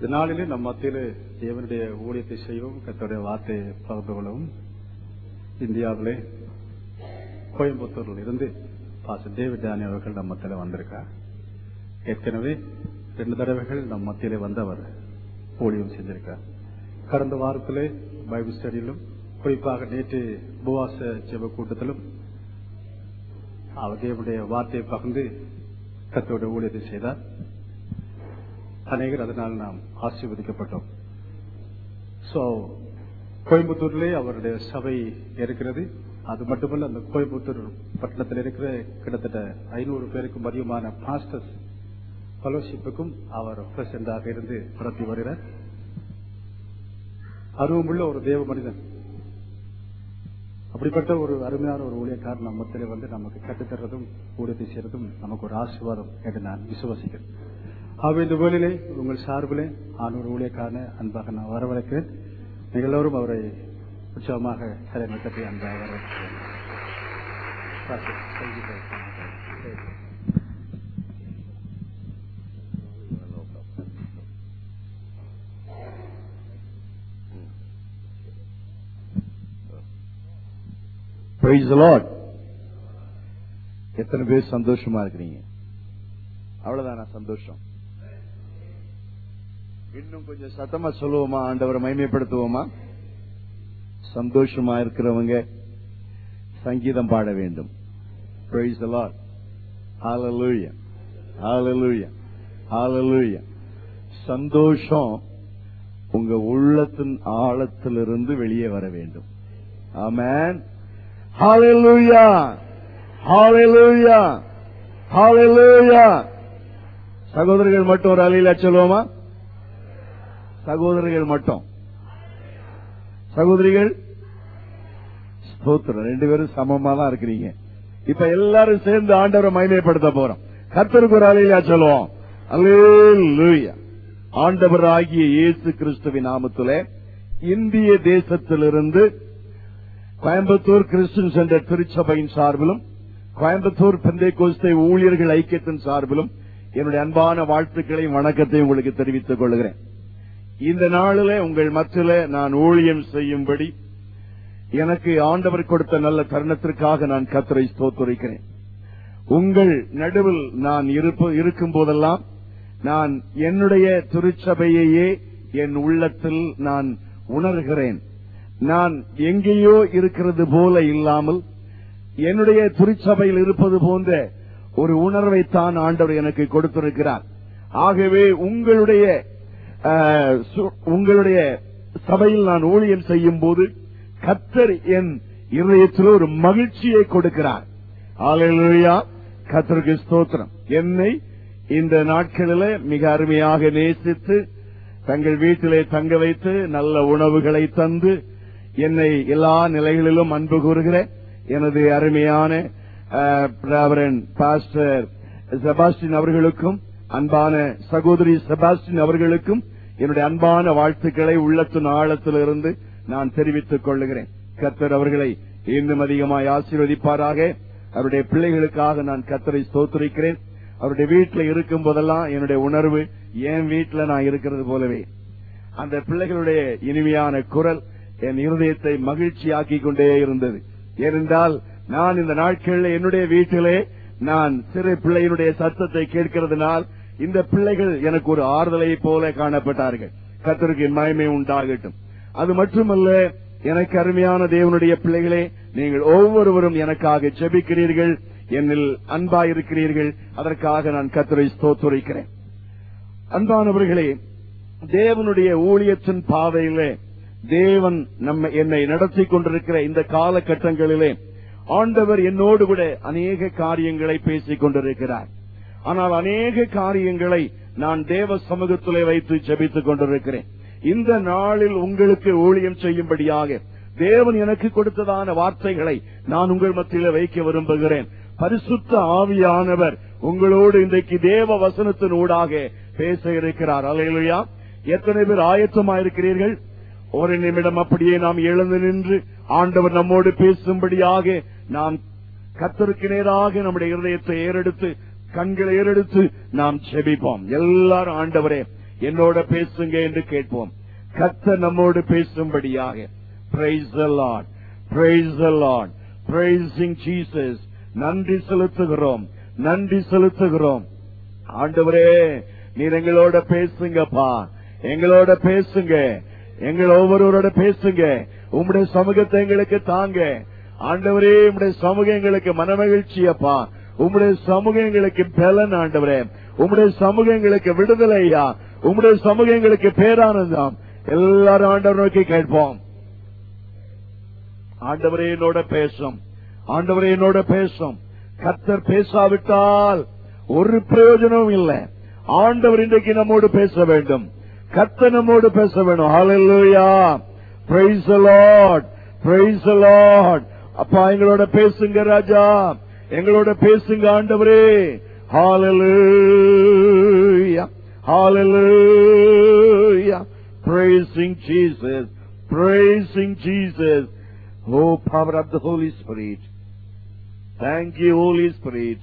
இந்த நாளிலே நம் மத்தியிலே தேவனுடைய ஊழியத்தை செய்யவும் கர்த்தருடைய வார்த்தையை பகிர்ந்து கொள்ளவும் இந்தியாவிலே கோயம்புத்தூரில் இருந்து பாச டேவிட் தானி அவர்கள் நம் மத்தியில வந்திருக்கார் ஏற்கனவே ரெண்டு தடவைகள் நம் மத்தியிலே வந்தவர் ஊழியம் செஞ்சிருக்கார் கடந்த வாரத்திலே பைபிள் ஸ்டடியிலும் குறிப்பாக நேற்று உபவாச ஜெப கூட்டத்திலும் அவர் தேவனுடைய வார்த்தையை பகிர்ந்து கத்தோட ஊழியத்தை செய்தார் அநேகர் அதனால் நாம் ஆசீர்வதிக்கப்பட்டோம் சோ கோயம்புத்தூர்லே அவருடைய சபை இருக்கிறது அது மட்டுமல்ல அந்த கோயம்புத்தூர் பட்டணத்தில் இருக்கிற கிட்டத்தட்ட ஐநூறு பேருக்கும் அதிகமான பாஸ்டர்ஸ் ஃபெலோஷிப்புக்கும் அவர் பிரசிடண்டாக இருந்து நடத்தி வருகிறார் அருவமுள்ள ஒரு தேவ மனிதன் அப்படிப்பட்ட ஒரு அருமையான ஒரு ஊழியக்காரர் நம்மத்திலே வந்து நமக்கு கற்றுத்தர்றதும் ஊழியத்தை செய்யறதும் நமக்கு ஒரு ஆசீர்வாதம் என்று நான் விசுவாசிக்கிறேன் ஆகவே இந்த வேளையிலே உங்கள் சார்பிலே ஆனூர் ஊழியக்காரனை அன்பாக நான் வரவழைக்கிறேன் நீங்கள் எல்லோரும் அவரை உற்சாகமாக கரைமை கட்டி அன்பாக வரவேற்கிறேன் Pastor, thank you very much. Thank you. Praise the Lord. எத்தனை பேர் சந்தோஷமா இருக்கிறீங்க அவ்வளவுதானா சந்தோஷம் இன்னும் கொஞ்சம் சத்தமா சொல்லுவோமா ஆண்டவரை மகிமைப்படுத்துவோமா சந்தோஷமா இருக்கிறவங்க சங்கீதம் பாட வேண்டும் Praise the Lord. Hallelujah. Hallelujah. Hallelujah. சந்தோஷம் உங்க உள்ளத்தின் ஆழத்திலிருந்து வெளியே வர வேண்டும் ஆமென் Hallelujah. Hallelujah. Hallelujah. சகோதரர்கள் மட்டும் ஒரு அலையில சொல்லுவோமா சகோதரர்கள் மட்டும் சகோதரிகள் ஸ்தோத்திரம் ரெண்டு பேரும் சமமா தான் இருக்கிறீங்க இப்ப எல்லாரும் சேர்ந்து ஆண்டவரை மகிமைப்படுத்த போறோம் கர்த்தருக்கு ஒரு அலையில சொல்லுவோம் அல்லேலூயா ஆண்டவர் ஆகிய இயேசு கிறிஸ்துவின் நாமத்திலே இந்திய தேசத்திலிருந்து கோயம்புத்தூர் கிறிஸ்டியன் சென்டர் திருச்சபையின் சார்பிலும் கோயம்புத்தூர் பெந்தை கோஸ்தை ஊழியர்கள் ஐக்கியத்தின் சார்பிலும் என்னுடைய அன்பான வாழ்த்துக்களையும் வணக்கத்தையும் உங்களுக்கு தெரிவித்துக் கொள்கிறேன் இந்த நாளிலே உங்கள் மத்தியில நான் ஊழியம் செய்யும்படி எனக்கு ஆண்டவர் கொடுத்த நல்ல தருணத்திற்காக நான் கத்தரை ஸ்தோத்துரைக்கிறேன் உங்கள் நடுவில் நான் இருப்ப- இருக்கும் போதெல்லாம் நான் என்னுடைய திருச்சபையையே என் உள்ளத்தில் நான் உணர்கிறேன் நான் எங்கேயோ இருக்கிறது போல இல்லாமல் என்னுடைய திருச்சபையில் இருப்பது போன்ற ஒரு உணர்வைத்தான் ஆண்டவர் எனக்கு கொடுத்திருக்கிறார் ஆகவே உங்களுடைய அஹ், சு- உங்களுடைய சபையில் நான் ஊழியம் செய்யும் போது கத்தர் என் இருதயத்தில் ஒரு மகிழ்ச்சியை கொடுக்கிறார் ஆலையா கத்தருக்கு ஸ்தோத்திரம் என்னை இந்த நாட்களிலே மிக அருமையாக நேசித்து தங்கள் வீட்டிலே தங்க வைத்து நல்ல உணவுகளை தந்து என்னை எல்லா நிலைகளிலும் அன்பு கூறுகிற எனது அருமையான அஹ், ரெவரண்ட் பாஸ்டர் செபாஸ்டின் அவர்களுக்கும் அன்பான சகோதரி செபாஸ்டின் அவர்களுக்கும் என்னுடைய அன்பான வாழ்த்துக்களை உள்ளத்தின் ஆழத்திலிருந்து நான் தெரிவித்துக் கொள்ளுகிறேன் கர்த்தர் அவர்களை இன்னும் அதிகமாய் ஆசீர்வதிப்பாராக அவருடைய பிள்ளைகளுக்காக நான் கர்த்தரை ஸ்தோத்திரிக்கிறேன் அவருடைய வீட்டில் இருக்கும் போதெல்லாம் என்னுடைய உணர்வு என் வீட்டில் நான் இருக்கிறது போலவே அந்த பிள்ளைகளுடைய இனிமையான குரல் என் இருதயத்தை மகிழ்ச்சியாக்கிக் கொண்டே இருந்தது ஏனென்றால் நான் இந்த நாட்களில் என்னுடைய வீட்டிலே நான் சிறு பிள்ளையினுடைய சத்தத்தை கேட்கிறதுனால் இந்த பிள்ளைகள் எனக்கு ஒரு ஆறுதலை போல காணப்பட்டார்கள் கர்த்தருக்கு மயமே உண்டாகட்டும் அது மட்டுமல்ல எனக்கு அருமையான தேவனுடைய பிள்ளைகளே நீங்கள் ஒவ்வொருவரும் எனக்காக ஜெபிக்கிறீர்கள் என்னில் அன்பாயிருக்கிறீர்கள் அதற்காக நான் கர்த்தரை ஸ்தோத்துரைக்கிறேன் அன்பானவர்களே தேவனுடைய ஊழியத்தின் பாதையிலே தேவன் நம்ம என்னை நடத்தி கொண்டிருக்கிற இந்த காலகட்டங்களிலே ஆண்டவர் என்னோடு கூட அநேக காரியங்களை பேசிக் கொண்டிருக்கிறார் ஆனால் அநேக காரியங்களை நான் தேவ சமூகத்திலே வைத்து ஜெபித்துக் கொண்டிருக்கிறேன் இந்த நாளில் உங்களுக்கு ஊழியம் செய்யும்படியாக தேவன் எனக்கு கொடுத்ததான வார்த்தைகளை நான் உங்கள் மத்தியில வைக்க விரும்புகிறேன் பரிசுத்த ஆவியானவர் உங்களோடு இன்றைக்கு தேவ வசனத்தின் ஊடாக பேச இருக்கிறார் அலையிலையா எத்தனை பேர் ஆயத்தமா இருக்கிறீர்கள் ஒரு நிமிடம் அப்படியே நாம் எழுந்து நின்று ஆண்டவர் நம்மோடு பேசும்படியாக நாம் கத்தருக்கு நேராக நம்முடைய இருதயத்தை ஏறெடுத்து கண்களை ஏறெடுத்து நாம் செபிப்போம் எல்லாரும் ஆண்டவரே என்னோட பேசுங்க என்று கேட்போம் கர்த்தர் நம்மோடு பேசும்படியாக praise the lord praise the lord praising jesus நன்றி செலுத்துகிறோம் நன்றி செலுத்துகிறோம் ஆண்டவரே நீர் எங்களோட பேசுங்கப்பா எங்களோட பேசுங்க எங்கள் ஒவ்வொருவரோட பேசுங்க உம்முடைய சமூகத்தை எங்களுக்கு தாங்க ஆண்டவரே உம்முடைய சமூகம் எங்களுக்கு மனமகிழ்ச்சியப்பா உம்முடைய சமூகம் எங்களுக்கு பலன் ஆண்டவரே உம்முடைய சமூகம் எங்களுக்கு விடுதலையா உம்முடைய சமூகம் எங்களுக்கு பேரானந்தம் எல்லாரும் ஆண்டவர் நோக்கி கேட்போம் ஆண்டவரே என்னோட பேசும் ஆண்டவரே என்னோட பேசும் கர்த்தர் பேசாவிட்டால் ஒரு பிரயோஜனமும் இல்லை ஆண்டவர் இன்றைக்கு நம்மோடு பேச வேண்டும் கர்த்தர் நம்மோடு பேச வேண்டும் ஹalleluya praise the lord praise the lord அப்பா எங்களோட பேசுங்க ராஜா எங்களோட பேசுங்க ஆண்டவரே ஹalleluya hallelujah praising jesus praising jesus oh power of the holy spirit thank you holy spirit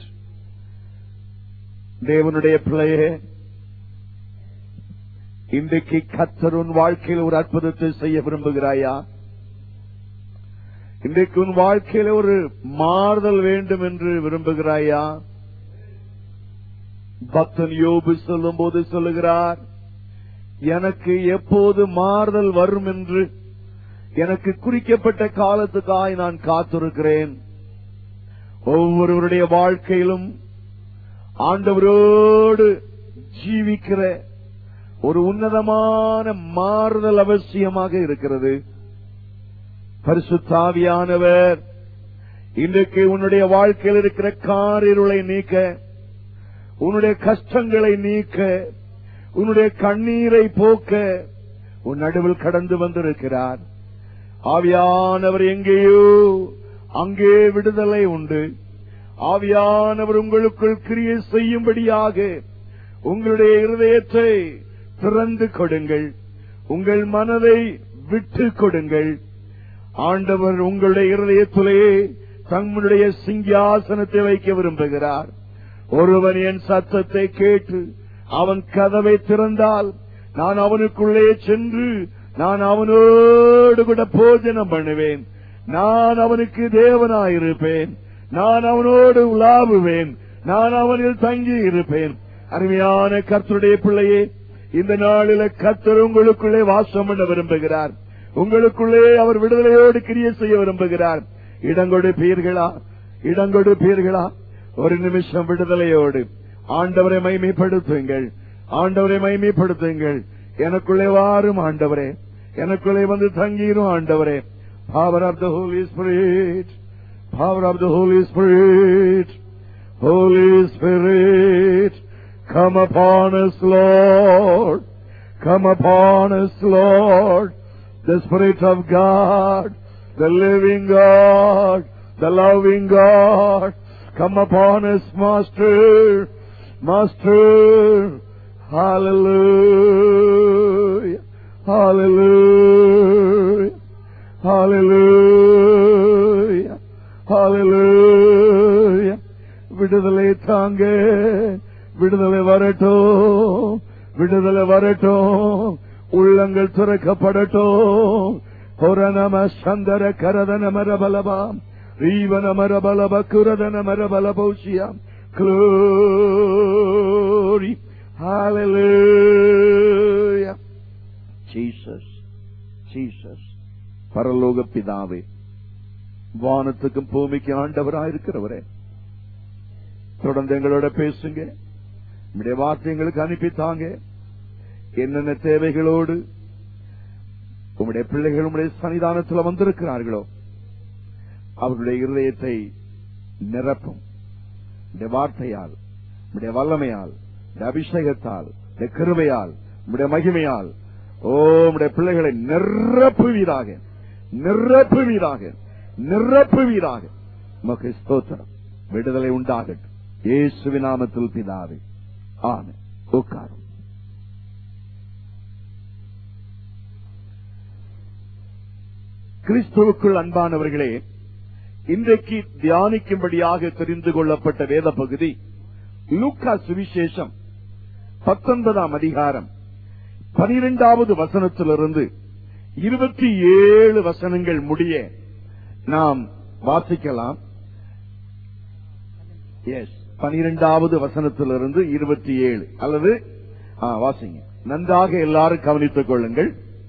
தேவனுடைய பிள்ளையே இன்றைக்கு கத்தர் உன் வாழ்க்கையில் ஒரு அற்புதத்தை செய்ய விரும்புகிறாயா இன்றைக்கு உன் வாழ்க்கையில ஒரு மாறுதல் வேண்டும் என்று விரும்புகிறாயா பக்தன் யோபு சொல்லும் போது சொல்லுகிறார் எனக்கு எப்போது மாறுதல் வரும் என்று எனக்கு குறிக்கப்பட்ட காலத்துக்காய் நான் காத்திருக்கிறேன் ஒவ்வொருவருடைய வாழ்க்கையிலும் ஆண்டவரோடு ஜீவிக்கிற ஒரு உன்னதமான மாறுதல் அவசியமாக இருக்கிறது பரிசுத்தாவியானவர் இன்றைக்கு உன்னுடைய வாழ்க்கையில் இருக்கிற காரிருளை நீக்க உன்னுடைய கஷ்டங்களை நீக்க உன்னுடைய கண்ணீரை போக்க உன் நடுவில் கடந்து வந்திருக்கிறார் ஆவியானவர் எங்கேயோ அங்கே விடுதலை உண்டு ஆவியானவர் உங்களுக்குள் கிரியை செய்யும்படியாக உங்களுடைய இருதயத்தை திறந்து கொடுங்கள் உங்கள் மனதை விட்டு கொடுங்கள் ஆண்டவர் உங்களுடைய இருதயத்திலே தம்முடைய சிங்காசனத்தை வைக்க விரும்புகிறார் ஒருவன் என் சத்தத்தை கேட்டு அவன் கதவை திறந்தால் நான் அவனுக்குள்ளே சென்று நான் அவனோடு கூட போஜனம் பண்ணுவேன் நான் அவனுக்கு தேவனாயிருப்பேன் நான் அவனோடு உலாவுவேன் நான் அவனில் தங்கி இருப்பேன் அருமையான கர்த்தருடைய பிள்ளையே இந்த நாளில கர்த்தர் உங்களுக்குள்ளே வாசம் பண்ண விரும்புகிறார் உங்களுக்குள்ளே அவர் விடுதலையோடு கிரிய செய்ய விரும்புகிறார் இடங்கொடுப்பீர்களா இடங்கொடுப்பீர்களா ஒரு நிமிஷம் விடுதலையோடு ஆண்டவரை மைமைப்படுத்துங்கள் ஆண்டவரை மைமைப்படுத்துங்கள் எனக்குள்ளே வாரும் ஆண்டவரே எனக்குள்ளே வந்து தங்கிரும் ஆண்டவரே power of the holy spirit power of the holy spirit holy spirit come upon us lord come upon us lord the spirit of god the living god the loving god come upon us master master hallelujah hallelujah hallelujah hallelujah விடுதலை தாங்க விடுதலை வரட்டும் விடுதலை வரட்டும் உள்ளங்கள் துறக்கப்படட்டும் புரணம சந்தர கரதன மரபலபாம் ரீவன மரபலப குரதன மரபலபௌஷியாம் Glory. Hallelujah. Jesus. Jesus. பரலோக பிதாவே வானத்துக்கும் பூமிக்கு ஆண்டவராயிருக்கிறவரே தொடர்ந்து எங்களோட பேசுங்க உடைய வார்த்தை எங்களுக்கு அனுப்பித்தாங்க என்னென்ன தேவைகளோடு உம்முடைய பிள்ளைகள் உம்முடைய சன்னிதானத்தில் வந்திருக்கிறார்களோ அவர்களுடைய இருதயத்தை நிரப்பும் உடைய வார்த்தையால் உடைய வல்லமையால் உடைய அபிஷேகத்தால் உடைய கிருபையால் உடைய மகிமையால் ஓ உடைய பிள்ளைகளை நிரப்புவீராக நிரப்புவீராக நிரப்புவீராக உமக்கு ஸ்தோத்திரம் விடுதலை உண்டாகட்டும் இயேசுவி நாமத்தில் பிதாவே ஆமென் உட்காரும் கிறிஸ்துவுக்குள் அன்பானவர்களே இன்றைக்கு தியானிக்கும்படியாக தெரிந்து கொள்ளப்பட்ட வேத பகுதி லூக்கா சுவிசேஷம் பத்தொன்பதாம் அதிகாரம் பனிரெண்டாவது வசனத்திலிருந்து இருபத்தி ஏழு வசனங்கள் முடிய நாம் வாசிக்கலாம் எஸ் பனிரெண்டாவது வசனத்திலிருந்து இருபத்தி ஏழு அல்லது ஆ, வாசிங்க நன்றாக எல்லாரும் கவனித்துக் கொள்ளுங்கள்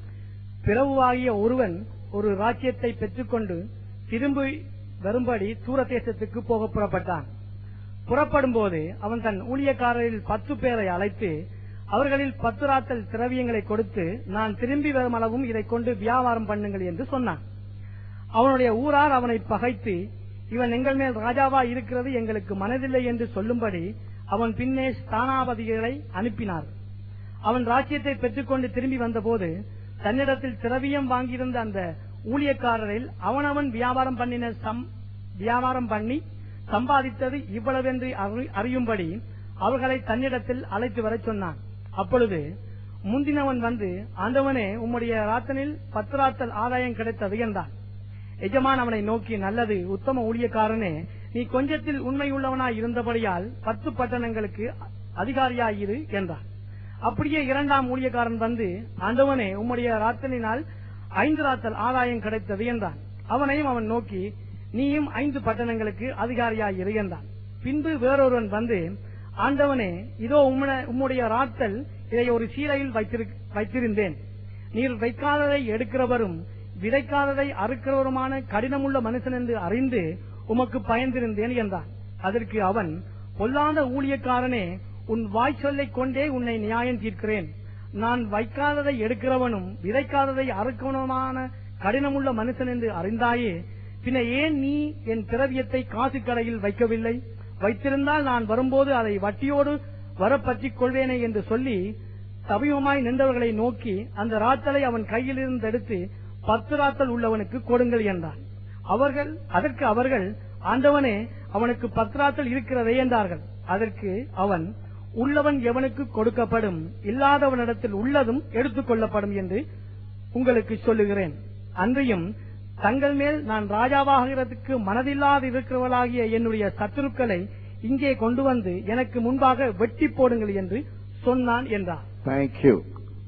பிறவுவாகிய ஒருவன் ஒரு ராஜ்யத்தை பெற்றுக்கொண்டு திரும்பி வரும்படி தூர தேசத்துக்கு போக புறப்பட்டான் புறப்படும் போது அவன் தன் ஊழியக்காரரில் பத்து பேரை அழைத்து அவர்களில் பத்து ராத்தல் திரவியங்களை கொடுத்து நான் திரும்பி வரும் அளவும் இதை கொண்டு வியாபாரம் பண்ணுங்கள் என்று சொன்னான் அவனுடைய ஊரார் அவனை பகைத்து இவன் எங்கள் மேல் ராஜாவா இருக்கிறது எங்களுக்கு மனதில்லை என்று சொல்லும்படி அவன் பின்னே ஸ்தானாபதிகளை அனுப்பினார் அவன் ராஜ்யத்தை பெற்றுக்கொண்டு திரும்பி வந்தபோது தன்னிடத்தில் திரவியம் வாங்கியிருந்த அந்த ஊழியக்காரரில் அவனவன் வியாபாரம் பண்ணின சம்- வியாபாரம் பண்ணி சம்பாதித்தது இவ்வளவென்று அறி- அறியும்படி அவர்களை தன்னிடத்தில் அழைத்து வரச் சொன்னான் அப்பொழுது முந்தினவன் வந்து ஆண்டவனே உம்முடைய ராத்தனில் பத்து ராத்தல் ஆதாயம் கிடைத்தது என்றான் எஜமான் அவனை நோக்கி நல்லது உத்தம ஊழியக்காரனே நீ கொஞ்சத்தில் உண்மையுள்ளவனாய் இருந்தபடியால் பத்து பட்டணங்களுக்கு அதிகாரியாயிரு என்றான் அப்படியே இரண்டாம் ஊழியக்காரன் வந்து ஆண்டவனே உம்முடைய ராத்தலினால் ஐந்து ராத்தல் ஆதாயம் கிடைத்தது என்றான் அவனையும் அவன் நோக்கி நீயும் ஐந்து பட்டணங்களுக்கு அதிகாரியாயிரு என்றான் பின்பு வேறொருவன் வந்து ஆண்டவனே இதோ உம்முட- உம்முடைய ராத்தல் இதை ஒரு சீலையில் வைத்திரு- வைத்திருந்தேன் நீர் வைக்காததை எடுக்கிறவரும் விதைக்காததை அறுக்கிறவருமான கடினமுள்ள மனுஷன் என்று அறிந்து உமக்கு பயந்திருந்தேன் என்றான் அதற்கு அவன் பொல்லாத ஊழியக்காரனே உன் வாய் சொல்லைக் கொண்டே உன்னை நியாயம் தீர்க்கிறேன் நான் வைக்காததை எடுக்கிறவனும் விதைக்காததை அறுக்கிறவனுமான கடினமுள்ள மனுஷன் என்று அறிந்தாயே பின்ன ஏன் நீ என் திரவியத்தை காசு கடையில் வைக்கவில்லை வைத்திருந்தால் நான் வரும்போது அதை வட்டியோடு வரப்பற்றிக் கொள்வேனே என்று சொல்லி சமீபமாய் நின்றவர்களை நோக்கி அந்த ராத்தலை அவன் கையிலிருந்து எடுத்து பத்து ராத்தல் உள்ளவனுக்கு கொடுங்கள் என்றான் அவர்கள் அதற்கு அவர்கள் ஆண்டவனே அவனுக்கு பத்து ராத்தல் இருக்கிறதே என்றார்கள் அதற்கு அவன் உள்ளவன் எவனுக்கு கொடுக்கப்படும் இல்லாதவனிடத்தில் உள்ளதும் எடுத்துக் கொள்ளப்படும் என்று உங்களுக்கு சொல்லுகிறேன் அன்றியும் தங்கள் மேல் நான் ராஜாவாகிறதுக்கு மனதில்லாது இருக்கிறவளாகிய என்னுடைய சத்துருக்களை இங்கே கொண்டு வந்து எனக்கு முன்பாக வெட்டி போடுங்கள் என்று சொன்னான் என்றார் தேங்க்யூ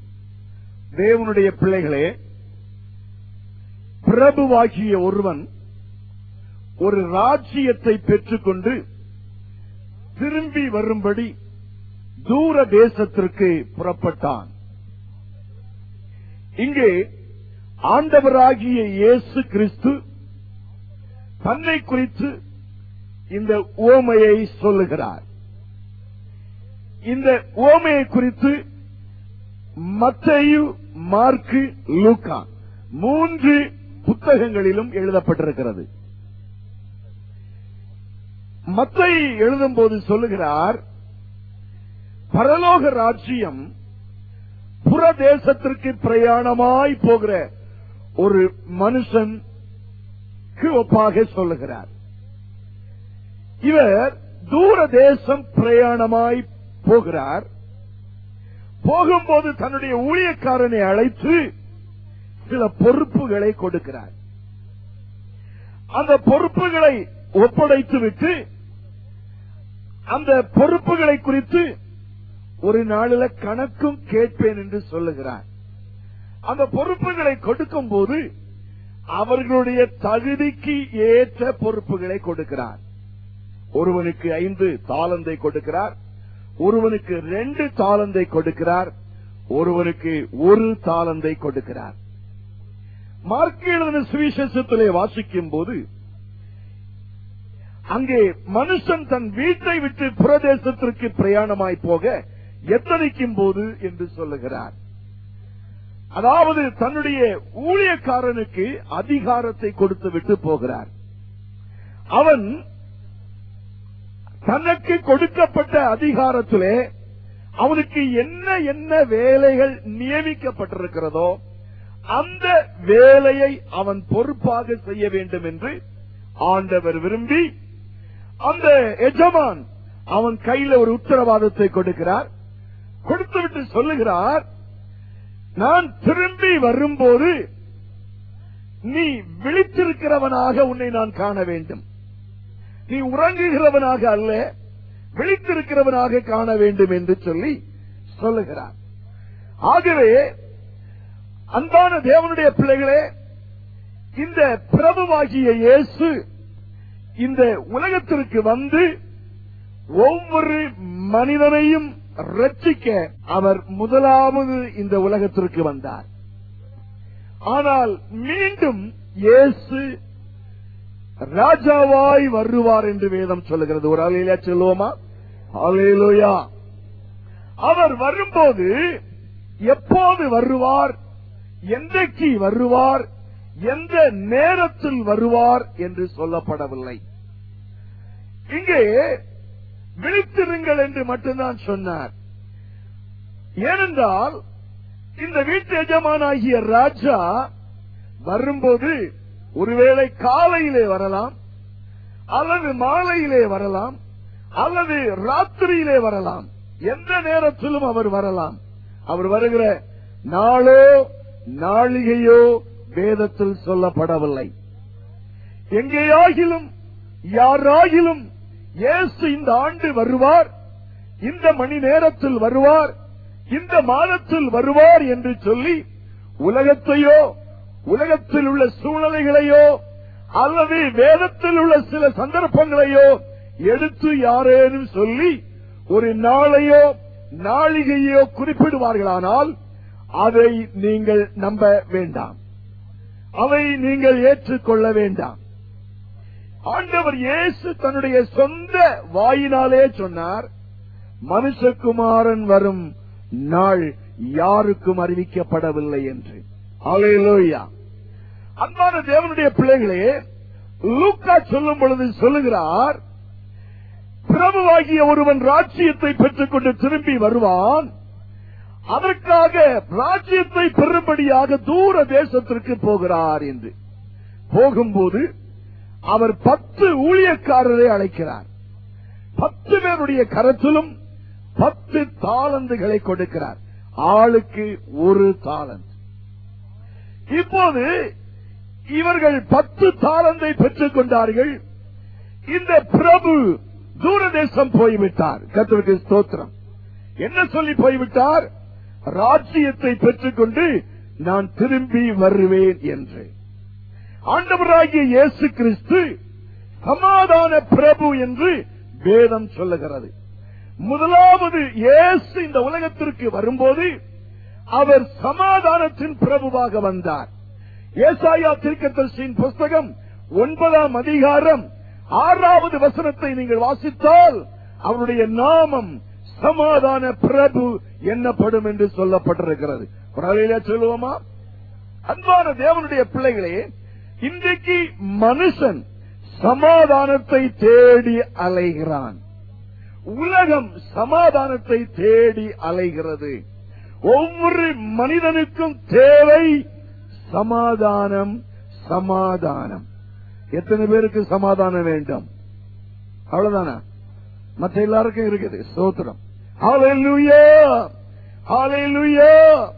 தேவனுடைய பிள்ளைகளே பிரபுவாகிய ஒருவன் ஒரு ராஜ்யத்தை பெற்றுக்கொண்டு திரும்பி வரும்படி தூர தேசத்திற்கு புறப்பட்டான் இங்கே ஆண்டவராகிய இயேசு கிறிஸ்து தன்னை குறித்து இந்த ஓமையை சொல்லுகிறார் இந்த ஓமையை குறித்து மத்தேயு மார்க்கு லூக்கா மூன்று புத்தகங்களிலும் எழுதப்பட்டிருக்கிறது மத்தை எழுதும்போது சொல்லுகிறார் பரலோக ராஜ்யம் புறதேசத்திற்கு பிரயாணமாய் போகிற ஒரு மனுஷனுக்கு ஒப்பாக சொல்லுகிறார் இவர் தூர தேசம் பிரயாணமாய் போகிறார் போகும்போது தன்னுடைய ஊழியக்காரனை அழைத்து சில பொறுப்புகளை கொடுக்கிறார் அந்த பொறுப்புகளை ஒப்படைத்து விட்டு அந்த பொறுப்புகளை குறித்து ஒரு நாளில கணக்கும் கேட்பேன் என்று சொல்லுகிறார் அந்த பொறுப்புகளை கொடுக்கும் போது அவர்களுடைய தகுதிக்கு ஏற்ற பொறுப்புகளை கொடுக்கிறார் ஒருவனுக்கு ஐந்து தாளந்தை கொடுக்கிறார் ஒருவனுக்கு ரெண்டு தாளந்தை கொடுக்கிறார் ஒருவனுக்கு ஒரு தாளந்தை கொடுக்கிறார் மார்க்கு எழுதின சுவிசேஷத்திலே வாசிக்கும் போது அங்கே மனுஷன் தன் வீட்டை விட்டு பிரதேசத்திற்கு பிரயாணமாய் போக எத்தனைக்கும் போது என்று சொல்லுகிறார் அதாவது தன்னுடைய ஊழியக்காரனுக்கு அதிகாரத்தை கொடுத்து விட்டு போகிறார் அவன் தனக்கு கொடுக்கப்பட்ட அதிகாரத்திலே அவனுக்கு என்ன என்ன வேலைகள் நியமிக்கப்பட்டிருக்கிறதோ அந்த வேலையை அவன் பொறுப்பாக செய்ய வேண்டும் என்று ஆண்டவர் விரும்பி அந்த எஜமான் அவன் கையில ஒரு உத்தரவாதத்தை கொடுக்கிறார் கொடுத்துவிட்டு சொல்லுகிறார் நான் திரும்பி வரும்போது நீ விழித்திருக்கிறவனாக உன்னை நான் காண வேண்டும் நீ உறங்குகிறவனாக அல்ல விழித்திருக்கிறவனாக காண வேண்டும் என்று சொல்லி சொல்லுகிறார் ஆகவே அன்பான தேவனுடைய பிள்ளைகளே இந்த பிரபுவாகிய இயேசு இந்த உலகத்திற்கு வந்து ஒவ்வொரு மனிதனையும் ரட்சிக்க அவர் முதலாவது இந்த உலகத்திற்கு வந்தார் ஆனால் மீண்டும் இயேசு ராஜாவாய் வருவார் என்று வேதம் சொல்லுகிறது ஒரு அலையில சொல்லுவோமா அலையிலோயா அவர் வரும்போது எப்போது வருவார் என்றைக்கு வருவார் எந்த நேரத்தில் வருவார் என்று சொல்லப்படவில்லை இங்கே விழித்திருங்கள் என்று மட்டும்தான் சொன்னார் ஏனென்றால் இந்த வீட்டு எஜமானாகிய ராஜா வரும்போது ஒருவேளை காலையிலே வரலாம் அல்லது மாலையிலே வரலாம் அல்லது ராத்திரியிலே வரலாம் எந்த நேரத்திலும் அவர் வரலாம் அவர் வருகிற நாளோ நாளிகையோ வேதத்தில் சொல்லப்படவில்லை எங்கேயாகிலும் யாராகிலும் இயேசு இந்த ஆண்டு வருவார் இந்த மணி நேரத்தில் வருவார் இந்த மாதத்தில் வருவார் என்று சொல்லி உலகத்தையோ உலகத்தில் உள்ள சூழ்நிலைகளையோ அல்லது வேதத்தில் உள்ள சில சந்தர்ப்பங்களையோ எடுத்து யாரேனும் சொல்லி ஒரு நாளையோ நாளிகையோ குறிப்பிடுவார்களானால் அதை நீங்கள் நம்ப வேண்டாம் அதை நீங்கள் ஏற்றுக்கொள்ள வேண்டாம் ஆண்டவர் இயேசு தன்னுடைய சொந்த வாயினாலே சொன்னார் மனுஷகுமாரன் வரும் நாள் யாருக்கும் அறிவிக்கப்படவில்லை என்று அலையிலோயா அன்பான தேவனுடைய பிள்ளைகளே லூக்கா சொல்லும் பொழுது சொல்லுகிறார் பிரபுவாகிய ஒருவன் ராஜ்யத்தை பெற்றுக்கொண்டு திரும்பி வருவான் அதற்காக ராஜ்யத்தை பெறும்படியாக தூர தேசத்திற்கு போகிறார் என்று போகும்போது அவர் பத்து ஊழியக்காரரை அழைக்கிறார் பத்து பேருடைய கரத்திலும் பத்து தாளந்துகளை கொடுக்கிறார் ஆளுக்கு ஒரு தாளந்து இப்போது இவர்கள் பத்து தாளந்தை பெற்றுக் கொண்டார்கள் இந்த பிரபு தூரதேசம் போய்விட்டார் கத்தருக்கு ஸ்தோத்திரம் என்ன சொல்லி போய்விட்டார் ராஜ்யத்தை பெற்றுக்கொண்டு நான் திரும்பி வருவேன் என்று ஆண்டவராகிய இயேசு கிறிஸ்து சமாதான பிரபு என்று வேதம் சொல்லுகிறது முதலாவது இயேசு இந்த உலகத்திற்கு வரும்போது அவர் சமாதானத்தின் பிரபுவாக வந்தார் ஏசாயா தீர்க்கதரிசியின் புஸ்தகம் ஒன்பதாம் அதிகாரம் ஆறாவது வசனத்தை நீங்கள் வாசித்தால் அவருடைய நாமம் சமாதான பிரபு என்னப்படும் என்று சொல்லப்பட்டிருக்கிறது ஒரு அலையில சொல்லுவோமா அன்பான தேவனுடைய பிள்ளைகளே இன்றைக்கு மனுஷன் சமாதானத்தை தேடி அலைகிறான் உலகம் சமாதானத்தை தேடி அலைகிறது ஒவ்வொரு மனிதனுக்கும் தேவை சமாதானம் சமாதானம் எத்தனை பேருக்கு சமாதானம் வேண்டும் அவ்வளவுதானா மற்ற எல்லாருக்கும் இருக்குது சோத்திரம் ஹalleluya ஹalleluya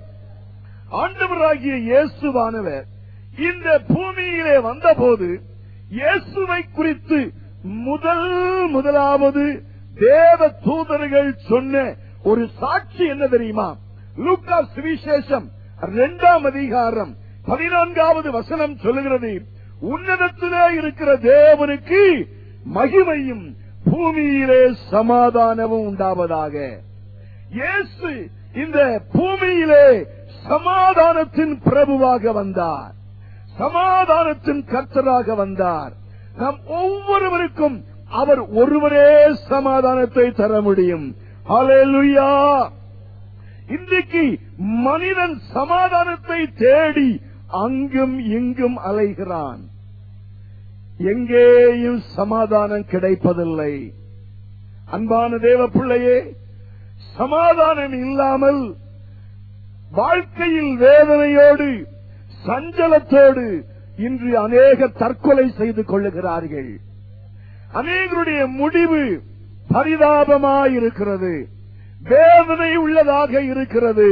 ஆண்டவராகிய இயேசுவானவர் இந்த பூமியிலே வந்தபோது இயேசுவை குறித்து முதல் முதலாவது தேவ தூதர்கள் சொன்ன ஒரு சாட்சி என்ன தெரியுமா லூக்கா சுவிசேஷம் இரண்டாம் அதிகாரம் பதினான்காவது வசனம் சொல்லுகிறது உன்னதத்திலே இருக்கிற தேவனுக்கு மகிமையும் பூமியிலே சமாதானமும் உண்டாவதாக இயேசு இந்த பூமியிலே சமாதானத்தின் பிரபுவாக வந்தார் சமாதானத்தின் கர்த்தராக வந்தார் நம் ஒவ்வொருவருக்கும் அவர் ஒருவரே சமாதானத்தை தர முடியும் ஹalleluya இன்றைக்கு மனிதன் சமாதானத்தை தேடி அங்கும் இங்கும் அலைகிறான் எங்கேயும் சமாதானம் கிடைப்பதில்லை அன்பான தேவ பிள்ளையே சமாதானம் இல்லாமல் வாழ்க்கையில் வேதனையோடு சஞ்சலத்தோடு இன்று அநேக தற்கொலை செய்து கொள்ளுகிறார்கள் அநேகருடைய முடிவு பரிதாபமாயிருக்கிறது வேதனை உள்ளதாக இருக்கிறது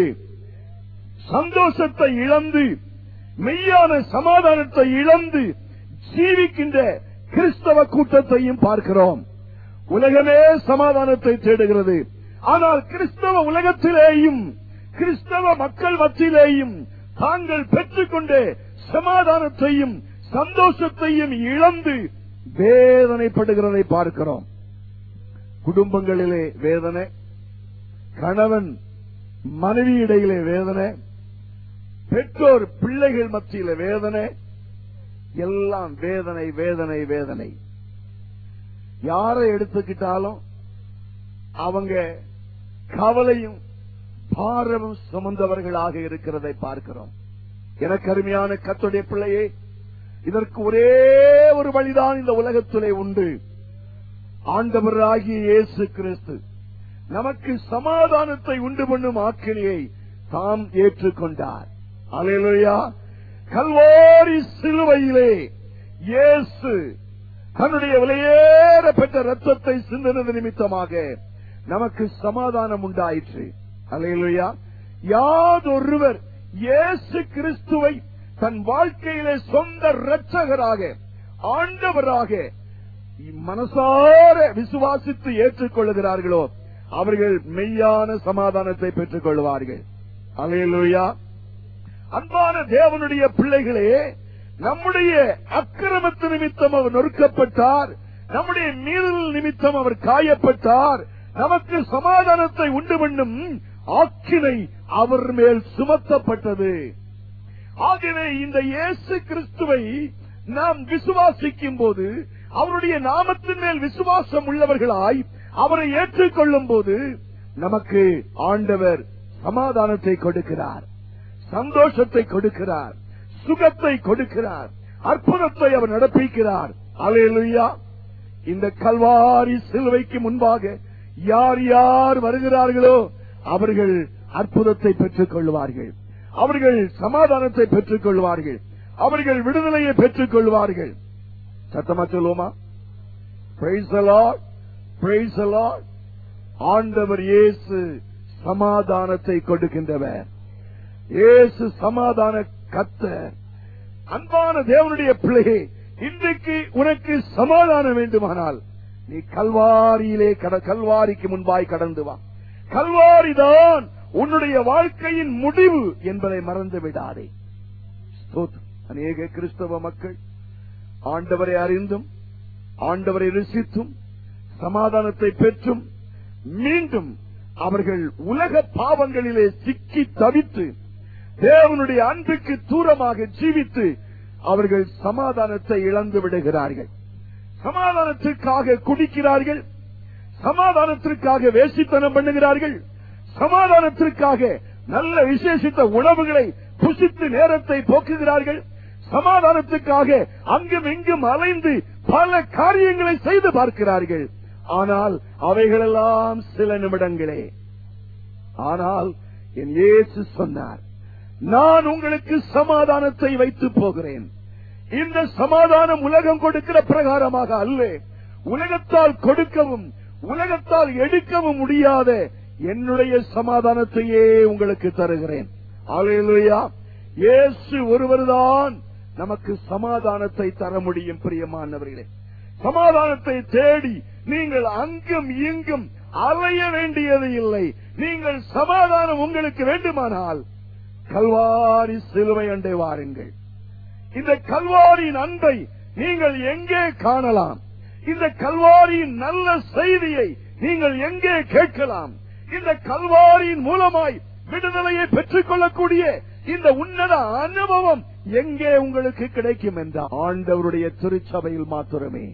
சந்தோஷத்தை இழந்து மெய்யான சமாதானத்தை இழந்து ஜீவிக்கின்ற கிறிஸ்தவ கூட்டத்தையும் பார்க்கிறோம் உலகமே சமாதானத்தை தேடுகிறது ஆனால் கிறிஸ்தவ உலகத்திலேயும் கிறிஸ்தவ மக்கள் மத்தியிலேயும் தாங்கள் பெற்றுக்கொண்ட சமாதானத்தையும் சந்தோஷத்தையும் இழந்து வேதனைப்படுகிறதை பார்க்கிறோம் குடும்பங்களிலே வேதனை கணவன் மனைவி இடையிலே வேதனை பெற்றோர் பிள்ளைகள் மத்தியில வேதனை எல்லாம் வேதனை வேதனை வேதனை யாரை எடுத்துக்கிட்டாலும் அவங்க கவலையும் பாரமும் சுமந்தவர்களாக இருக்கிறதை பார்க்கிறோம் எனக்கு அருமையான கத்துடைய பிள்ளையே இதற்கு ஒரே ஒரு வழிதான் இந்த உலகத்திலே உண்டு ஆண்டவராகிய இயேசு கிறிஸ்து நமக்கு சமாதானத்தை உண்டு பண்ணும் ஆக்கினியை தாம் ஏற்றுக்கொண்டார் அலையிலையா கல்வாரி சிலுவையிலே இயேசு தன்னுடைய விலையேற பெற்ற ரத்தத்தை சிந்தினது நிமித்தமாக நமக்கு சமாதானம் உண்டாயிற்று அலையிலையா யாதொருவர் இயேசு கிறிஸ்துவை தன் வாழ்க்கையிலே சொந்த இரட்சகராக ஆண்டவராக மனசார விசுவாசித்து ஏற்றுக்கொள்ளுகிறார்களோ அவர்கள் மெய்யான சமாதானத்தை பெற்றுக் கொள்வார்கள் அலையலுயா அன்பான தேவனுடைய பிள்ளைகளே நம்முடைய அக்கிரமத்து நிமித்தம் அவர் நொறுக்கப்பட்டார் நம்முடைய மீறல் நிமித்தம் அவர் காயப்பட்டார் நமக்கு சமாதானத்தை உண்டு பண்ணும் ஆக்கினை அவர் மேல் சுமத்தப்பட்டது ஆகவே இந்த இயேசு கிறிஸ்துவை நாம் விசுவாசிக்கும் போது அவருடைய நாமத்தின் மேல் விசுவாசம் உள்ளவர்களாய் அவரை ஏற்றுக்கொள்ளும் போது நமக்கு ஆண்டவர் சமாதானத்தை கொடுக்கிறார் சந்தோஷத்தை கொடுக்கிறார் சுகத்தை கொடுக்கிறார் அற்புதத்தை அவர் நடப்பிக்கிறார் அலையலுயா இந்த கல்வாரி சிலுவைக்கு முன்பாக யார் யார் வருகிறார்களோ அவர்கள் அற்புதத்தை பெற்றுக் கொள்வார்கள் அவர்கள் சமாதானத்தை பெற்றுக் கொள்வார்கள் அவர்கள் விடுதலையை பெற்றுக் கொள்வார்கள் சத்தமா சொல்லுவோமா Praise the Lord. Praise the Lord. ஆண்டவர் இயேசு சமாதானத்தை கொடுக்கின்றவர் இயேசு சமாதான கத்தர் அன்பான தேவனுடைய பிள்ளையே இன்றைக்கு உனக்கு சமாதானம் வேண்டுமானால் நீ கல்வாரியிலே கட- கல்வாரிக்கு முன்பாய் கடந்து வா கல்வாரிதான் உன்னுடைய வாழ்க்கையின் முடிவு என்பதை மறந்து விடாதே ஸ்தோத்திரம். அநேக கிறிஸ்தவ மக்கள் ஆண்டவரை அறிந்தும் ஆண்டவரை ருசித்தும் சமாதானத்தை பெற்றும் மீண்டும் அவர்கள் உலக பாவங்களிலே சிக்கி தவித்து தேவனுடைய அன்புக்கு தூரமாக ஜீவித்து அவர்கள் சமாதானத்தை இழந்து விடுகிறார்கள் சமாதானத்திற்காக குடிக்கிறார்கள் சமாதானத்திற்காக வேசித்தனம் பண்ணுகிறார்கள் சமாதானத்திற்காக நல்ல விசேஷித்த உணவுகளை புசித்து நேரத்தை போக்குகிறார்கள் சமாதானத்துக்காக அங்கும் இங்கும் அலைந்து பல காரியங்களை செய்து பார்க்கிறார்கள் ஆனால் அவைகளெல்லாம் சில நிமிடங்களே ஆனால் என் இயேசு சொன்னார் நான் உங்களுக்கு சமாதானத்தை வைத்து போகிறேன் இந்த சமாதானம் உலகம் கொடுக்கிற பிரகாரமாக அல்ல உலகத்தால் கொடுக்கவும் உலகத்தால் எடுக்கவும் முடியாத என்னுடைய சமாதானத்தையே உங்களுக்கு தருகிறேன் ஆலையிலுயா இயேசு ஒருவர்தான் நமக்கு சமாதானத்தை தர முடியும் பிரியமானவர்களே சமாதானத்தை தேடி நீங்கள் அங்கும் இங்கும் அலைய வேண்டியது இல்லை நீங்கள் சமாதானம் உங்களுக்கு வேண்டுமானால் கல்வாரி சிலுவை அண்டை வாருங்கள் இந்த கல்வாரியின் அன்பை நீங்கள் எங்கே காணலாம் இந்த கல்வாரியின் நல்ல செய்தியை நீங்கள் எங்கே கேட்கலாம் இந்த கல்வாரியின் மூலமாய் விடுதலையை பெற்றுக் கொள்ளக்கூடிய இந்த உன்னத அனுபவம் எங்கே உங்களுக்கு கிடைக்கும் என்ற ஆண்டவருடைய திருச்சபையில் மாத்திரமே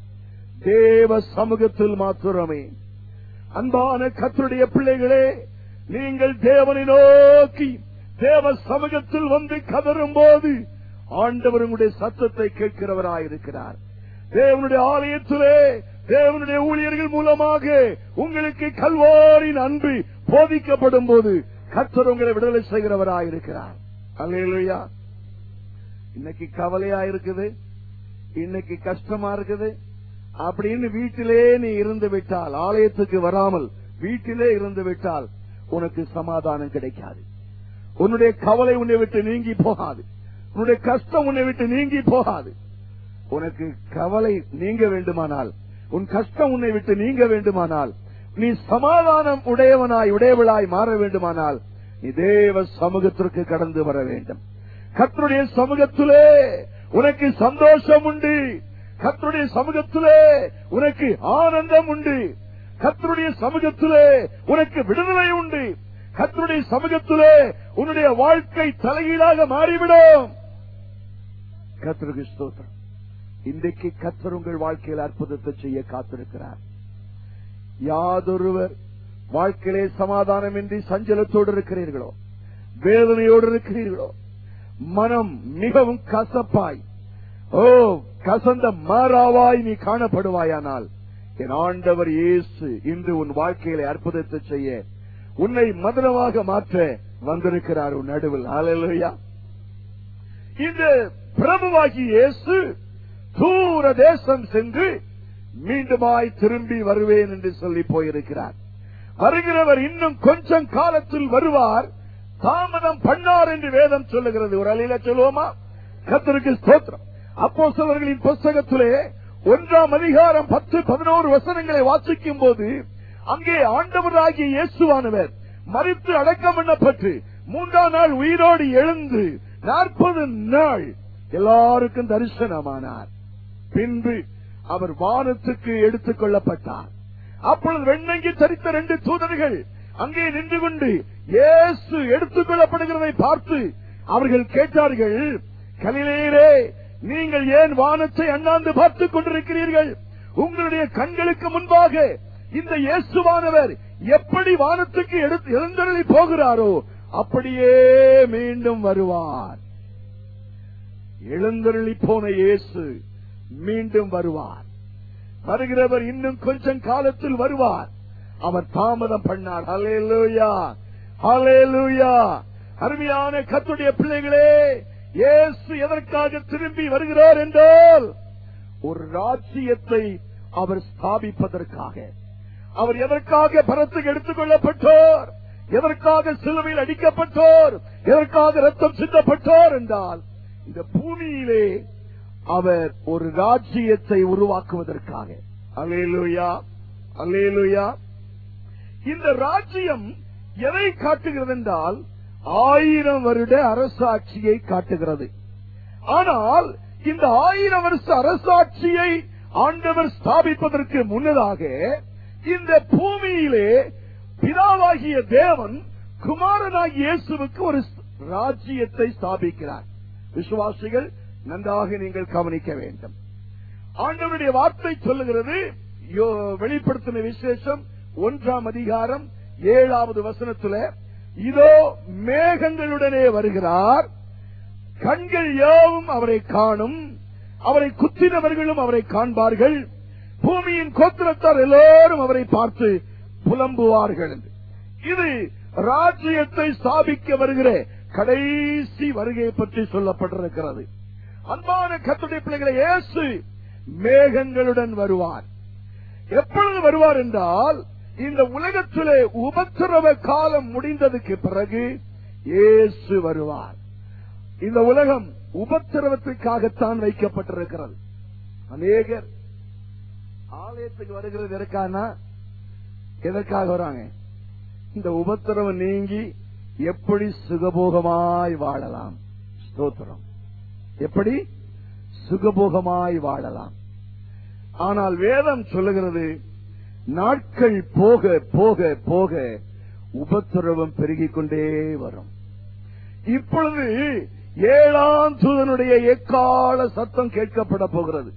தேவ சமூகத்தில் மாத்திரமே அன்பான கத்தருடைய பிள்ளைகளே நீங்கள் தேவனை நோக்கி தேவ சமூகத்தில் வந்து கதரும் போது ஆண்டவர் உங்களுடைய சத்தத்தை கேட்கிறவராயிருக்கிறார் தேவனுடைய ஆலயத்திலே தேவனுடைய ஊழியர்கள் மூலமாக உங்களுக்கு கல்வாரின் அன்பு போதிக்கப்படும் போது கத்தர் உங்களை விடுதலை செய்கிறவராயிருக்கிறார் அல்லேலூயா இன்னைக்கு கவலையா இருக்குது இன்னைக்கு கஷ்டமா இருக்குது அப்படின்னு வீட்டிலே நீ இருந்து விட்டால் ஆலயத்துக்கு வராமல் வீட்டிலே இருந்து விட்டால் உனக்கு சமாதானம் கிடைக்காது உன்னுடைய கவலை உன்னை விட்டு நீங்கி போகாது உன்னுடைய கஷ்டம் உன்னை விட்டு நீங்கி போகாது உனக்கு கவலை நீங்க வேண்டுமானால் உன் கஷ்டம் உன்னை விட்டு நீங்க வேண்டுமானால் நீ சமாதானம் உடையவனாய் உடையவளாய் மாற வேண்டுமானால் நீ தேவ சமூகத்திற்கு கடந்து வர வேண்டும் கர்த்தருடைய சமூகத்திலே உனக்கு சந்தோஷம் உண்டு கர்த்தருடைய சமூகத்திலே உனக்கு ஆனந்தம் உண்டு கர்த்தருடைய சமூகத்திலே உனக்கு விடுதலை உண்டு கர்த்தருடைய சமூகத்திலே உன்னுடைய வாழ்க்கை தலைகீழாக மாறிவிடும் கர்த்தருக்கு ஸ்தோத்திரம் இன்றைக்கு கர்த்தர் உங்கள் வாழ்க்கையில் அற்புதத்தை செய்ய காத்திருக்கிறார் யாதொருவர் வாழ்க்கையிலே சமாதானமின்றி சஞ்சலத்தோடு இருக்கிறீர்களோ வேதனையோடு இருக்கிறீர்களோ மனம் மிகவும் கசப்பாய் ஓ கசந்த மாறாவாய் நீ காணப்படுவாயானால் என் ஆண்டவர் இயேசு இன்று உன் வாழ்க்கையிலே அற்புதத்தை செய்ய உன்னை மதுரமாக மாற்ற வந்திருக்கிறார் உன் நடுவில் ஹalleluya இந்த பிரபுவாகி இயேசு தூர தேசம் சென்று மீண்டுமாய் திரும்பி வருவேன் என்று சொல்லி போயிருக்கிறார் வருகிறவர் இன்னும் கொஞ்சம் காலத்தில் வருவார் தாமதம் பண்ணார் என்று வேதம் சொல்லுகிறது ஒரு அலையில சொல்லுவோமா கத்தருக்கு ஸ்தோத்திரம் அப்போ சிலர்களின் புஸ்தகத்திலே ஒன்றாம் அதிகாரம் பத்து பதினோரு வசனங்களை வாசிக்கும் போது அங்கே ஆண்டவராகிய இயேசுவானவர் மறித்து அடக்கம் பண்ணப்பட்டு மூன்றாம் நாள் உயிரோடு எழுந்து நாற்பது நாள் எல்லாருக்கும் தரிசனமானார் பின்பு அவர் வானத்துக்கு எடுத்துக் கொள்ளப்பட்டார் அப்பொழுது வெண்ணங்கி தரித்த ரெண்டு தூதர்கள் அங்கே நின்று கொண்டு இயேசு எடுத்துக் கொள்ளப்படுகிறதை பார்த்து அவர்கள் கேட்டார்கள் கலிலேயரே நீங்கள் ஏன் வானத்தை அண்ணாந்து பார்த்துக் கொண்டிருக்கிறீர்கள் உங்களுடைய கண்களுக்கு முன்பாக இந்த இயேசுவானவர் எப்படி வானத்துக்கு எடுத்து எழுந்தருளி போகிறாரோ அப்படியே மீண்டும் வருவார் எழுந்தருளி போன இயேசு மீண்டும் வருவார் வருகிறவர் இன்னும் கொஞ்சம் காலத்தில் வருவார் அவர் தாமதம் பண்ணார் ஹalleluya ஹalleluya அருமையான கத்துடைய பிள்ளைகளே இயேசு எதற்காக திரும்பி வருகிறார் என்றால் ஒரு ராஜ்யத்தை அவர் ஸ்தாபிப்பதற்காக அவர் எதற்காக பரத்துக்கு எடுத்துக் கொள்ளப்பட்டோர் எதற்காக சிலுவையில் அடிக்கப்பட்டோர் எதற்காக ரத்தம் சிந்தப்பட்டோர் என்றால் இந்த பூமியிலே அவர் ஒரு ராஜ்யத்தை உருவாக்குவதற்காக அல்லேலூயா அல்லேலூயா இந்த ராஜ்யம் எதை காட்டுகிறது என்றால் ஆயிரம் வருட அரசாட்சியை காட்டுகிறது ஆனால் இந்த ஆயிரம் வருஷ அரசாட்சியை ஆண்டவர் ஸ்தாபிப்பதற்கு முன்னதாக இந்த பூமியிலே பிதாவாகிய தேவன் குமாரனாகிய இயேசுவுக்கு ஒரு ராஜ்யத்தை ஸ்தாபிக்கிறார் விசுவாசிகள் நன்றாக நீங்கள் கவனிக்க வேண்டும் ஆண்டவருடைய வார்த்தை சொல்லுகிறது யோ- வெளிப்படுத்தின விசேஷம் ஒன்றாம் அதிகாரம் ஏழாவது வசனத்துல இதோ மேகங்களுடனே வருகிறார் கண்கள் யாவும் அவரை காணும் அவரை குத்தினவர்களும் அவரை காண்பார்கள் பூமியின் கோத்திரத்தார் எல்லோரும் அவரை பார்த்து புலம்புவார்கள் என்று. இது ராஜ்யத்தை ஸ்தாபிக்க வருகிற கடைசி வருகையை பற்றி சொல்லப்பட்டிருக்கிறது அன்பான கத்துடைய பிள்ளைகளை இயேசு மேகங்களுடன் வருவார் எப்பொழுது வருவார் என்றால் இந்த உலகத்திலே உபத்திரவ காலம் முடிந்ததுக்கு பிறகு இயேசு வருவார் இந்த உலகம் உபத்திரவத்துக்காகத்தான் வைக்கப்பட்டிருக்கிறது அநேகர் ஆலயத்துக்கு வருகிறது எதற்கானா எதற்காக வராங்க இந்த உபத்திரவம் நீங்கி எப்படி சுகபோகமாய் வாழலாம் ஸ்தோத்திரம் எப்படி சுகபோகமாய் வாழலாம் ஆனால் வேதம் சொல்லுகிறது நாட்கள் போக போக போக உபத்திரவம் பெருகிக் கொண்டே வரும் இப்பொழுது ஏழாம் தூதனுடைய எக்கால சத்தம் கேட்கப்பட போகிறது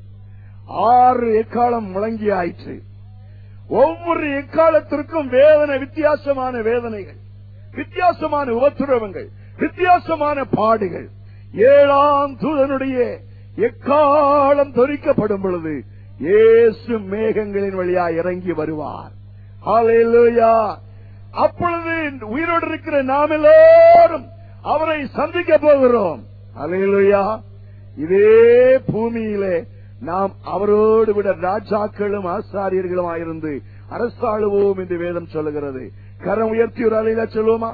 ஆறு எக்காலம் முழங்கி ஆயிற்று ஒவ்வொரு எக்காலத்திற்கும் வேதனை வித்தியாசமான வேதனைகள் வித்தியாசமான உபத்திரவங்கள் வித்தியாசமான பாடுகள் ஏழாம் தூதனுடைய எக்காலம் தொரிக்கப்படும் பொழுது இயேசு மேகங்களின் வழியா இறங்கி வருவார் ஹalleluya அப்பொழுது உயிரோடு இருக்கிற நாம் எல்லோரும் அவரை சந்திக்க போகிறோம் ஹalleluya இதே பூமியிலே நாம் அவரோடு விட ராஜாக்களும் ஆசாரியர்களுமாயிருந்து அரசாளுவோம் என்று வேதம் சொல்லுகிறது கரம் உயர்த்தி ஒரு அலையில சொல்லுவோமா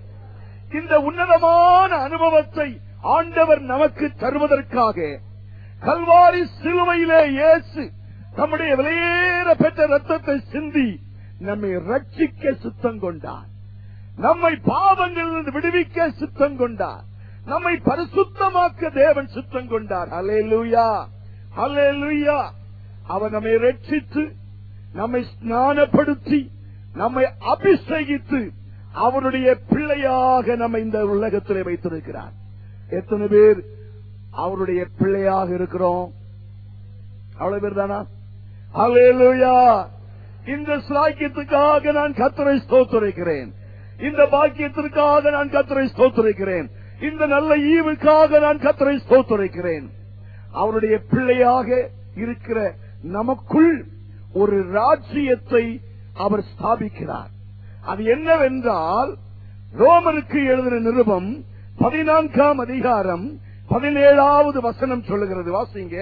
இந்த உன்னதமான அனுபவத்தை ஆண்டவர் நமக்கு தருவதற்காக கல்வாரி சிலுவையிலே இயேசு நம்முடைய விலையேற பெற்ற ரத்தத்தை சிந்தி நம்மை ரட்சிக்க சுத்தம் கொண்டார் நம்மை பாவங்களிலிருந்து விடுவிக்க சித்தம் கொண்டார் நம்மை பரிசுத்தமாக்க தேவன் சித்தம் கொண்டார் ஹalleluya ஹalleluya அவர் நம்மை ரட்சித்து நம்மை ஸ்நானப்படுத்தி நம்மை அபிஷேகித்து அவருடைய பிள்ளையாக நம்மை இந்த உலகத்திலே வைத்திருக்கிறார் எத்தனை பேர் அவருடைய பிள்ளையாக இருக்கிறோம் அவ்வளவு பேர் தானா ஹalleluya இந்த சாக்கியத்துக்காக நான் கத்தரை ஸ்தோத்திரிக்கிறேன் இந்த பாக்கியத்திற்காக நான் கத்தரை ஸ்தோத்திரிக்கிறேன் இந்த நல்ல ஈவுக்காக நான் கத்தரை ஸ்தோத்திரிக்கிறேன் அவருடைய பிள்ளையாக இருக்கிற நமக்குள் ஒரு ராஜ்யத்தை அவர் ஸ்தாபிக்கிறார் அது என்னவென்றால் ரோமருக்கு எழுதின நிருபம் பதினான்காம் அதிகாரம் பதினேழாவது வசனம் சொல்லுகிறது வாசிங்க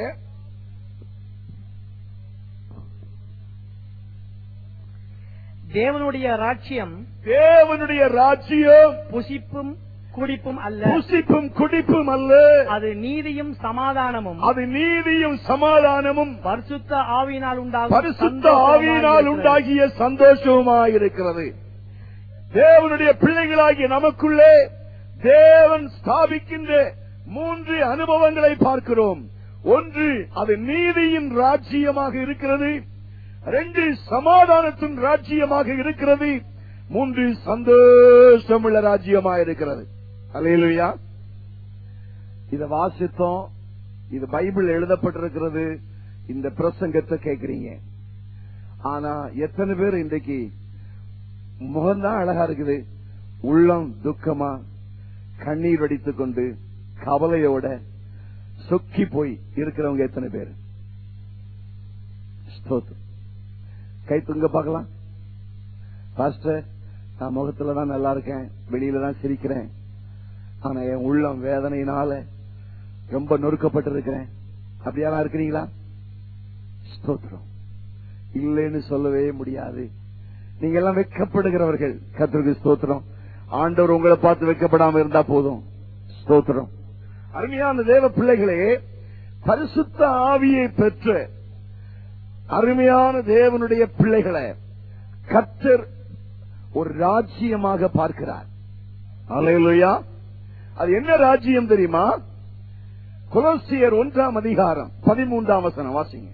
தேவனுடைய ராட்சியம் தேவனுடைய ராஜ்யம் புசிப்பும் குடிப்பும் அல்ல புசிப்பும் குடிப்பும் அல்ல அது நீதியும் சமாதானமும் அது நீதியும் சமாதானமும் பரிசுத்த ஆவியினால் உண்டாகும் பரிசுத்த ஆவியினால் உண்டாகிய சந்தோஷமாயிருக்கிறது தேவனுடைய பிள்ளைகளாகிய நமக்குள்ளே தேவன் ஸ்தாபிக்கின்ற மூன்று அனுபவங்களை பார்க்கிறோம் ஒன்று அது நீதியின் ராஜ்யமாக இருக்கிறது ரெண்டு சமாதானத்தின் ராஜ்யமாக இருக்கிறது மூன்று சந்தோஷமுள்ள ராஜ்யமாக இருக்கிறது அல்லேலூயா இத வாசித்தோம் இது பைபிள் எழுதப்பட்டிருக்கிறது இந்த பிரசங்கத்தை கேக்குறீங்க ஆனா எத்தனை பேர் இன்றைக்கு முகம்தான் அழகா இருக்குது உள்ளம் துக்கமா கண்ணீர் வடித்துக் கொண்டு கவலையோட சொக்கி போய் இருக்கிறவங்க எத்தனை பேர் ஸ்தோத்திரம். கை துங்க பார்க்கலாம் பாஸ்டர் நான் முகத்துல தான் நல்லா இருக்கேன் வெளியில தான் சிரிக்கிறேன் ஆனா என் உள்ளம் வேதனையினால ரொம்ப நொறுக்கப்பட்டிருக்கிறேன் அப்படியா இருக்கிறீங்களா ஸ்தோத்திரம் இல்லைன்னு சொல்லவே முடியாது நீங்க எல்லாம் வெட்கப்படுகிறவர்கள் கத்திற்கு ஸ்தோத்திரம் ஆண்டவர் உங்களை பார்த்து வெட்கப்படாம இருந்தா போதும் ஸ்தோத்திரம் அருமையான தேவ பிள்ளைகளே பரிசுத்த ஆவியை பெற்ற அருமையான தேவனுடைய பிள்ளைகளை கத்தர் ஒரு ராஜ்யமாக பார்க்கிறார் அலையலுயா அது என்ன ராஜ்யம் தெரியுமா குலோசியர் ஒன்றாம் அதிகாரம் பதிமூன்றாம் வசனம் வாசிங்க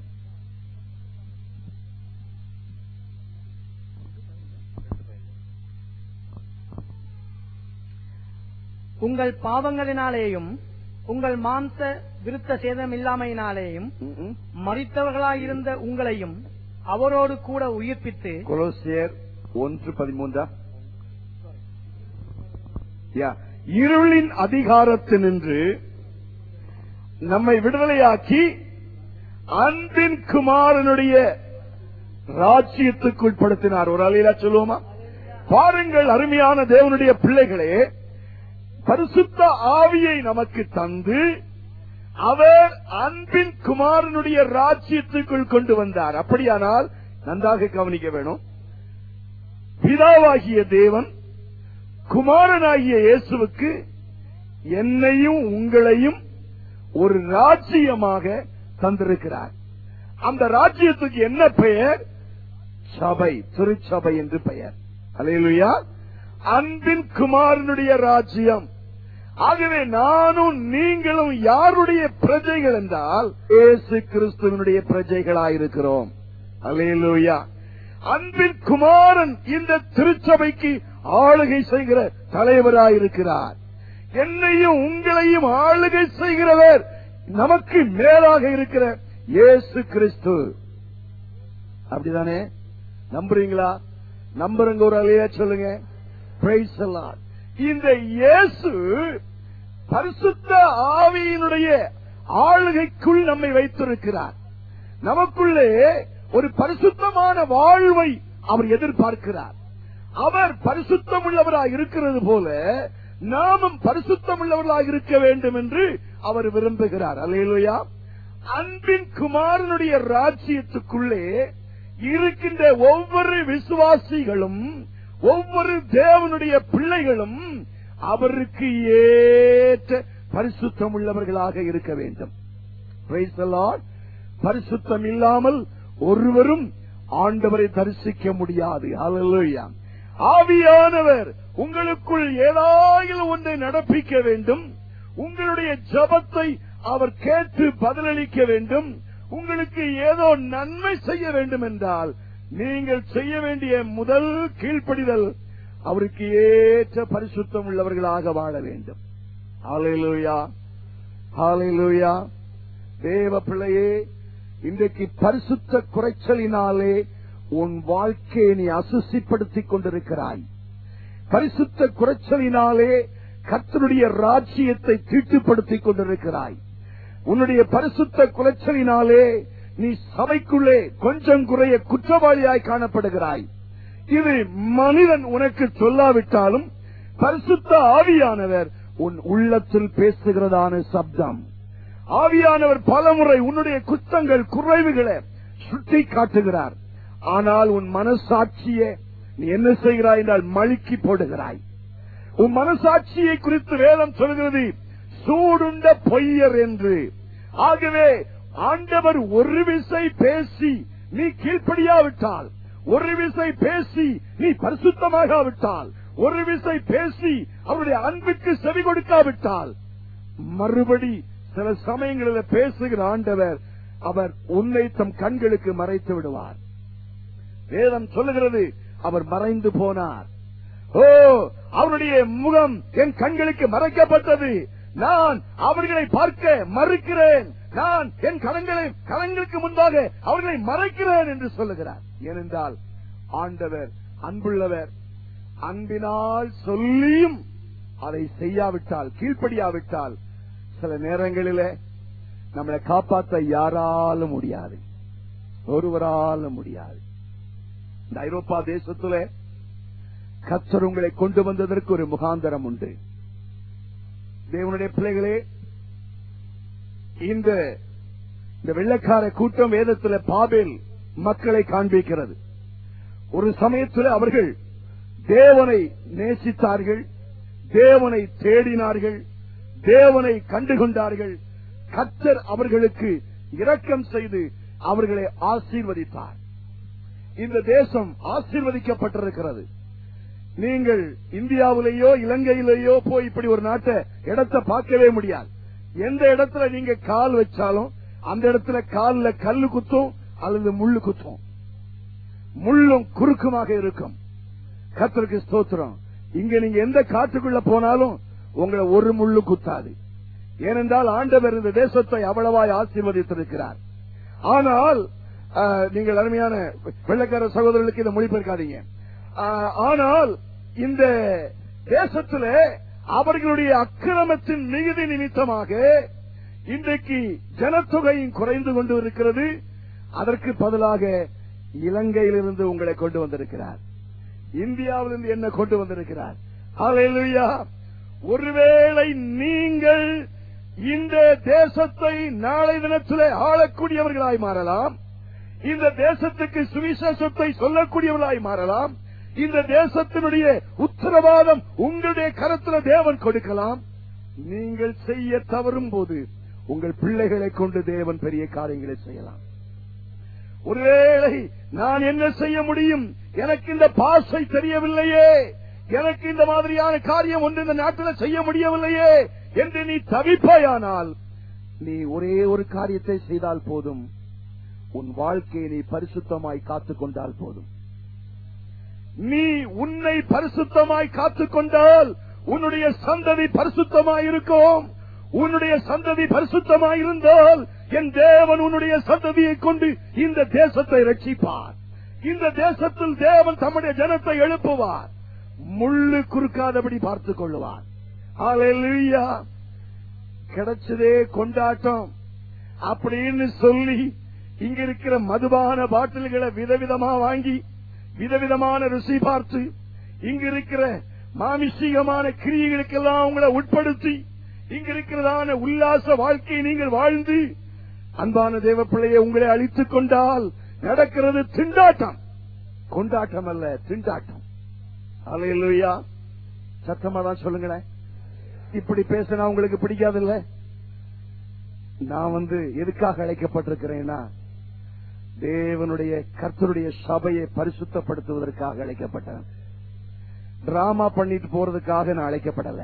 உங்கள் பாவங்களினாலேயும் உங்கள் மாம்ச விருத்த சேதம் இல்லாமையினாலேயும் ம்ம். மறித்தவர்களாயிருந்த உங்களையும் அவரோடு கூட உயிர்ப்பித்து கொலோசியர் ஒன்று பதிமூன்றா யா. இருளின் அதிகாரத்தினின்று நம்மை விடுதலையாக்கி அன்பின் குமாரனுடைய ராஜ்யத்துக்கு உட்படுத்தினார் ஒரு அலையிலா சொல்லுவோமா பாருங்கள் அருமையான தேவனுடைய பிள்ளைகளே பரிசுத்த ஆவியை நமக்கு தந்து அவர் அன்பின் குமாரனுடைய ராஜ்யத்துக்குள் கொண்டு வந்தார் அப்படியானால் நன்றாக கவனிக்க வேணும் பிதாவாகிய தேவன் குமாரனாகிய இயேசுவுக்கு என்னையும் உங்களையும் ஒரு ராஜ்யமாக தந்திருக்கிறார் அந்த ராஜ்யத்துக்கு என்ன பெயர் சபை திருச்சபை என்று பெயர் அலையலுயா அன்பின் குமாரனுடைய ராஜ்யம் ஆகவே நானும் நீங்களும் யாருடைய பிரஜைகள் என்றால் இயேசு கிறிஸ்துவனுடைய பிரஜைகளாயிருக்கிறோம் அலையலுயா அன்பின் குமாரன் இந்த திருச்சபைக்கு ஆளுகை செய்கிற தலைவராயிருக்கிறார் என்னையும் உங்களையும் ஆளுகை செய்கிறவர் நமக்கு மேலாக இருக்கிற இயேசு கிறிஸ்து அப்படிதானே நம்புறீங்களா நம்புறங்க ஒரு அலையா சொல்லுங்க Praise the Lord. இந்த இயேசு பரிசுத்த ஆவியினுடைய ஆளுகைக்குள் நம்மை வைத்திருக்கிறார் நமக்குள்ளே ஒரு பரிசுத்தமான வாழ்வை அவர் எதிர்பார்க்கிறார் அவர் பரிசுத்தம் உள்ளவராக இருக்கிறது போல நாமும் பரிசுத்தம் உள்ளவர்களாக இருக்க வேண்டும் என்று அவர் விரும்புகிறார் அல்லையா அன்பின் குமாரனுடைய ராஜ்யத்துக்குள்ளே இருக்கின்ற ஒவ்வொரு விசுவாசிகளும் ஒவ்வொரு தேவனுடைய பிள்ளைகளும் அவருக்கு ஏற்ற பரிசுத்தம் உள்ளவர்களாக இருக்க வேண்டும் Praise the Lord. பரிசுத்தம் இல்லாமல் ஒருவரும் ஆண்டவரை தரிசிக்க முடியாது Hallelujah. ஆவியானவர் உங்களுக்குள் ஏதாயிலும் ஒன்றை நடப்பிக்க வேண்டும் உங்களுடைய ஜபத்தை அவர் கேட்டு பதிலளிக்க வேண்டும் உங்களுக்கு ஏதோ நன்மை செய்ய வேண்டும் என்றால் நீங்கள் செய்ய வேண்டிய முதல் கீழ்ப்படிதல் அவருக்கு ஏற்ற பரிசுத்தம் உள்ளவர்களாக வாழ வேண்டும் ஹalleluya ஹalleluya தேவ பிள்ளையே இன்றைக்கு பரிசுத்த குறைச்சலினாலே உன் வாழ்க்கையை நீ அசுசிப்படுத்திக் கொண்டிருக்கிறாய் பரிசுத்த குறைச்சலினாலே கர்த்தருடைய ராஜ்யத்தை தீட்டுப்படுத்திக் கொண்டிருக்கிறாய் உன்னுடைய பரிசுத்த குலைச்சலினாலே நீ சபைக்குள்ளே கொஞ்சம் குறைய குற்றவாளியாய் காணப்படுகிறாய் இது மனிதன் உனக்கு சொல்லாவிட்டாலும் பரிசுத்த ஆவியானவர் உன் உள்ளத்தில் பேசுகிறதான சப்தம் ஆவியானவர் பலமுறை உன்னுடைய குற்றங்கள் குறைவுகளை சுட்டி காட்டுகிறார் ஆனால் உன் மனசாட்சியை நீ என்ன செய்கிறாய் என்றால் மழுக்கி போடுகிறாய் உன் மனசாட்சியை குறித்து வேதம் சொல்கிறது சூடுண்ட பொய்யர் என்று ஆகவே ஆண்டவர் ஒரு விசை பேசி நீ கீழ்ப்படியாவிட்டால் ஒரு விசை பேசி நீ பரிசுத்தமாகாவிட்டால் ஒரு விசை பேசி அவருடைய அன்புக்கு செவி கொடுக்காவிட்டால் மறுபடி சில சமயங்களில் பேசுகிற ஆண்டவர் அவர் உன்னை தம் கண்களுக்கு மறைத்து விடுவார் வேதம் சொல்லுகிறது அவர் மறைந்து போனார் ஓ அவருடைய முகம் என் கண்களுக்கு மறைக்கப்பட்டது நான் அவர்களை பார்க்க மறுக்கிறேன் நான் என் கரங்களை கரங்களுக்கு முன்பாக அவர்களை மறைக்கிறேன் என்று சொல்லுகிறார் ஏனென்றால் ஆண்டவர் அன்புள்ளவர் அன்பினால் சொல்லியும் அதை செய்யாவிட்டால் கீழ்ப்படியாவிட்டால் சில நேரங்களிலே நம்மளை காப்பாற்ற யாராலும் முடியாது ஒருவராலும் முடியாது இந்த ஐரோப்பா தேசத்துல கத்தர் உங்களை கொண்டு வந்ததற்கு ஒரு முகாந்தரம் உண்டு தேவனுடைய பிள்ளைகளே இந்த இந்த வெள்ளக்கார கூட்டம் வேதத்துல பாபேல் மக்களை காண்பிக்கிறது ஒரு சமயத்தில் அவர்கள் தேவனை நேசித்தார்கள் தேவனை தேடினார்கள் தேவனை கண்டுகொண்டார்கள் கத்தர் அவர்களுக்கு இரக்கம் செய்து அவர்களை ஆசீர்வதித்தார் இந்த தேசம் ஆசீர்வதிக்கப்பட்டிருக்கிறது நீங்கள் இந்தியாவிலேயோ இலங்கையிலேயோ போய் இப்படி ஒரு நாட்டை இடத்தை பார்க்கவே முடியாது எந்த இடத்துல நீங்க கால் வச்சாலும் அந்த இடத்துல கால்ல கல்லு குத்தும் அல்லது முள்ளு குத்தும் முள்ளும் குறுக்குமாக இருக்கும் கத்தருக்கு ஸ்தோத்திரம் இங்க நீங்க எந்த காட்டுக்குள்ள போனாலும் உங்களை ஒரு முள்ளு குத்தாது ஏனென்றால் ஆண்டவர் இந்த தேசத்தை அவ்வளவாய் ஆசீர்வதித்திருக்கிறார் ஆனால் ஆஹ், நீங்கள் அருமையான வெள்ளக்கார சகோதரர்களுக்கு இதை மொழிபெயர்க்காதீங்க ஆஹ், ஆனால் இந்த தேசத்துல அவர்களுடைய அக்கிரமத்தின் மிகுதி நிமித்தமாக இன்றைக்கு ஜனத்தொகையும் குறைந்து கொண்டு இருக்கிறது அதற்கு பதிலாக இலங்கையிலிருந்து உங்களை கொண்டு வந்திருக்கிறார் இந்தியாவிலிருந்து என்ன கொண்டு வந்திருக்கிறார் ஹalleluya ஒருவேளை நீங்கள் இந்த தேசத்தை நாளை தினத்திலே ஆளக்கூடியவர்களாய் மாறலாம் இந்த தேசத்துக்கு சுவிசேஷத்தை சொல்லக்கூடியவர்களாய் மாறலாம் இந்த தேசத்தினுடைய உத்தரவாதம் உங்களுடைய கரத்தில் தேவன் கொடுக்கலாம் நீங்கள் செய்ய தவறும் போது உங்கள் பிள்ளைகளை கொண்டு தேவன் பெரிய காரியங்களை செய்யலாம் ஒருவேளை நான் என்ன செய்ய முடியும் எனக்கு இந்த பாசை தெரியவில்லையே எனக்கு இந்த மாதிரியான காரியம் ஒன்று இந்த நாட்டில் செய்ய முடியவில்லையே என்று நீ தவிப்பாயானால் நீ ஒரே ஒரு காரியத்தை செய்தால் போதும் உன் வாழ்க்கையை நீ பரிசுத்தமாய் காத்துக் கொண்டால் போதும் நீ உன்னை பரிசுத்தமாய் காத்துக் கொண்டால் உன்னுடைய சந்ததி பரிசுத்தமாய் இருக்கும் உன்னுடைய சந்ததி பரிசுத்தமாய் இருந்தால் என் தேவன் உன்னுடைய சந்ததியை கொண்டு இந்த தேசத்தை ரட்சிப்பார் இந்த தேசத்தில் தேவன் தம்முடைய ஜனத்தை எழுப்புவார் முள்ளு குறுக்காதபடி பார்த்துக் கொள்ளுவார் ஹalleluya கிடைச்சதே கொண்டாட்டம் அப்படின்னு சொல்லி இங்க இருக்கிற மதுபான பாட்டில்களை விதவிதமா வாங்கி விதவிதமான ருசி பார்த்து இங்க இருக்கிற மாமிசீகமான கிரியைகளுக்கெல்லாம் உங்களை உட்படுத்தி இங்க இருக்கிறதான உல்லாச வாழ்க்கையை நீங்கள் வாழ்ந்து அன்பான தேவ பிள்ளையை உங்களை அழித்துக் கொண்டால் நடக்கிறது திண்டாட்டம் கொண்டாட்டம் அல்ல திண்டாட்டம் அலையிலுயா சத்தமா தான் சொல்லுங்களேன் இப்படி பேசினா உங்களுக்கு பிடிக்காதுல்ல நான் வந்து எதுக்காக அழைக்கப்பட்டிருக்கிறேன்னா தேவனுடைய கர்த்தருடைய சபையை பரிசுத்தப்படுத்துவதற்காக அழைக்கப்பட்டேன் டிராமா பண்ணிட்டு போறதுக்காக நான் அழைக்கப்படல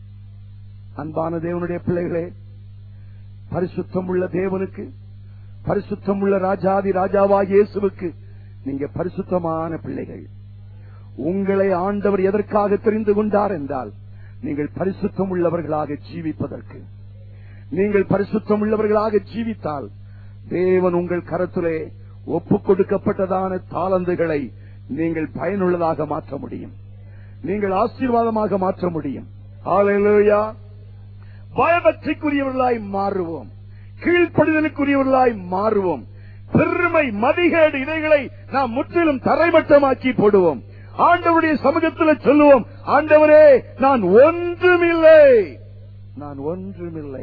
அன்பான தேவனுடைய பிள்ளைகளே பரிசுத்தம் உள்ள தேவனுக்கு பரிசுத்தம் உள்ள ராஜாதி ராஜாவாகிய இயேசுவுக்கு நீங்க பரிசுத்தமான பிள்ளைகள் உங்களை ஆண்டவர் எதற்காக தெரிந்து கொண்டார் என்றால் நீங்கள் பரிசுத்தம் உள்ளவர்களாக ஜீவிப்பதற்கு நீங்கள் பரிசுத்தம் உள்ளவர்களாக ஜீவித்தால் தேவன் உங்கள் கரத்திலே ஒப்புக் கொடுக்கப்பட்டதான தாளந்துகளை நீங்கள் பயனுள்ளதாக மாற்ற முடியும் நீங்கள் ஆசீர்வாதமாக மாற்ற முடியும் ஹalleluya பயபக்திக்குரியவர்களாய் மாறுவோம் கீழ்ப்படிதலுக்குரியவர்களாய் மாறுவோம் பெருமை மதிகேடு இதைகளை நாம் முற்றிலும் தரைமட்டமாக்கி போடுவோம் ஆண்டவருடைய சமூகத்தில் சொல்லுவோம் ஆண்டவரே நான் ஒன்றுமில்லை நான் ஒன்றுமில்லை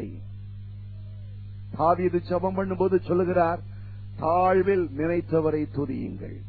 தாவீது ஜெபம் பண்ணும்போது சொல்லுகிறார் தாழ்வில் நினைத்தவரை துதியுங்கள்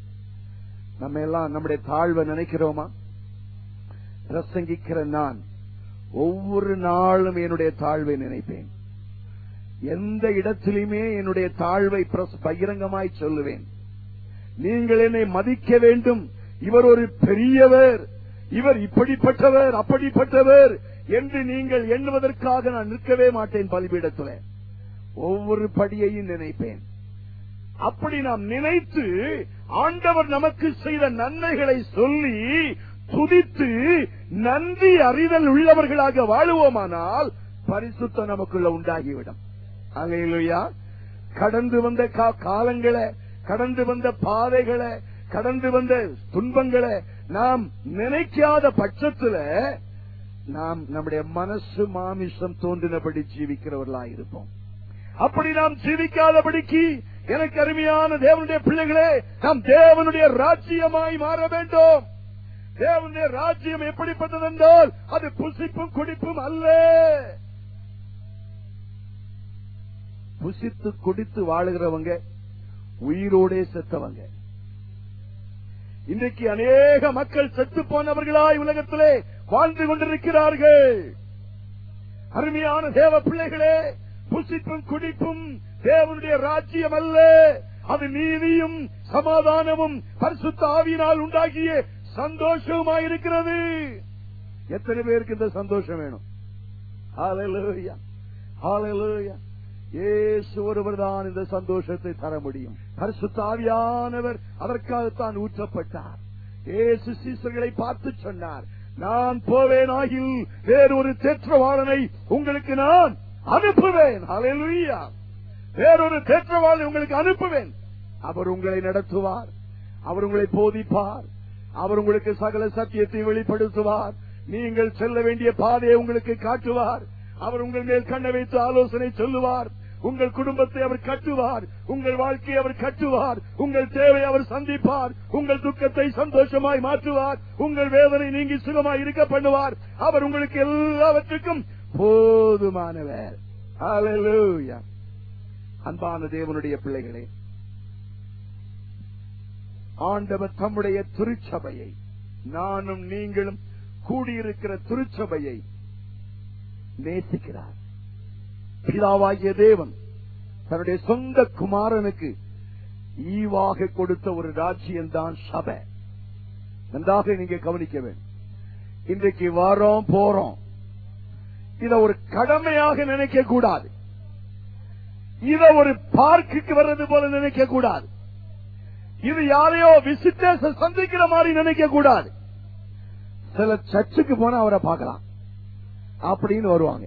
நம்ம எல்லாம் நம்முடைய தாழ்வை நினைக்கிறோமா பிரசங்கிக்கிற நான் ஒவ்வொரு நாளும் என்னுடைய தாழ்வை நினைப்பேன் எந்த இடத்திலுமே என்னுடைய தாழ்வை பிரஸ்- பகிரங்கமாய் சொல்லுவேன் நீங்கள் என்னை மதிக்க வேண்டும் இவர் ஒரு பெரியவர் இவர் இப்படிப்பட்டவர் அப்படிப்பட்டவர் என்று நீங்கள் எண்ணுவதற்காக நான் நிற்கவே மாட்டேன் பலிபீடத்தில் ஒவ்வொரு படியையும் நினைப்பேன் அப்படி நாம் நினைத்து ஆண்டவர் நமக்கு செய்த நன்மைகளை சொல்லி துதித்து நன்றி அறிதல் உள்ளவர்களாக வாழுவோமானால் பரிசுத்தம் நமக்குள்ள உண்டாகிவிடும் அலையிலுயா கடந்து வந்த கா- காலங்களை கடந்து வந்த பாதைகளை கடந்து வந்த துன்பங்களை நாம் நினைக்காத பட்சத்துல நாம் நம்முடைய மனசு மாமிசம் தோன்றினபடி ஜீவிக்கிறவர்களாக இருப்போம் அப்படி நாம் ஜீவிக்காதபடிக்கு எனக்கு அருமையான தேவனுடைய பிள்ளைகளே நாம் தேவனுடைய ராஜ்யமாய் மாற வேண்டும் தேவனுடைய ராஜ்யம் எப்படிப்பட்டது என்றால் அது புசிப்பும் குடிப்பும் அல்ல புசித்து குடித்து வாழுகிறவங்க உயிரோடே செத்தவங்க இன்றைக்கு அநேக மக்கள் செத்து போனவர்களாய் உலகத்திலே வாழ்ந்து கொண்டிருக்கிறார்கள் அருமையான தேவ பிள்ளைகளே புசிப்பும் குடிப்பும் தேவனுடைய ராஜ்யம் அல்ல அது நீதியும் சமாதானமும் பரிசுத்த ஆவியினால் உண்டாகிய சந்தோஷமாயிருக்கிறது எத்தனை பேருக்கு இந்த சந்தோஷம் வேணும் ஹalleluya ஹalleluya இயேசு ஒருவர் தான் இந்த சந்தோஷத்தை தர முடியும் பரிசுத்த ஆவியானவர் அதற்காகத்தான் ஊற்றப்பட்டார் இயேசு சீசர்களை பார்த்து சொன்னார் நான் போவேனாகில் வேறொரு தேற்றவாளனை உங்களுக்கு நான் அனுப்புவேன் ஹalleluya வேறொரு தேற்றவாளனை உங்களுக்கு அனுப்புவேன் அவர் உங்களை நடத்துவார் அவர் உங்களை போதிப்பார் அவர் உங்களுக்கு சகல சத்தியத்தை வெளிப்படுத்துவார் நீங்கள் செல்ல வேண்டிய பாதையை உங்களுக்கு காட்டுவார் அவர் உங்கள் மேல் கண்ணை வைத்து ஆலோசனை சொல்லுவார் உங்கள் குடும்பத்தை அவர் கட்டுவார் உங்கள் வாழ்க்கையை அவர் கட்டுவார் உங்கள் தேவை அவர் சந்திப்பார் உங்கள் துக்கத்தை சந்தோஷமாய் மாற்றுவார் உங்கள் வேதனை நீங்கி சுகமாய் இருக்க பண்ணுவார் அவர் உங்களுக்கு எல்லாவற்றுக்கும் போதுமானவர் Hallelujah. அன்பான தேவனுடைய பிள்ளைகளே ஆண்டவர் தம்முடைய திருச்சபையை நானும் நீங்களும் கூடியிருக்கிற திருச்சபையை நேசிக்கிறார் பிதாவாகிய தேவன் தன்னுடைய சொந்த குமாரனுக்கு ஈவாக கொடுத்த ஒரு ராஜ்யம் தான் சபை நன்றாக நீங்க கவனிக்க வேண்டும் இன்றைக்கு வரோம் போறோம் இத ஒரு கடமையாக நினைக்க கூடாது இத ஒரு பார்க்குக்கு வர்றது போல நினைக்க கூடாது இது யாரையோ விசிட்டர்ஸ் சந்திக்கிற மாதிரி நினைக்க கூடாது சில சர்ச்சுக்கு போனா அவரை பார்க்கலாம் அப்படின்னு வருவாங்க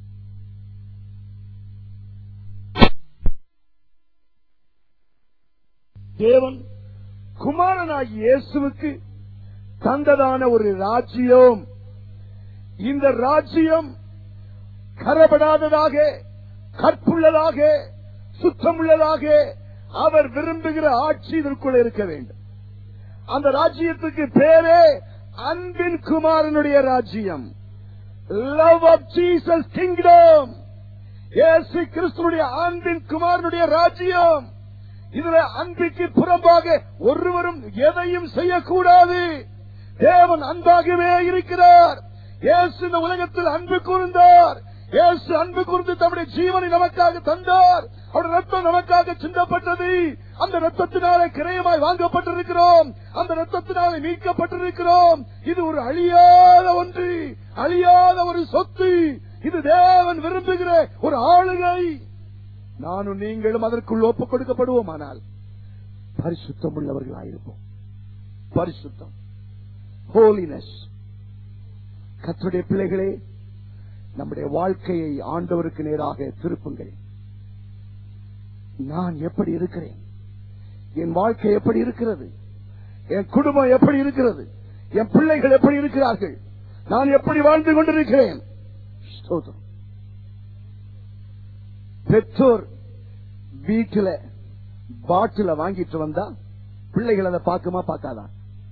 தேவன் குமாரனாகி இயேசுவுக்கு தந்ததான ஒரு ராஜ்யம் இந்த ராஜ்யம் கரப்படாததாக கற்புள்ளதாக சுத்தமுள்ளதாக அவர் விரும்புகிற ஆட்சி இதற்குள்ள இருக்க வேண்டும் அந்த ராஜ்யத்துக்கு பேரே அன்பின் குமாரனுடைய ராஜ்யம் லவ் ஆஃப் ஜீசஸ் கிங்டம் இயேசு கிறிஸ்துடைய அன்பின் குமாரனுடைய ராஜ்யம் இதுல அன்பிற்கு புறம்பாக ஒருவரும் எதையும் செய்யக்கூடாது தேவன் அன்பாகவே இருக்கிறார் இயேசு இந்த உலகத்தில் அன்பு கூர்ந்தார் இயேசு அன்பு கூர்ந்து தம்முடைய ஜீவனை நமக்காக தந்தார் அவருடைய ரத்தம் நமக்காக சிந்தப்பட்டது அந்த ரத்தத்தினாலே கிரயமாய் வாங்கப்பட்டிருக்கிறோம் அந்த ரத்தத்தினாலே மீட்கப்பட்டிருக்கிறோம் இது ஒரு அழியாத ஒன்று அழியாத ஒரு சொத்து இது தேவன் விரும்புகிற ஒரு ஆளுகை நானும் நீங்களும் அதற்குள் ஒப்புக் கொடுக்கப்படுவோமானால் பரிசுத்தம் உள்ளவர்களாயிருப்போம் பரிசுத்தம் ஹோலினஸ் கர்த்தருடைய பிள்ளைகளே நம்முடைய வாழ்க்கையை ஆண்டவருக்கு நேராக திருப்புங்கள் நான் எப்படி இருக்கிறேன் என் வாழ்க்கை எப்படி இருக்கிறது என் குடும்பம் எப்படி இருக்கிறது என் பிள்ளைகள் எப்படி இருக்கிறார்கள் நான் எப்படி வாழ்ந்து கொண்டிருக்கிறேன் ஸ்தோத்திரம். பெற்றோர் வீட்டுல பாட்டில வாங்கிட்டு வந்தா பிள்ளைகள் அதை பார்க்குமா பார்க்காதா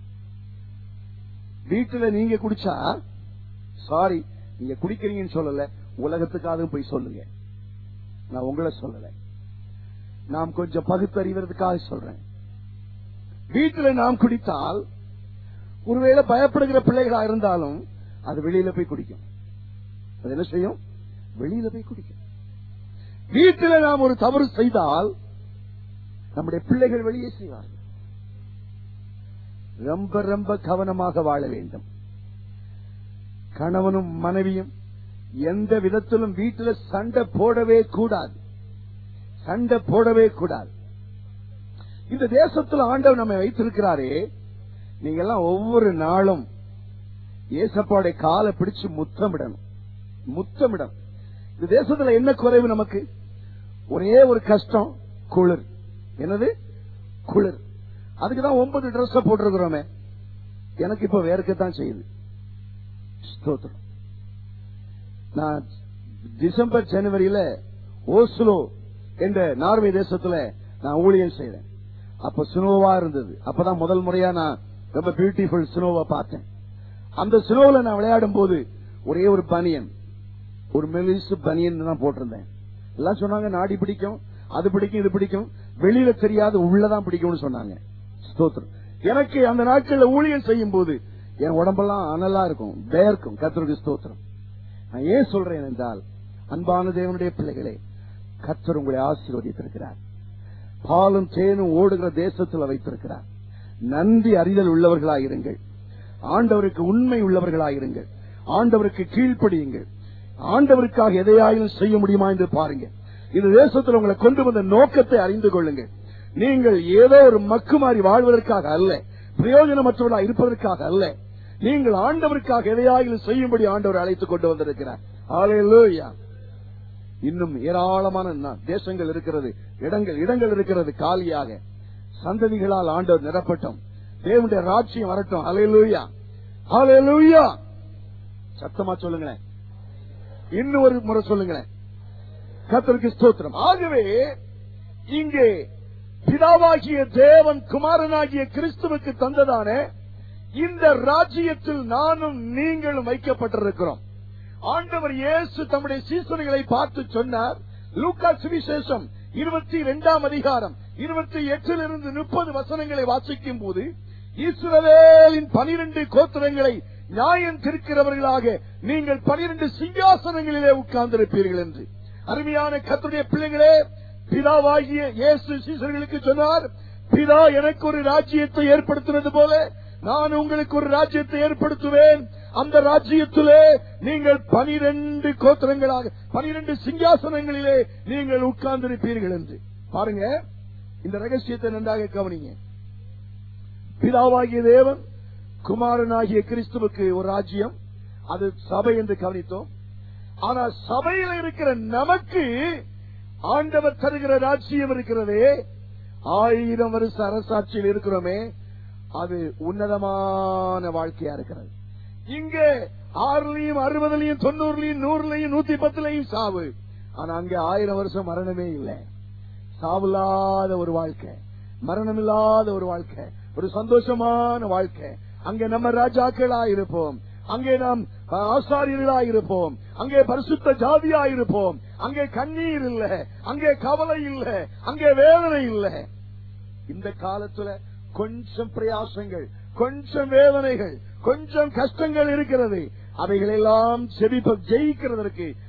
வீட்டுல நீங்க குடிச்சா சாரி நீங்க குடிக்கிறீங்கன்னு சொல்லல உலகத்துக்காக போய் சொல்லுங்க நான் உங்களை சொல்லல நாம் கொஞ்சம் பகுத்தறிவதற்காக சொல்றேன் வீட்டுல நாம் குடித்தால் ஒருவேளை பயப்படுகிற பிள்ளைகளா இருந்தாலும் அது வெளியில போய் குடிக்கும் அது என்ன செய்யும் வெளியில போய் குடிக்கும் வீட்டில நாம் ஒரு தவறு செய்தால் நம்முடைய பிள்ளைகள் வெளியே செய்வார்கள் ரொம்ப ரொம்ப கவனமாக வாழ வேண்டும் கணவனும் மனைவியும் எந்த விதத்திலும் வீட்டில் சண்டை போடவே கூடாது சண்டை போடவே கூடாது இந்த தேசத்துல ஆண்டவர் நம்மை வைத்திருக்கிறாரே நீங்க எல்லாம் ஒவ்வொரு நாளும் ஏசப்பாடைய காலை பிடிச்சு முத்தமிடணும் முத்தமிடணும் இந்த தேசத்துல என்ன குறைவு நமக்கு ஒரே ஒரு கஷ்டம் குளிர் என்னது குளிர் அதுக்குதான் ஒன்பது ட்ரெஸ் போட்டிருக்கிறோமே எனக்கு இப்ப வேர்க்கத்தான் செய்யுது ஸ்தோத்திரம் நான் டிசம்பர் ஜனவரியில ஓஸ்லோ என்ற நார்வே தேசத்துல நான் ஊழியம் செய்தேன் அப்ப ஸ்னோவா இருந்தது அப்பதான் முதல் முறையா நான் ரொம்ப பியூட்டிஃபுல் ஸ்னோவை பார்த்தேன் அந்த ஸ்னோவில் நான் விளையாடும் போது ஒரே ஒரு பனியன் ஒரு மெலிசு பனியன் தான் போட்டிருந்தேன் எல்லாம் சொன்னாங்க நாடி பிடிக்கும் அது பிடிக்கும் இது பிடிக்கும் வெளியில தெரியாது உள்ளதான் பிடிக்கும்னு சொன்னாங்க ஸ்தோத்திரம் எனக்கு அந்த நாட்கள்ல ஊழியம் செய்யும் போது என் உடம்பெல்லாம் அனலா இருக்கும் வேர்க்கும் கத்தருக்கு ஸ்தோத்திரம் நான் ஏன் சொல்றேன் என்றால் அன்பான தேவனுடைய பிள்ளைகளே கத்தர் உங்களை ஆசீர்வதித்திருக்கிறார் பாலும் தேனும் ஓடுகிற தேசத்துல வைத்திருக்கிறார் நன்றி அறிதல் உள்ளவர்களாயிருங்கள் ஆண்டவருக்கு உண்மை உள்ளவர்களாயிருங்கள் ஆண்டவருக்கு கீழ்ப்படியுங்கள் ஆண்டவருக்காக எதையாயிலும் செய்ய முடியுமா என்று பாருங்க இந்த தேசத்தில் உங்களை கொண்டு வந்த நோக்கத்தை அறிந்து கொள்ளுங்கள் நீங்கள் ஏதோ ஒரு மக்குமாறி வாழ்வதற்காக அல்ல பிரயோஜனமற்றவர்களாக இருப்பதற்காக அல்ல நீங்கள் ஆண்டவருக்காக எதையாயிலும் செய்யும்படி ஆண்டவர் அழைத்துக் கொண்டு வந்திருக்கிறார் ஹalleluya இன்னும் ஏராளமான நா- தேசங்கள் இருக்கிறது இடங்கள் இடங்கள் இருக்கிறது காலியாக சந்ததிகளால் ஆண்டவர் நிரப்பட்டும் தேவனுடைய ராட்சியம் வரட்டும் ஹalleluya ஹalleluya சத்தமா சொல்லுங்களேன் இன்னும் ஒரு முறை சொல்லுங்களேன் கர்த்தருக்கு ஸ்தோத்திரம் ஆகவே இங்கே பிதாவாகிய தேவன் குமாரனாகிய கிறிஸ்துவுக்கு தந்ததான இந்த ராஜ்யத்தில் நானும் நீங்களும் வைக்கப்பட்டிருக்கிறோம் ஆண்டவர் இயேசு தம்முடைய சீசர்களை பார்த்து சொன்னார் லூக்கா சுவிசேஷம் இருபத்தி இரண்டாம் அதிகாரம் இருபத்தி எட்டிலிருந்து முப்பது வசனங்களை வாசிக்கும் போது இஸ்ரவேலின் பனிரெண்டு கோத்திரங்களை நியாயம் திருக்கிறவர்களாக நீங்கள் பனிரெண்டு சிங்காசனங்களிலே உட்கார்ந்திருப்பீர்கள் என்று அருமையான கத்துடைய பிள்ளைகளே பிதாவாகிய இயேசு சீசர்களுக்கு சொன்னார் பிதா எனக்கு ஒரு ராஜ்யத்தை ஏற்படுத்தினது போல நான் உங்களுக்கு ஒரு ராஜ்யத்தை ஏற்படுத்துவேன் அந்த ராஜ்யத்திலே நீங்கள் பனிரெண்டு கோத்திரங்களாக பனிரெண்டு சிங்காசனங்களிலே நீங்கள் உட்கார்ந்திருப்பீர்கள் என்று பாருங்க இந்த ரகசியத்தை நன்றாக கவனிங்க பிதாவாகிய தேவன் குமாரனாகிய கிறிஸ்துவுக்கு ஒரு ராஜ்யம் அது சபை என்று கவனித்தோம் ஆனா சபையில் இருக்கிற நமக்கு ஆண்டவர் தருகிற ராஜ்யம் இருக்கிறதே ஆயிரம் வருஷ அரசாட்சியில் இருக்கிறோமே அது உன்னதமான வாழ்க்கையா இருக்கிறது இங்கே ஆறுலயும் அறுபதுலயும் தொண்ணூறுலயும் நூறுலயும் நூத்தி பத்துலயும் சாவு ஆனா அங்க ஆயிரம் வருஷம் மரணமே இல்லை சாவில்லாத ஒரு வாழ்க்கை மரணம் இல்லாத ஒரு வாழ்க்கை ஒரு சந்தோஷமான வாழ்க்கை அங்கே நம்ம ராஜாக்களா இருப்போம் அங்கே நாம் ஆசாரியர்களா இருப்போம் அங்கே பரிசுத்த ஜாதியா இருப்போம் அங்கே கண்ணீர் இல்ல அங்கே கவலை இல்ல அங்கே வேதனை இல்ல இந்த காலத்துல கொஞ்சம் பிரயாசங்கள் கொஞ்சம் வேதனைகள் கொஞ்சம் கஷ்டங்கள் இருக்கிறது அவைகளெல்லாம் செபிப்ப ஜெயிக்கிறதற்கு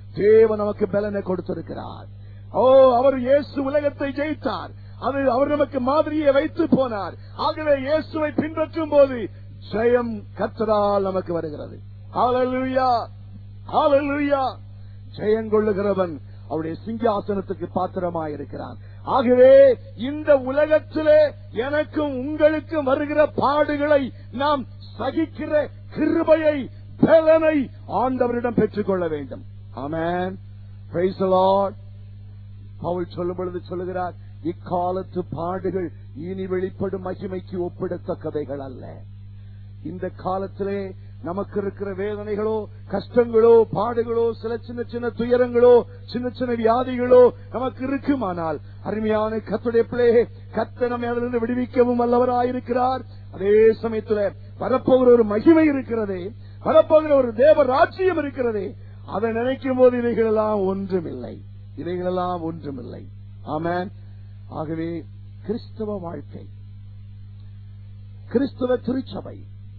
தேவன் நமக்கு பலனை கொடுத்திருக்கிறார் ஓ அவர் இயேசு உலகத்தை ஜெயித்தார் அது அவர் நமக்கு மாதிரியை வைத்து போனார் ஆகவே இயேசுவை பின்பற்றும் போது ஜெயம் கத்தரால் நமக்கு வருகிறது ஹalleluya ஹalleluya ஜெயங்கொள்ளுகிறவன் அவருடைய சிங்காசனத்துக்கு பாத்திரமாயிருக்கிறான் ஆகவே இந்த உலகத்திலே எனக்கும் உங்களுக்கும் வருகிற பாடுகளை நாம் சகிக்கிற கிருபையை பலனை ஆண்டவரிடம் பெற்றுக்கொள்ள வேண்டும் ஆமென் Praise the Lord. பவுல் சொல்லும் பொழுது சொல்லுகிறார் இக்காலத்து பாடுகள் இனி வெளிப்படும் மகிமைக்கு ஒப்பிடத்தக்கவைகள் அல்ல இந்த காலத்திலே நமக்கு இருக்கிற வேதனைகளோ கஷ்டங்களோ பாடுகளோ சில சின்ன சின்ன துயரங்களோ சின்ன சின்ன வியாதிகளோ நமக்கு இருக்குமானால் அருமையான கத்துடைய பிள்ளையே கத்த நம்மை அதிலிருந்து விடுவிக்கவும் வல்லவராயிருக்கிறார் அதே சமயத்துல வரப்போகிற ஒரு மகிமை இருக்கிறதே வரப்போகிற ஒரு தேவ ராஜ்யம் இருக்கிறதே அதை நினைக்கும் போது இவைகளெல்லாம் ஒன்றுமில்லை இவைகளெல்லாம் ஒன்றுமில்லை ஆமென் ஆகவே கிறிஸ்தவ வாழ்க்கை கிறிஸ்தவ திருச்சபை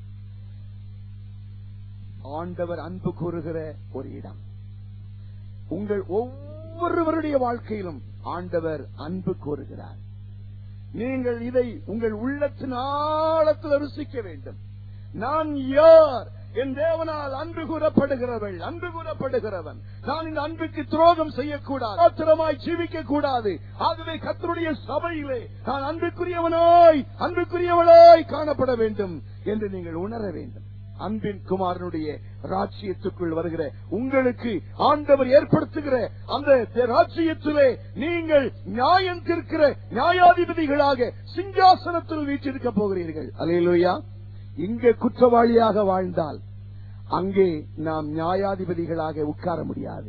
ஆண்டவர் அன்பு கூறுகிற ஒரு இடம் உங்கள் ஒவ்வொருவருடைய வாழ்க்கையிலும் ஆண்டவர் அன்பு கூறுகிறார் நீங்கள் இதை உங்கள் உள்ளத்தின் ஆழத்தில் ருசிக்க வேண்டும் நான் யார் என் தேவனால் அன்பு கூறப்படுகிறவள் அன்பு கூறப்படுகிறவன் நான் இந்த அன்புக்கு துரோகம் செய்யக்கூடாது ஆத்திரமாய் ஜீவிக்க கூடாது ஆகவே கத்தருடைய சபையிலே நான் அன்புக்குரியவனாய் அன்புக்குரியவளாய் காணப்பட வேண்டும் என்று நீங்கள் உணர வேண்டும் அன்பின் குமாரனுடைய ராஜ்யத்துக்குள் வருகிற உங்களுக்கு ஆண்டவர் ஏற்படுத்துகிற அந்த ராஜ்யத்திலே நீங்கள் நியாயம் தீர்க்கிற நியாயாதிபதிகளாக சிங்காசனத்தில் வீற்றிருக்க போகிறீர்கள் அலையிலுயா இங்கே குற்றவாளியாக வாழ்ந்தால் அங்கே நாம் நியாயாதிபதிகளாக உட்கார முடியாது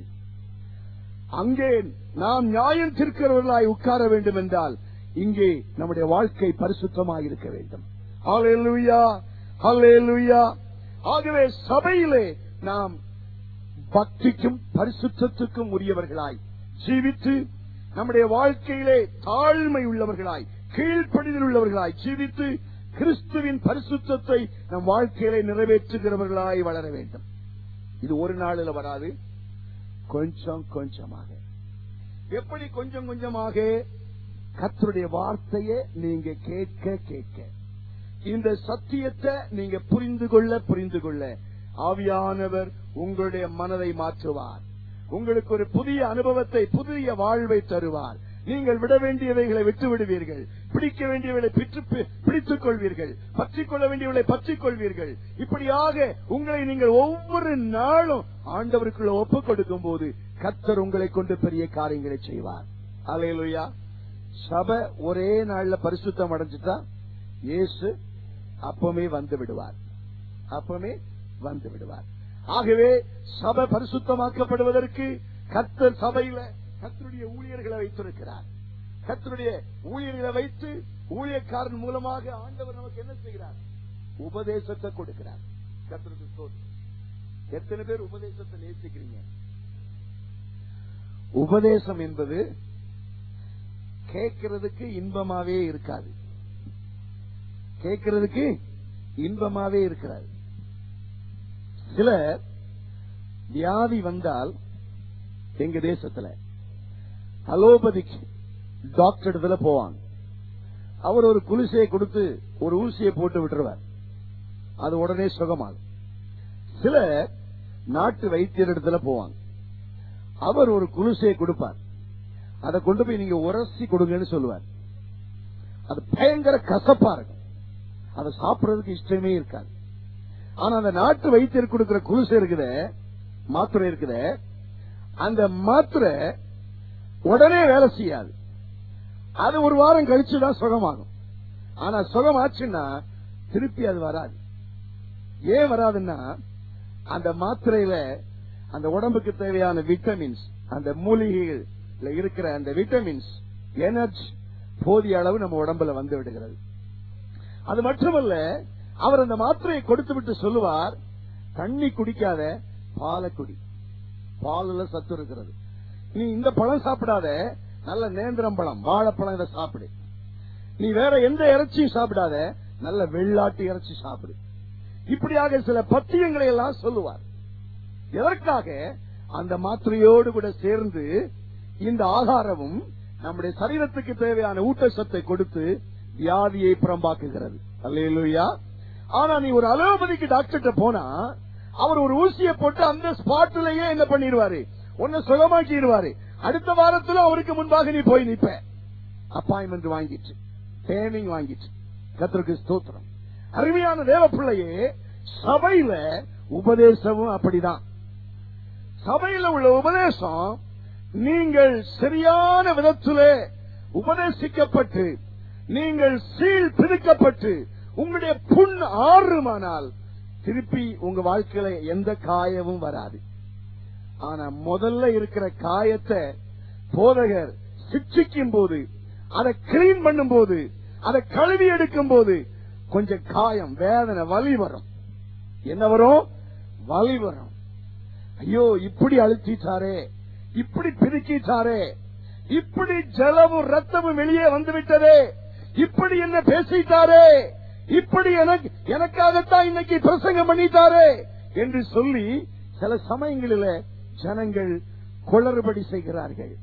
அங்கே நாம் நியாயம் தீர்க்கிறவர்களாய் உட்கார வேண்டும் என்றால் இங்கே நம்முடைய வாழ்க்கை பரிசுத்தமாக இருக்க வேண்டும் ஹalleluya ஹalleluya ஆகவே சபையிலே நாம் பக்திக்கும் பரிசுத்தத்துக்கும் உரியவர்களாய் ஜீவித்து நம்முடைய வாழ்க்கையிலே தாழ்மை உள்ளவர்களாய் கீழ்ப்படிதல் உள்ளவர்களாய் ஜீவித்து கிறிஸ்துவின் பரிசுத்தத்தை நம் வாழ்க்கையிலே நிறைவேற்றுகிறவர்களாய் வளர வேண்டும் இது ஒரு நாளில் வராது கொஞ்சம் கொஞ்சமாக எப்படி கொஞ்சம் கொஞ்சமாக கர்த்தருடைய வார்த்தையை நீங்க கேட்க கேட்க இந்த சத்தியத்தை நீங்க புரிந்து கொள்ள புரிந்து கொள்ள ஆவியானவர் உங்களுடைய மனதை மாற்றுவார் உங்களுக்கு ஒரு புதிய அனுபவத்தை புதிய வாழ்வை தருவார் நீங்கள் விட வேண்டியவைகளை விட்டு விடுவீர்கள் பிடிக்க வேண்டியவர்களை பிற்று- பிடித்துக் கொள்வீர்கள் பற்றிக் கொள்ள வேண்டியவர்களை பற்றிக் கொள்வீர்கள் இப்படியாக உங்களை நீங்கள் ஒவ்வொரு நாளும் ஆண்டவருக்குள்ள ஒப்புக் கொடுக்கும் போது கர்த்தர் உங்களை கொண்டு பெரிய காரியங்களை செய்வார் அலையலுயா சபை ஒரே நாள்ல பரிசுத்தம் அடைஞ்சிட்டா இயேசு அப்பமே வந்து விடுவார் அப்பமே வந்து விடுவார் ஆகவே சபை பரிசுத்தமாக்கப்படுவதற்கு கர்த்தர் சபையில கர்த்தருடைய ஊழியர்களை வைத்திருக்கிறார் கர்த்தருடைய ஊழியர்களை வைத்து ஊழியக்காரன் மூலமாக ஆண்டவர் நமக்கு என்ன செய்கிறார் உபதேசத்தை கொடுக்கிறார் கர்த்தருக்கு ஸ்தோத்திரம். எத்தனை பேர் உபதேசத்தை நேசிக்கிறீங்க உபதேசம் என்பது கேட்கிறதுக்கு இன்பமாவே இருக்காது கேட்கிறதுக்கு இன்பமாவே இருக்கிறார் சிலர் வியாதி வந்தால் எங்க தேசத்துல அலோபதிக் டாக்டர் இடத்துல போவாங்க அவர் ஒரு குளிசையை கொடுத்து ஒரு ஊசியை போட்டு விட்டுருவார் அது உடனே சுகமாகும் சில நாட்டு வைத்தியர் இடத்துல போவாங்க அவர் ஒரு குளிசையை கொடுப்பார் அதை கொண்டு போய் நீங்க உரசி கொடுங்கன்னு சொல்லுவார் அது பயங்கர கசப்பா இருக்கும் அதை சாப்பிடுறதுக்கு இஷ்டமே இருக்காது ஆனா அந்த நாட்டு வைத்தியர் கொடுக்கிற குளிசை இருக்குதே மாத்திரை இருக்குதே அந்த மாத்திரை உடனே வேலை செய்யாது அது ஒரு வாரம் கழிச்சுதான் சுகமாகும் ஆனா சுகம் ஆச்சுன்னா திருப்பி அது வராது ஏன் வராதுன்னா அந்த மாத்திரையில அந்த உடம்புக்கு தேவையான விட்டமின்ஸ் அந்த மூலிகைகள்ல இருக்கிற அந்த விட்டமின்ஸ் எனர்ஜி போதிய அளவு நம்ம உடம்புல வந்து விடுகிறது அது மட்டுமல்ல அவர் அந்த மாத்திரையை கொடுத்து விட்டு சொல்லுவார் தண்ணி குடிக்காத பாலை குடி பாலுல சத்து இருக்கிறது நீ இந்த பழம் சாப்பிடாத நல்ல நேந்திரம் பழம் வாழைப்பழம் இதை சாப்பிடு நீ வேற எந்த இறைச்சியும் சாப்பிடாத நல்ல வெள்ளாட்டு இறைச்சி சாப்பிடு இப்படியாக சில பத்தியங்களை எல்லாம் சொல்லுவார் எதற்காக அந்த மாத்திரையோடு கூட சேர்ந்து இந்த ஆகாரமும் நம்முடைய சரீரத்துக்கு தேவையான ஊட்டச்சத்தை கொடுத்து வியாதியை புறம்பாக்குகிறது அல்லேலூயா ஆனா நீ ஒரு அலோபதிக்கு டாக்டர்கிட்ட போனா அவர் ஒரு ஊசியை போட்டு அந்த ஸ்பாட்லயே என்ன பண்ணிடுவாரு உன்னை சுகமாக்கிடுவாரு அடுத்த வாரத்துல அவருக்கு முன்பாக நீ போய் நிப்ப அப்பாயின்மெண்ட் வாங்கிட்டு டைமிங் வாங்கிட்டு கத்தருக்கு ஸ்தோத்திரம் அருமையான தேவ பிள்ளையே சபையில உபதேசமும் அப்படிதான் சபையில உள்ள உபதேசம் நீங்கள் சரியான விதத்திலே உபதேசிக்கப்பட்டு நீங்கள் சீல் பிடிக்கப்பட்டு உங்களுடைய புண் ஆறுமானால் திருப்பி உங்க வாழ்க்கையில எந்த காயமும் வராது ஆனா முதல்ல இருக்கிற காயத்தை போதகர் சிக்ஷிக்கும் போது அதை கிளீன் பண்ணும் போது அதை கழுவி எடுக்கும் போது கொஞ்சம் காயம் வேதனை வலி வரும் என்ன வரும் வலி வரும் ஐயோ இப்படி அழுத்திட்டாரே இப்படி பிரிக்கிட்டாரே இப்படி ஜலமும் ரத்தமும் வெளியே வந்து விட்டதே இப்படி என்ன பேசிட்டாரே இப்படி எனக்கு எனக்காகத்தான் இன்னைக்கு பிரசங்கம் பண்ணிட்டாரே என்று சொல்லி சில சமயங்களில ஜனங்கள் குளறுபடி செய்கிறார்கள்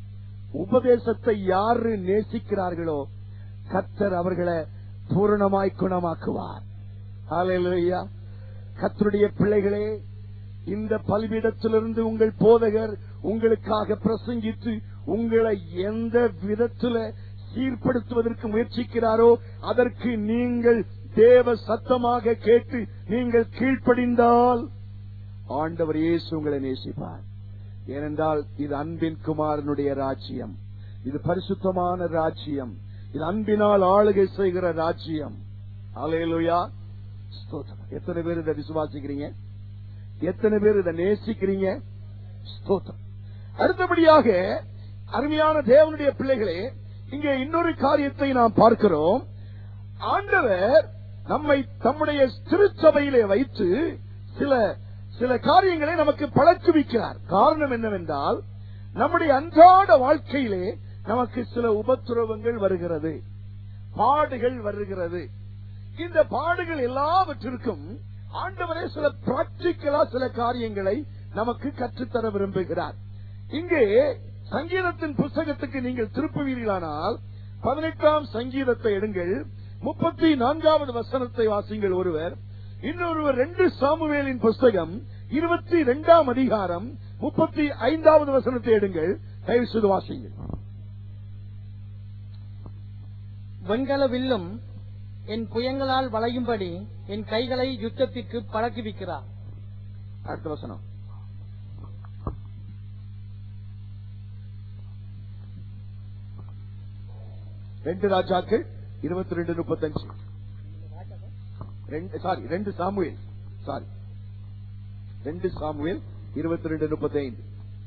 உபதேசத்தை யாரு நேசிக்கிறார்களோ கத்தர் அவர்களை பூரணமாய் குணமாக்குவார் ஹalleluya கத்தருடைய பிள்ளைகளே இந்த பலிபீடத்திலிருந்து உங்கள் போதகர் உங்களுக்காக பிரசங்கித்து உங்களை எந்த விதத்துல சீர்படுத்துவதற்கு முயற்சிக்கிறாரோ அதற்கு நீங்கள் தேவ சத்தமாக கேட்டு நீங்கள் கீழ்ப்படிந்தால் ஆண்டவர் இயேசு உங்களை நேசிப்பார் ஏனென்றால் இது அன்பின் குமாரனுடைய ராஜ்யம் இது பரிசுத்தமான ராஜ்யம் இது அன்பினால் ஆளுகை செய்கிற ராஜ்யம் அலையலுயா ஸ்தோத்திரம் எத்தனை பேர் இதை விசுவாசிக்கிறீங்க எத்தனை பேர் இதை நேசிக்கிறீங்க ஸ்தோத்திரம் அடுத்தபடியாக அருமையான தேவனுடைய பிள்ளைகளே இங்கே இன்னொரு காரியத்தை நாம் பார்க்கிறோம் ஆண்டவர் நம்மை தம்முடைய திருச்சபையிலே வைத்து சில சில காரியங்களை நமக்கு பழக்குவிக்கிறார் காரணம் என்னவென்றால் நம்முடைய அன்றாட வாழ்க்கையிலே நமக்கு சில உபத்திரவங்கள் வருகிறது பாடுகள் வருகிறது இந்த பாடுகள் எல்லாவற்றிற்கும் ஆண்டவரே சில பிராக்டிக்கலா சில காரியங்களை நமக்கு கற்றுத்தர விரும்புகிறார் இங்கே சங்கீதத்தின் புஸ்தகத்துக்கு நீங்கள் திருப்புவீர்களானால் பதினெட்டாம் சங்கீதத்தை எடுங்கள் முப்பத்தி நான்காவது வசனத்தை வாசிங்கள் ஒருவர் இன்னொருவர் ரெண்டு சாமுவேலின் புஸ்தகம் இருபத்தி இரண்டாம் அதிகாரம் முப்பத்தி ஐந்தாவது வசனத்தை எடுங்கள் தயவு செய்து வாசிங்கள் வெண்கல வில்லும் என் புயங்களால் வளையும்படி என் கைகளை யுத்தத்திற்கு பழக்குவிக்கிறார் அடுத்த வசனம் ரெண்டு ராஜாக்கள் இருபத்தி ரெண்டு முப்பத்தஞ்சு ரெண்டு சாரி ரெண்டு சாமுவேல் சாரி ரெண்டு சாமுவேல் இருபத்தி ரெண்டு முப்பத்தி ஐந்து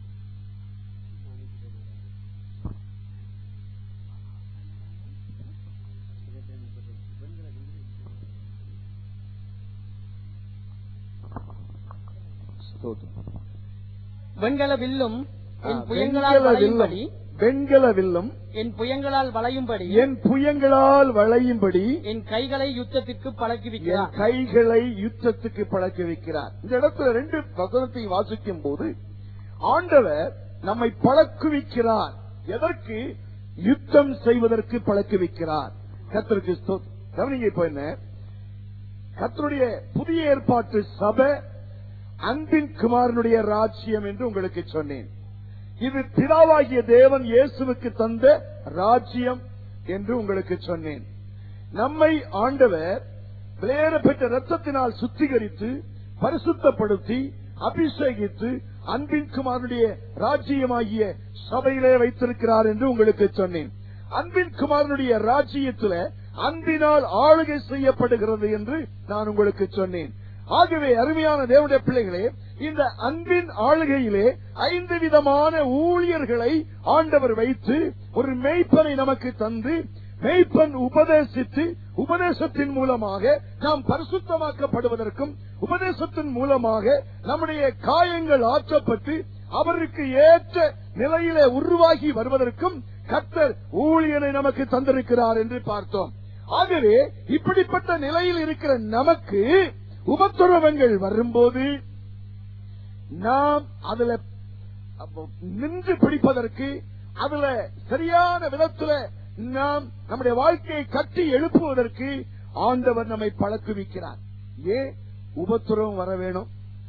வெண்கல வில்லும் என் ஆ, புயங்களால் வெண்கல வளையும்படி வில்லும், வெண்கல வில்லும் என் புயங்களால் வளையும்படி என் புயங்களால் வளையும்படி என் கைகளை யுத்தத்திற்கு என் பழக்குவிக்கிறார் கைகளை யுத்தத்துக்கு பழக்க வைக்கிறார் இந்த இடத்துல ரெண்டு வசனத்தை வாசிக்கும் போது ஆண்டவர் நம்மை பழக்குவிக்கிறார் எதற்கு யுத்தம் செய்வதற்கு பழக்குவிக்கிறார் கத்தருக்கு ஸ்தோத்திரம். கவனிங்க இப்ப என்ன கத்தருடைய புதிய ஏற்பாட்டு சபை அன்பின் குமாரனுடைய ராஜ்யம் என்று உங்களுக்கு சொன்னேன் இது பிதாவாகிய தேவன் இயேசுவுக்கு தந்த ராஜ்யம் என்று உங்களுக்கு சொன்னேன் நம்மை ஆண்டவர் விளையாட பெற்ற ரத்தத்தினால் சுத்திகரித்து பரிசுத்தப்படுத்தி அபிஷேகித்து அன்பின் குமாரனுடைய ராஜ்யமாகிய சபையிலே வைத்திருக்கிறார் என்று உங்களுக்கு சொன்னேன் அன்பின் குமாரனுடைய ராஜ்யத்துல அன்பினால் ஆளுகை செய்யப்படுகிறது என்று நான் உங்களுக்கு சொன்னேன் ஆகவே அருமையான தேவனுடைய பிள்ளைகளே இந்த அன்பின் ஆளுகையிலே ஐந்து விதமான ஊழியர்களை ஆண்டவர் வைத்து ஒரு மெய்ப்பனை நமக்கு தந்து மெய்ப்பன் உபதேசித்து உபதேசத்தின் மூலமாக நாம் பரிசுத்தமாக்கப்படுவதற்கும் உபதேசத்தின் மூலமாக நம்முடைய காயங்கள் ஆற்றப்பட்டு அவருக்கு ஏற்ற நிலையிலே உருவாகி வருவதற்கும் கர்த்தர் ஊழியனை நமக்கு தந்திருக்கிறார் என்று பார்த்தோம் ஆகவே இப்படிப்பட்ட நிலையில் இருக்கிற நமக்கு உபத்திரவங்கள் வரும்போது நாம் அதுல அப்போ நின்று பிடிப்பதற்கு அதுல சரியான விதத்துல நாம் நம்முடைய வாழ்க்கையை கட்டி எழுப்புவதற்கு ஆண்டவர் நம்மை பழக்குவிக்கிறார் ஏன் உபத்திரவம் வர வேணும்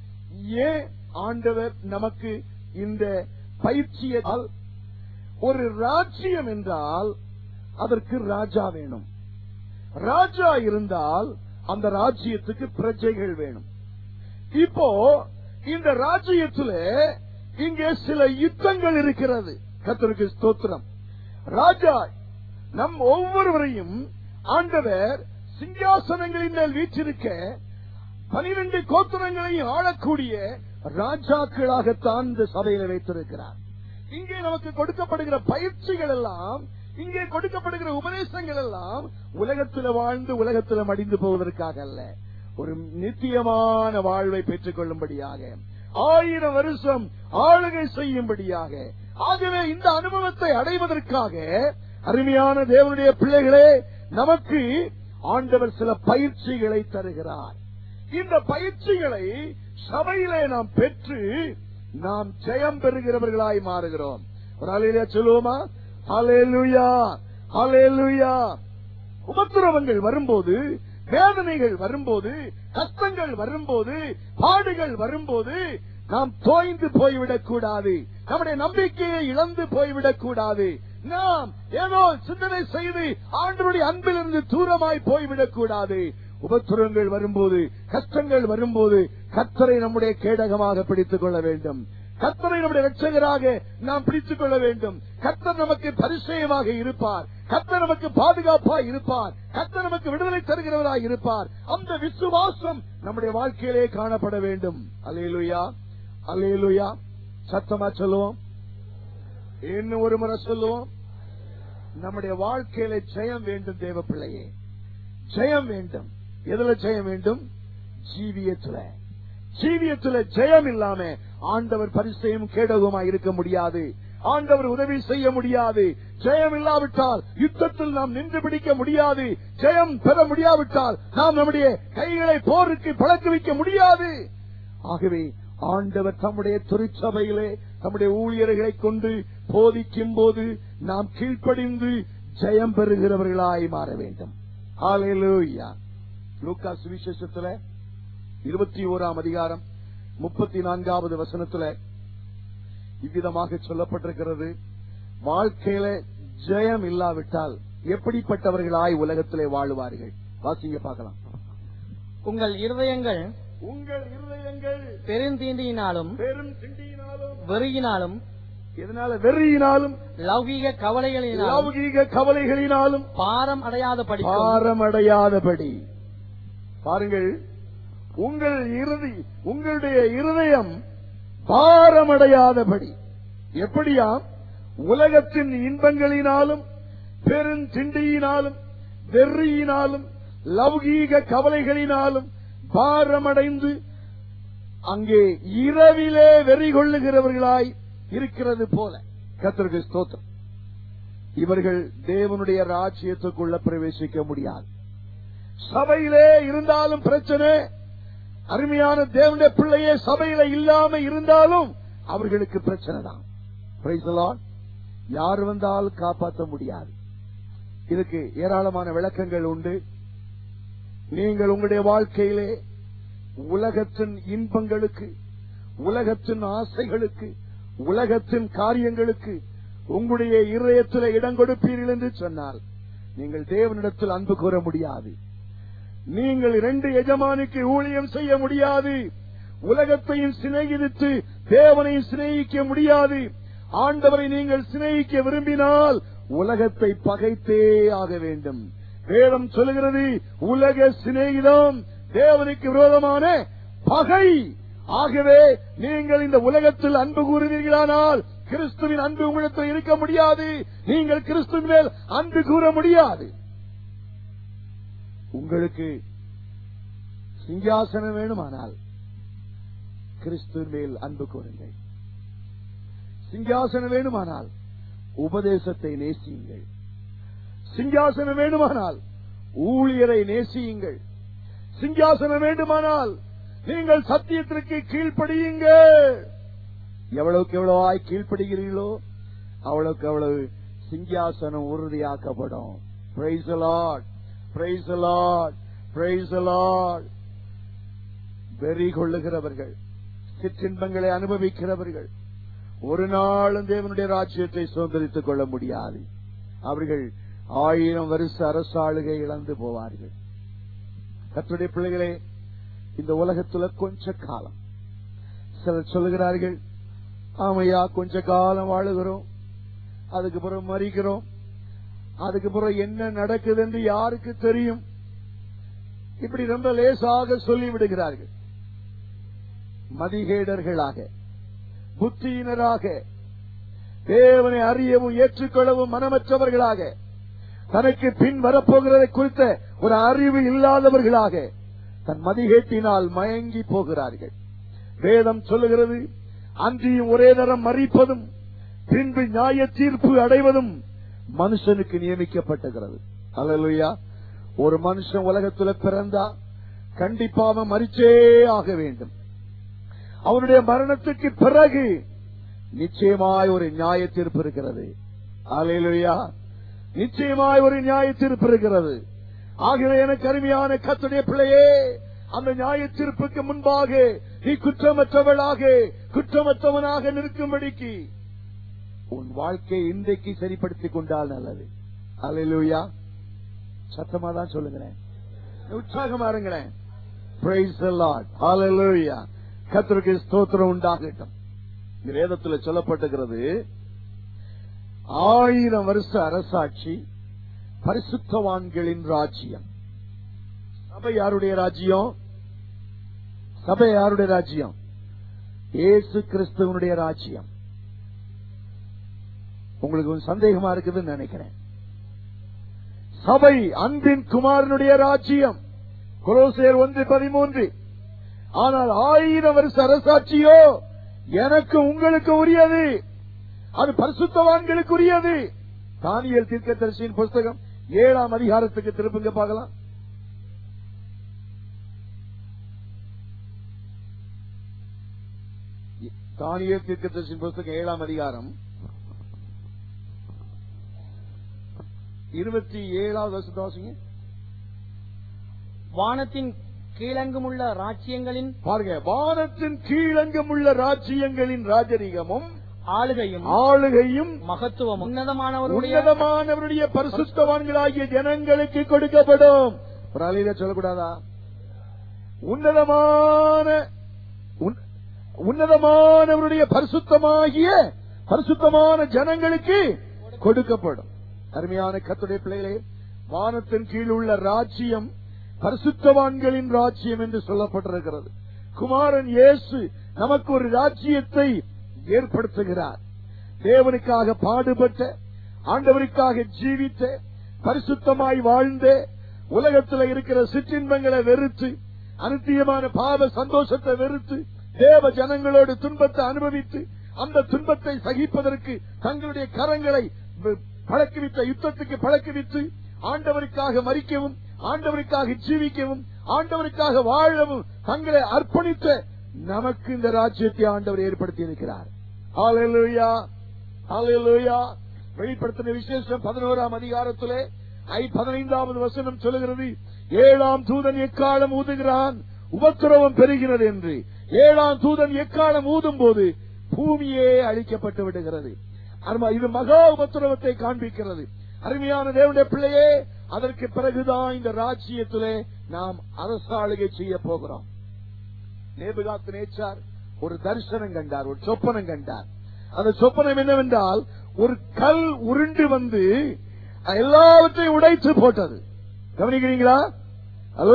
ஏன் ஆண்டவர் நமக்கு இந்த பயிற்சியால் ஒரு ராஜ்யம் என்றால் அதற்கு ராஜா வேணும் ராஜா இருந்தால் அந்த ராஜ்யத்துக்கு பிரஜைகள் வேணும் இப்போ இந்த ராஜ்யத்துல இங்கே சில யுத்தங்கள் இருக்கிறது கர்த்தருக்கு ஸ்தோத்திரம் ராஜா நம் ஒவ்வொருவரையும் ஆண்டவர் சிங்காசனங்களின் மேல் வீற்றிருக்க பனிரெண்டு கோத்திரங்களையும் ஆளக்கூடிய ராஜாக்களாகத்தான் இந்த சபையில வைத்திருக்கிறார் இங்கே நமக்கு கொடுக்கப்படுகிற பயிற்சிகள் எல்லாம் இங்கே கொடுக்கப்படுகிற உபதேசங்கள் எல்லாம் உலகத்தில் வாழ்ந்து உலகத்தில் மடிந்து போவதற்காக அல்ல ஒரு நித்தியமான வாழ்வை பெற்றுக் கொள்ளும்படியாக ஆயிரம் வருஷம் ஆளுகை செய்யும்படியாக ஆகவே இந்த அனுபவத்தை அடைவதற்காக அருமையான தேவனுடைய பிள்ளைகளே நமக்கு ஆண்டவர் சில பயிற்சிகளை தருகிறார் இந்த பயிற்சிகளை சபையிலே நாம் பெற்று நாம் ஜெயம் பெறுகிறவர்களாய் மாறுகிறோம் ஒரு அலையில சொல்லுவோமா அலேலுயா அலேலுயா உபத்திரவங்கள் வரும்போது வேதனைகள் வரும்போது கஷ்டங்கள் வரும்போது பாடுகள் வரும்போது நாம் தோய்ந்து போய்விடக் கூடாது நம்முடைய நம்பிக்கையை இழந்து போய்விடக் கூடாது நாம் ஏதோ சிந்தனை செய்து ஆண்டவருடைய அன்பிலிருந்து தூரமாய் போய்விடக் கூடாது உபத்திரங்கள் வரும்போது கஷ்டங்கள் வரும்போது கத்தரை நம்முடைய கேடகமாக பிடித்துக் கொள்ள வேண்டும் கத்தரை நம்முடைய ரட்சகராக நாம் பிடித்துக் கொள்ள வேண்டும் கத்தர் நமக்கு பரிசயமாக இருப்பார் கத்தர் நமக்கு பாதுகாப்பாய் இருப்பார் கத்தர் நமக்கு விடுதலை தருகிறவராய் இருப்பார் அந்த விசுவாசம் நம்முடைய வாழ்க்கையிலே காணப்பட வேண்டும் அலேலுயா அலேலுயா சத்தமா சொல்லுவோம் இன்னும் ஒரு முறை சொல்லுவோம் நம்முடைய வாழ்க்கையில ஜெயம் வேண்டும் தேவ பிள்ளையே ஜெயம் வேண்டும் எதுல ஜெயம் வேண்டும் ஜீவியத்துல ஜீவியத்துல ஜெயம் இல்லாம ஆண்டவர் பரிசையும் கேடகமா இருக்க முடியாது ஆண்டவர் உதவி செய்ய முடியாது ஜெயம் இல்லாவிட்டால் யுத்தத்தில் நாம் நின்று பிடிக்க முடியாது ஜெயம் பெற முடியாவிட்டால் நாம் நம்முடைய கைகளை போருக்கு பழக்குவிக்க முடியாது ஆகவே ஆண்டவர் தம்முடைய திருச்சபையிலே தம்முடைய ஊழியர்களை கொண்டு போதிக்கும் போது நாம் கீழ்ப்படிந்து ஜெயம் பெறுகிறவர்களாய் மாற வேண்டும் ஹalleluya லூக்கா சுவிசேஷத்துல இருபத்தி ஓராம் அதிகாரம் முப்பத்தி நான்காவது வசனத்துல இவ்விதமாக சொல்லப்பட்டிருக்கிறது வாழ்க்கையில ஜெயம் இல்லாவிட்டால் எப்படிப்பட்டவர்களாய் உலகத்திலே வாழுவார்கள் வாசிங்க பார்க்கலாம் உங்கள் இருதயங்கள் உங்கள் இருதயங்கள் பெருந்தீண்டியினாலும் பெரும் திண்டியினாலும் வெறியினாலும் இதனால வெறியினாலும் லௌகீக கவலைகளினாலும் லௌகீக கவலைகளினாலும் பாரம் அடையாத படிக்கும் பாரமடையாதபடி பாருங்கள் உங்கள் இறுதி உங்களுடைய இருதயம் பாரமடையாதபடி எப்படியாம் உலகத்தின் இன்பங்களினாலும் பெருந்திண்டியினாலும் வெறியினாலும் லௌகீக கவலைகளினாலும் பாரமடைந்து அங்கே இரவிலே வெறி கொள்ளுகிறவர்களாய் இருக்கிறது போல கத்திற்கு ஸ்தோத்திரம் இவர்கள் தேவனுடைய ராஜ்யத்துக்குள்ள பிரவேசிக்க முடியாது சபையிலே இருந்தாலும் பிரச்சனை அருமையான தேவனுடைய பிள்ளையே சபையில இல்லாம இருந்தாலும் அவர்களுக்கு பிரச்சனை தான் Praise the Lord. யார் வந்தாலும் காப்பாற்ற முடியாது இதுக்கு ஏராளமான விளக்கங்கள் உண்டு நீங்கள் உங்களுடைய வாழ்க்கையிலே உலகத்தின் இன்பங்களுக்கு உலகத்தின் ஆசைகளுக்கு உலகத்தின் காரியங்களுக்கு உங்களுடைய இருதயத்தில் இடம் கொடுப்பீர்கள் என்று சொன்னால் நீங்கள் தேவனிடத்தில் அன்பு கூற முடியாது நீங்கள் இரண்டு எஜமானுக்கு ஊழியம் செய்ய முடியாது உலகத்தையும் சிநேகித்து தேவனையும் சிநேகிக்க முடியாது ஆண்டவரை நீங்கள் சிநேகிக்க விரும்பினால் உலகத்தை பகைத்தே ஆக வேண்டும் வேதம் சொல்லுகிறது உலக சிநேகிதம் தேவனுக்கு விரோதமான பகை ஆகவே நீங்கள் இந்த உலகத்தில் அன்பு கூறுவீர்களானால் கிறிஸ்துவின் அன்பு உங்களிடத்தில் இருக்க முடியாது நீங்கள் கிறிஸ்துவின் மேல் அன்பு கூற முடியாது உங்களுக்கு சிங்காசனம் வேணுமானால் கிறிஸ்துவின் மேல் அன்பு கூறுங்கள் சிங்காசனம் வேணுமானால் உபதேசத்தை நேசியுங்கள் சிங்காசனம் வேண்டுமானால் ஊழியரை நேசியுங்கள் சிங்காசனம் வேண்டுமானால் நீங்கள் சத்தியத்திற்கு கீழ்ப்படியுங்கள் எவ்வளவுக்கு எவ்வளவாய் கீழ்ப்படுகிறீர்களோ அவ்வளவுக்கு அவ்வளவு சிங்காசனம் உறுதியாக்கப்படும் Praise the Lord. Praise the Lord. Praise the Lord. வெறி கொள்ளுகிறவர்கள் சிற்றின்பங்களை அனுபவிக்கிறவர்கள் ஒரு நாளும் தேவனுடைய ராஜ்யத்தை சுதந்திரித்துக் கொள்ள முடியாது அவர்கள் ஆயிரம் வருஷ அரசாளுகை இழந்து போவார்கள் கத்துடைய பிள்ளைகளே இந்த உலகத்துல கொஞ்ச காலம் சிலர் சொல்லுகிறார்கள் ஆமையா கொஞ்ச காலம் வாழுகிறோம் அதுக்கு பிறகு மறிக்கிறோம் அதுக்கு பிறகு என்ன நடக்குது என்று யாருக்கு தெரியும் இப்படி ரொம்ப லேசாக சொல்லி விடுகிறார்கள் மதிகேடர்களாக புத்தியினராக தேவனை அறியவும் ஏற்றுக்கொள்ளவும் மனமற்றவர்களாக தனக்கு பின் வரப்போகிறதை குறித்த ஒரு அறிவு இல்லாதவர்களாக தன் மதிகேட்டினால் மயங்கி போகிறார்கள் வேதம் சொல்லுகிறது அன்றியும் ஒரே நேரம் மறிப்பதும் பின்பு நியாய தீர்ப்பு அடைவதும் மனுஷனுக்கு நியமிக்கப்பட்டுகிறது அல்லேலூயா ஒரு மனுஷன் உலகத்துல பிறந்தா கண்டிப்பாக மறிச்சே ஆக வேண்டும் அவனுடைய மரணத்துக்கு பிறகு நிச்சயமாய் ஒரு நியாய தீர்ப்பு இருக்கிறது அல்லேலூயா நிச்சயமாய் ஒரு நியாய தீர்ப்பு இருக்கிறது ஆகவே எனக்கு அருமையான கத்துடைய பிள்ளையே அந்த நியாய தீர்ப்புக்கு முன்பாக நீ குற்றமற்றவளாக குற்றமற்றவனாக நிற்கும்படிக்கு உன் வாழ்க்கையை இன்றைக்கு சரிப்படுத்திக் கொண்டால் நல்லது அல்லேலூயா சத்தமா தான் சொல்லுங்களேன் உற்சாகமா இருங்களேன் Praise the Lord. Hallelujah. கர்த்தருக்கு ஸ்தோத்திரம் உண்டாகட்டும் இந்த வேதத்துல சொல்லப்பட்டிருக்கிறது ஆயிரம் வருஷ அரசாட்சி பரிசுத்தவான்களின் ராஜ்யம் சபை யாருடைய ராஜ்யம் சபை யாருடைய ராஜ்யம் இயேசு கிறிஸ்துவனுடைய ராஜ்யம் உங்களுக்கு கொஞ்சம் சந்தேகமா இருக்குதுன்னு நினைக்கிறேன் சபை அன்பின் குமாரனுடைய ராஜ்யம் கொலோசியர் ஒன்று பதிமூன்று ஆனால் ஆயிரம் வருஷ அரசாட்சியோ எனக்கு உங்களுக்கு உரியது அது பரிசுத்தவான்களுக்கு உரியது தானியல் தீர்க்கதரிசியின் புஸ்தகம் ஏழாம் அதிகாரத்துக்கு திருப்புங்க பார்க்கலாம் தானியல் தீர்க்கதரிசியின் புஸ்தகம் ஏழாம் அதிகாரம் இருபத்தி ஏழாவது வருஷத்து வாசிங்க வானத்தின் கீழெங்குமுள்ள ராஜ்யங்களின் பாருங்க வானத்தின் கீழங்கும் உள்ள ராஜ்யங்களின் ராஜரீகமும் ஆளுகையும் ஆளுகையும் மகத்துவம் உன்னதமானவருடைய உன்னதமானவருடைய பரிசுத்தவான்களாகிய ஜனங்களுக்கு கொடுக்கப்படும் ஒரு அலையில சொல்லக்கூடாதா உன்னதமான உன்- உன்னதமானவருடைய பரிசுத்தமாகிய பரிசுத்தமான ஜனங்களுக்கு கொடுக்கப்படும் அருமையான கத்துடைய பிள்ளைகளே வானத்தின் கீழ் உள்ள ராஜ்யம் பரிசுத்தவான்களின் ராஜ்யம் என்று சொல்லப்பட்டிருக்கிறது குமாரன் இயேசு நமக்கு ஒரு ராஜ்யத்தை ஏற்படுத்துகிறார் தேவனுக்காக பாடுபட்ட ஆண்டவருக்காக ஜீவித்த பரிசுத்தமாய் வாழ்ந்த உலகத்தில் இருக்கிற சிற்றின்பங்களை வெறுத்து அனுத்தியமான பாவ சந்தோஷத்தை வெறுத்து தேவ ஜனங்களோடு துன்பத்தை அனுபவித்து அந்த துன்பத்தை சகிப்பதற்கு தங்களுடைய கரங்களை வ- பழக்குவித்த யுத்தத்துக்கு பழக்குவித்து ஆண்டவருக்காக மறிக்கவும் ஆண்டவருக்காக ஜீவிக்கவும் ஆண்டவருக்காக வாழவும் தங்களை அர்ப்பணித்த நமக்கு இந்த ராஜ்யத்தை ஆண்டவர் ஏற்படுத்தி இருக்கிறார் ஹalleluya ஹalleluya வெளிப்படுத்தின விசேஷம் பதினோராம் அதிகாரத்திலே ஐ பதினைந்தாவது வசனம் சொல்லுகிறது ஏழாம் தூதன் எக்காலம் ஊதுகிறான் உபத்திரவம் பெறுகிறது என்று ஏழாம் தூதன் எக்காலம் ஊதும் போது பூமியே அழிக்கப்பட்டு விடுகிறது அருமா இது மகா உபத்திரவத்தை காண்பிக்கிறது அருமையான தேவனுடைய பிள்ளையே அதற்கு பிறகுதான் இந்த ராஜ்யத்திலே நாம் அரசாளுகை செய்ய போகிறோம் நேபுகாத்து நேச்சார் ஒரு தரிசனம் கண்டார் ஒரு சொப்பனம் கண்டார் அந்த சொப்பனம் என்னவென்றால் ஒரு கல் உருண்டு வந்து எல்லாவற்றையும் உடைத்து போட்டது கவனிக்கிறீங்களா ஹலோ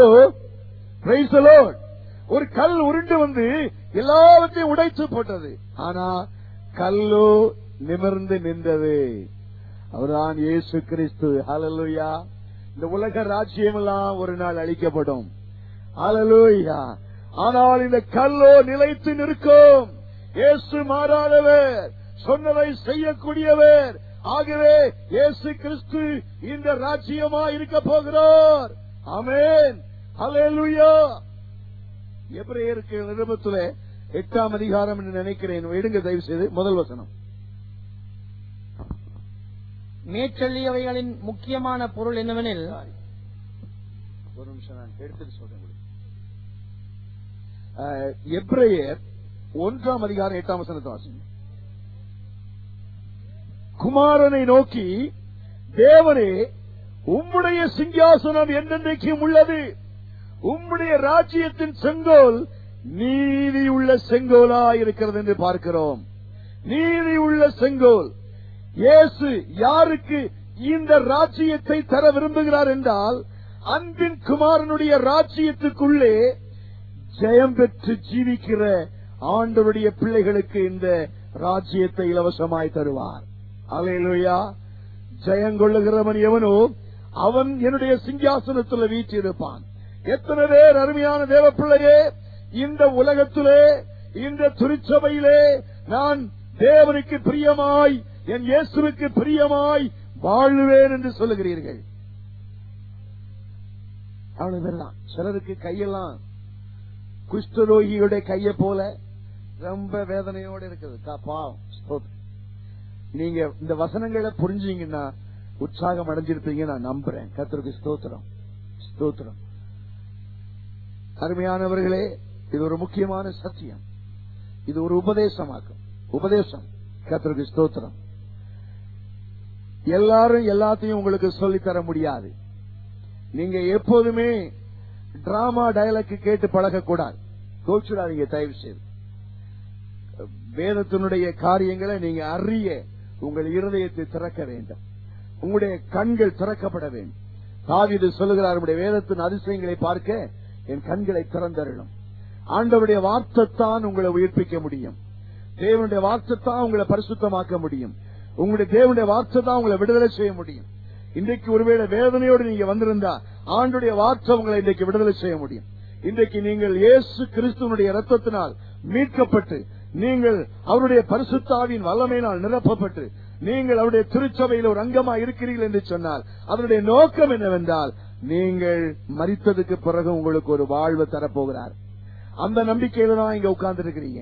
Praise the Lord. ஒரு கல் உருண்டு வந்து எல்லாவற்றையும் உடைத்து போட்டது ஆனா கல்லோ நிமிர்ந்து நின்றது அவர்தான் இயேசு கிறிஸ்து ஹalleluya இந்த உலக ராஜ்யம் எல்லாம் ஒரு நாள் அழிக்கப்படும் ஹalleluya ஆனால் இந்த கல்லோ நிலைத்து நிற்கும் இயேசு மாறாதவர் சொன்னதை செய்யக்கூடியவர் ஆகவே இயேசு கிறிஸ்து இந்த ராஜ்யமா இருக்க போகிறார் ஆமென் ஹalleluya எபிரேயருக்கு நிருபத்துல எட்டாம் அதிகாரம் என்று நினைக்கிறேன் எடுங்க தயவு செய்து முதல் வசனம் மேற்சொல்லியவைகளின் முக்கியமான பொருள் என்னவெனில் ஒரு நிமிஷம் நான் எடுத்துட்டு சொல்றேன் உங்களுக்கு. அஹ், எபிரேயர் ஒன்றாம் அதிகாரம் எட்டாம் வசனத்தை வாசிங்க குமாரனை நோக்கி தேவனே உம்முடைய சிங்காசனம் என்னென்றைக்கும் உள்ளது உம்முடைய ராஜ்யத்தின் செங்கோல் நீதி உள்ள செங்கோலா இருக்கிறது என்று பார்க்கிறோம் நீதி உள்ள செங்கோல் இயேசு யாருக்கு இந்த ராஜ்யத்தை தர விரும்புகிறார் என்றால் அன்பின் குமாரனுடைய ராஜ்யத்துக்குள்ளே ஜெயம் பெற்று ஜீவிக்கிற ஆண்டவருடைய பிள்ளைகளுக்கு இந்த ராஜ்யத்தை இலவசமாய் தருவார் அலையிலுயா ஜெயங்கொள்ளுகிறவன் எவனோ அவன் என்னுடைய சிங்காசனத்தில் வீற்றிருப்பான் எத்தனை பேர் அருமையான தேவ பிள்ளையே இந்த உலகத்திலே இந்த திருச்சபையிலே நான் தேவனுக்கு பிரியமாய் என் இயேசுவுக்கு பிரியமாய் வாழுவேன் என்று சொல்லுகிறீர்கள் அவ்வளவு பேர்தான் சிலருக்கு கையெல்லாம் குஷ்டரோகியுடைய கையை போல ரொம்ப வேதனையோட இருக்குது கா- பாவம் ஸ்தோத்திரம். நீங்க இந்த வசனங்களை புரிஞ்சீங்கன்னா உற்சாகம் அடைஞ்சிருப்பீங்க நான் நம்புறேன் கர்த்தருக்கு ஸ்தோத்திரம் ஸ்தோத்திரம் அருமையானவர்களே இது ஒரு முக்கியமான சத்தியம் இது ஒரு உபதேசமாக்கும் உபதேசம் கர்த்தருக்கு ஸ்தோத்திரம் எல்லாரும் எல்லாத்தையும் உங்களுக்கு சொல்லித் தர முடியாது நீங்க எப்போதுமே டிராமா டயலாக் கேட்டு பழகக்கூடாது கோச்சுடாதீங்க தயவு செய்து வேதத்தினுடைய காரியங்களை நீங்க அறிய உங்கள் இருதயத்தை திறக்க வேண்டும் உங்களுடைய கண்கள் திறக்கப்பட வேண்டும் தாவீது சொல்லுகிறார் உங்களுடைய வேதத்தின் அதிசயங்களை பார்க்க என் கண்களை திறந்தருளும் ஆண்டவருடைய வார்த்தை தான் உங்களை உயிர்ப்பிக்க முடியும் தேவனுடைய வார்த்தை தான் உங்களை பரிசுத்தமாக்க முடியும் உங்களுடைய தேவனுடைய வார்த்தை தான் உங்களை விடுதலை செய்ய முடியும் இன்றைக்கு ஒருவேளை வேதனையோடு நீங்க வந்திருந்தா ஆண்டுடைய வார்த்தை உங்களை இன்றைக்கு விடுதலை செய்ய முடியும் இன்றைக்கு நீங்கள் இயேசு கிறிஸ்துவனுடைய ரத்தத்தினால் மீட்கப்பட்டு நீங்கள் அவருடைய பரிசுத்தாவின் வல்லமையினால் நிரப்பப்பட்டு நீங்கள் அவருடைய திருச்சபையில் ஒரு அங்கமா இருக்கிறீர்கள் என்று சொன்னால் அதனுடைய நோக்கம் என்னவென்றால் நீங்கள் மரித்ததுக்கு பிறகு உங்களுக்கு ஒரு வாழ்வு தரப்போகிறார் அந்த நம்பிக்கையில தான் இங்க உட்கார்ந்து இருக்கிறீங்க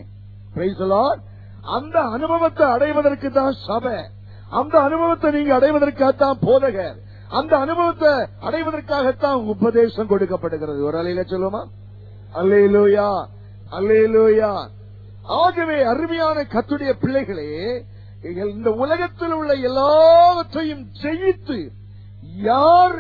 அந்த அனுபவத்தை அடைவதற்கு தான் சபை அந்த அனுபவத்தை நீங்க அடைவதற்காகத்தான் போதகர் அந்த அனுபவத்தை அடைவதற்காகத்தான் உபதேசம் கொடுக்கப்படுகிறது ஒரு அலையில சொல்லுமா அல்லேலூயா அல்லேலூயா ஆகவே அருமையான கத்துடைய பிள்ளைகளே இந்த உலகத்தில் உள்ள எல்லாவற்றையும் ஜெயித்து யார்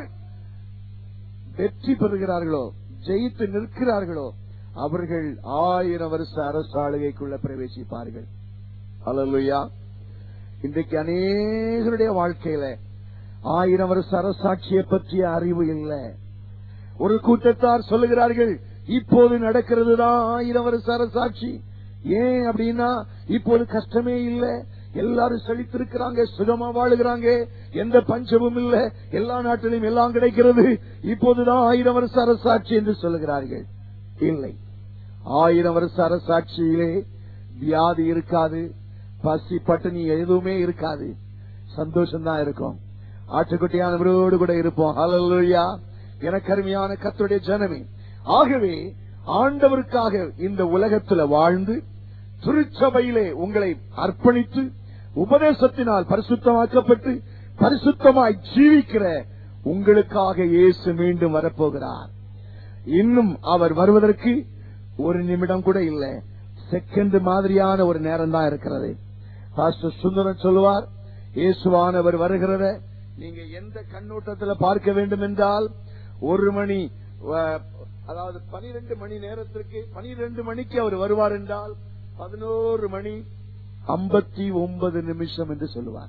வெற்றி பெறுகிறார்களோ ஜெயித்து நிற்கிறார்களோ அவர்கள் ஆயிரம் வருஷ அரசாளுகைக்குள்ள பிரவேசிப்பார்கள் அல்லேலூயா இன்றைக்கு அநேகருடைய வாழ்க்கையில ஆயிரம் வருஷ அரசாட்சியை பற்றிய அறிவு இல்லை ஒரு கூட்டத்தார் சொல்லுகிறார்கள் இப்போது நடக்கிறது தான் ஆயிரம் வருஷ அரசாட்சி ஏன் அப்படின்னா இப்போது கஷ்டமே இல்ல எல்லாரும் செழித்திருக்கிறாங்க சுகமா வாழுகிறாங்க எந்த பஞ்சமும் இல்ல எல்லா நாட்டிலும் எல்லாம் கிடைக்கிறது இப்போதுதான் ஆயிரம் வருஷ அரசாட்சி என்று சொல்லுகிறார்கள் இல்லை ஆயிரம் வருஷ அரசாட்சியிலே வியாதி இருக்காது பசி பட்டினி எதுவுமே இருக்காது சந்தோஷம் தான் இருக்கும் ஆட்டுக்குட்டியானவரோடு கூட இருப்போம் ஹalleluya எனக்கு அருமையான கர்த்தருடைய ஜனமே ஆகவே ஆண்டவருக்காக இந்த உலகத்துல வாழ்ந்து திருச்சபையிலே உங்களை அர்ப்பணித்து உபதேசத்தினால் பரிசுத்தமாக்கப்பட்டு பரிசுத்தமாய் ஜீவிக்கிற உங்களுக்காக இயேசு மீண்டும் வரப்போகிறார் இன்னும் அவர் வருவதற்கு ஒரு நிமிடம் கூட இல்லை செகண்ட் மாதிரியான ஒரு நேரம் தான் இருக்கிறது பாஸ்டர் சுந்தரன் சொல்லுவார் இயேசுவானவர் வருகிறத நீங்க எந்த கண்ணோட்டத்துல பார்க்க வேண்டும் என்றால் ஒரு மணி அஹ், அதாவது பனிரெண்டு மணி நேரத்திற்கு பனிரெண்டு மணிக்கு அவர் வருவார் என்றால் பதினோரு மணி ஐம்பத்தி ஒன்பது நிமிஷம் என்று சொல்லுவார்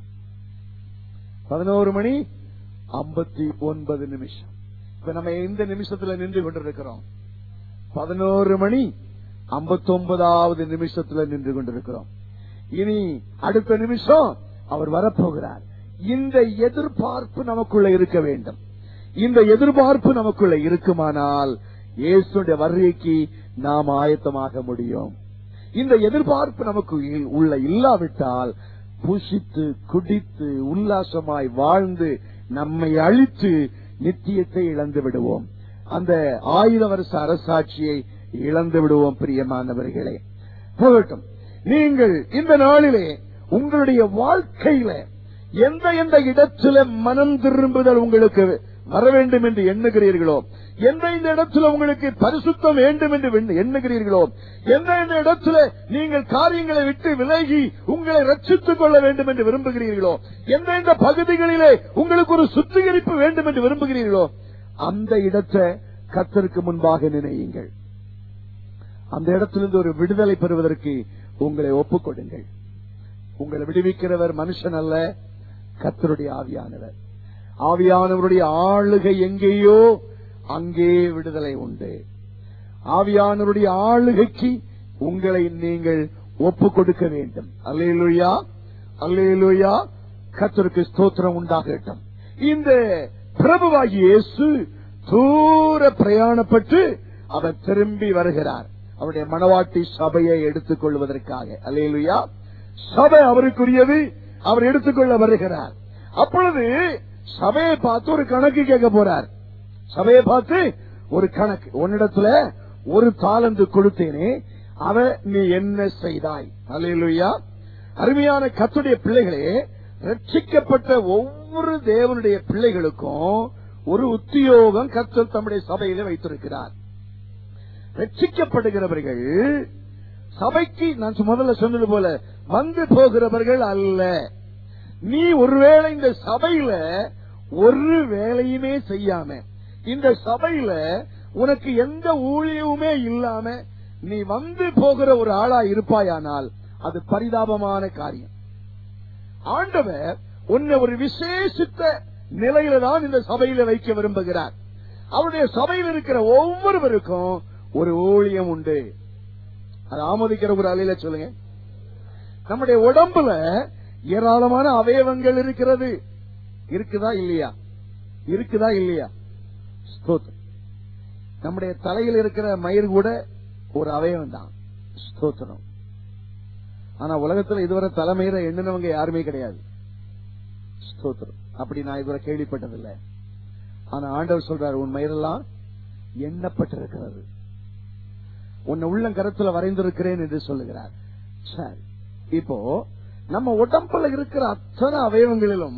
பதினோரு மணி ஐம்பத்தி ஒன்பது நிமிஷம் இப்ப நம்ம எந்த நிமிஷத்துல நின்று கொண்டிருக்கிறோம் பதினோரு மணி ஐம்பத்தி ஒன்பதாவது நிமிஷத்துல நின்று கொண்டிருக்கிறோம் இனி அடுத்த நிமிஷம் அவர் வரப்போகிறார் இந்த எதிர்பார்ப்பு நமக்குள்ள இருக்க வேண்டும் இந்த எதிர்பார்ப்பு நமக்குள்ள இருக்குமானால் இயேசுடைய வருகைக்கு நாம் ஆயத்தமாக முடியும் இந்த எதிர்பார்ப்பு நமக்கு இல்- உள்ள இல்லாவிட்டால் புசித்து குடித்து உல்லாசமாய் வாழ்ந்து நம்மை அழித்து நித்தியத்தை இழந்து விடுவோம் அந்த ஆயிரம் வருஷ அரசாட்சியை இழந்து விடுவோம் பிரியமானவர்களே போகட்டும் நீங்கள் இந்த நாளிலே உங்களுடைய வாழ்க்கையில எந்த எந்த இடத்துல மனம் திரும்புதல் உங்களுக்கு வர வேண்டும் என்று எண்ணுகிறீர்களோ எந்த இந்த இடத்துல உங்களுக்கு பரிசுத்தம் வேண்டும் என்று எண்ணு- எண்ணுகிறீர்களோ எந்த எந்த இடத்துல நீங்கள் காரியங்களை விட்டு விலகி உங்களை ரட்சித்துக் கொள்ள வேண்டும் என்று விரும்புகிறீர்களோ எந்த எந்த பகுதிகளிலே உங்களுக்கு ஒரு சுத்திகரிப்பு வேண்டும் என்று விரும்புகிறீர்களோ அந்த இடத்தை கத்தருக்கு முன்பாக நினையுங்கள் அந்த இடத்திலிருந்து ஒரு விடுதலை பெறுவதற்கு உங்களை ஒப்புக் கொடுங்கள் உங்களை விடுவிக்கிறவர் மனுஷன் அல்ல கத்தருடைய ஆவியானவர் ஆவியானவருடைய ஆளுகை எங்கேயோ அங்கே விடுதலை உண்டு ஆவியானவருடைய ஆளுகைக்கு உங்களை நீங்கள் ஒப்புக் கொடுக்க வேண்டும் அல்லேலூயா அல்லேலூயா கத்தருக்கு ஸ்தோத்திரம் உண்டாகட்டும் இந்த பிரபுவாகி இயேசு தூர பிரயாணப்பட்டு அவர் திரும்பி வருகிறார் அவருடைய மணவாட்டி சபையை எடுத்துக் கொள்வதற்காக அல்லேலூயா சபை அவருக்குரியது அவர் எடுத்துக்கொள்ள வருகிறார் அப்பொழுது சபையை பார்த்து ஒரு கணக்கு கேட்க போறார் சபையை பார்த்து ஒரு கணக்கு உன்னிடத்துல ஒரு தாளந்து கொடுத்தேனே அவ நீ என்ன செய்தாய் அல்லேலூயா அருமையான கத்துடைய பிள்ளைகளே ரட்சிக்கப்பட்ட ஒவ்வொரு தேவனுடைய பிள்ளைகளுக்கும் ஒரு உத்தியோகம் கத்தர் தம்முடைய சபையில வைத்திருக்கிறார் ரட்சிக்கப்படுகிறவர்கள் சபைக்கு நான் முதல்ல சொன்னது போல வந்து போகிறவர்கள் அல்ல நீ ஒருவேளை இந்த சபையில ஒரு வேலையுமே செய்யாம இந்த சபையில உனக்கு எந்த ஊழியமுமே இல்லாம நீ வந்து போகிற ஒரு ஆளா இருப்பாயானால் அது பரிதாபமான காரியம் ஆண்டவர் உன்னை ஒரு விசேஷித்த நிலையில தான் இந்த சபையில வைக்க விரும்புகிறார் அவருடைய சபையில் இருக்கிற ஒவ்வொருவருக்கும் ஒரு ஊழியம் உண்டு அது ஆமோதிக்கிற ஒரு அலையில சொல்லுங்க நம்முடைய உடம்புல ஏராளமான அவயவங்கள் இருக்கிறது இருக்குதா இல்லையா இருக்குதா இல்லையா ஸ்தோத்திரம் நம்முடைய தலையில் இருக்கிற மயிர் கூட ஒரு அவயவம் தான் ஸ்தோத்திரம் ஆனா உலகத்துல இதுவரை தலைமையில எண்ணினவங்க யாருமே கிடையாது ஸ்தோத்திரம் அப்படி நான் இதுவரை கேள்விப்பட்டதில்லை ஆனா ஆண்டவர் சொல்றாரு உன் மயிரெல்லாம் எண்ணப்பட்டிருக்கிறது உன்னை உள்ளங்கரத்துல வரைந்திருக்கிறேன் என்று சொல்லுகிறார் சரி இப்போ நம்ம உடம்புல இருக்கிற அத்தனை அவயவங்களிலும்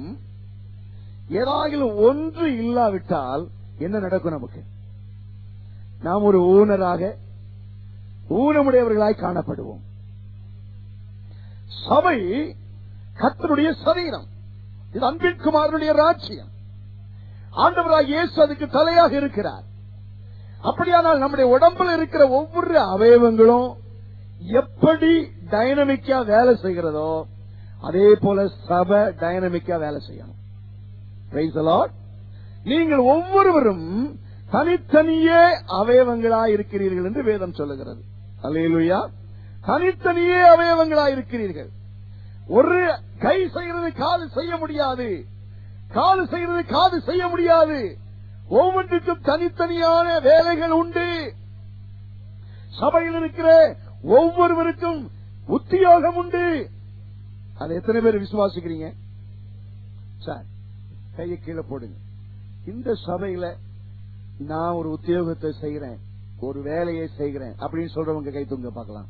ஏதாவது ஒன்று இல்லாவிட்டால் என்ன நடக்கும் நமக்கு நாம் ஒரு ஊனராக ஊனமுடையவர்களாய் காணப்படுவோம் சபை கத்தருடைய சரீரம் இது அன்பின் குமாரனுடைய ராஜ்யம் ஆண்டவராக இயேசு அதுக்கு தலையாக இருக்கிறார் அப்படியானால் நம்முடைய உடம்புல இருக்கிற ஒவ்வொரு அவயவங்களும் எப்படி டைனமிக்கா வேலை செய்கிறதோ அதே போல சபை டைனமிக்கா வேலை செய்யணும் Praise the Lord. நீங்கள் ஒவ்வொருவரும் தனித்தனியே அவயவங்களாய் இருக்கிறீர்கள் என்று வேதம் சொல்லுகிறது அல்லேலூயா தனித்தனியே அவயவங்களாய் இருக்கிறீர்கள் ஒரு கை செய்யறது காது செய்ய முடியாது காது செய்யறது காது செய்ய முடியாது ஒவ்வொன்றுக்கும் தனித்தனியான வேலைகள் உண்டு சபையில் இருக்கிற ஒவ்வொருவருக்கும் உத்தியோகம் உண்டு அதை எத்தனை பேர் விசுவாசிக்கிறீங்க சார் கையை கீழே போடுங்க இந்த சபையில நான் ஒரு உத்தியோகத்தை செய்கிறேன் ஒரு வேலையை செய்கிறேன் அப்படின்னு சொல்றவங்க கை தூங்க பார்க்கலாம்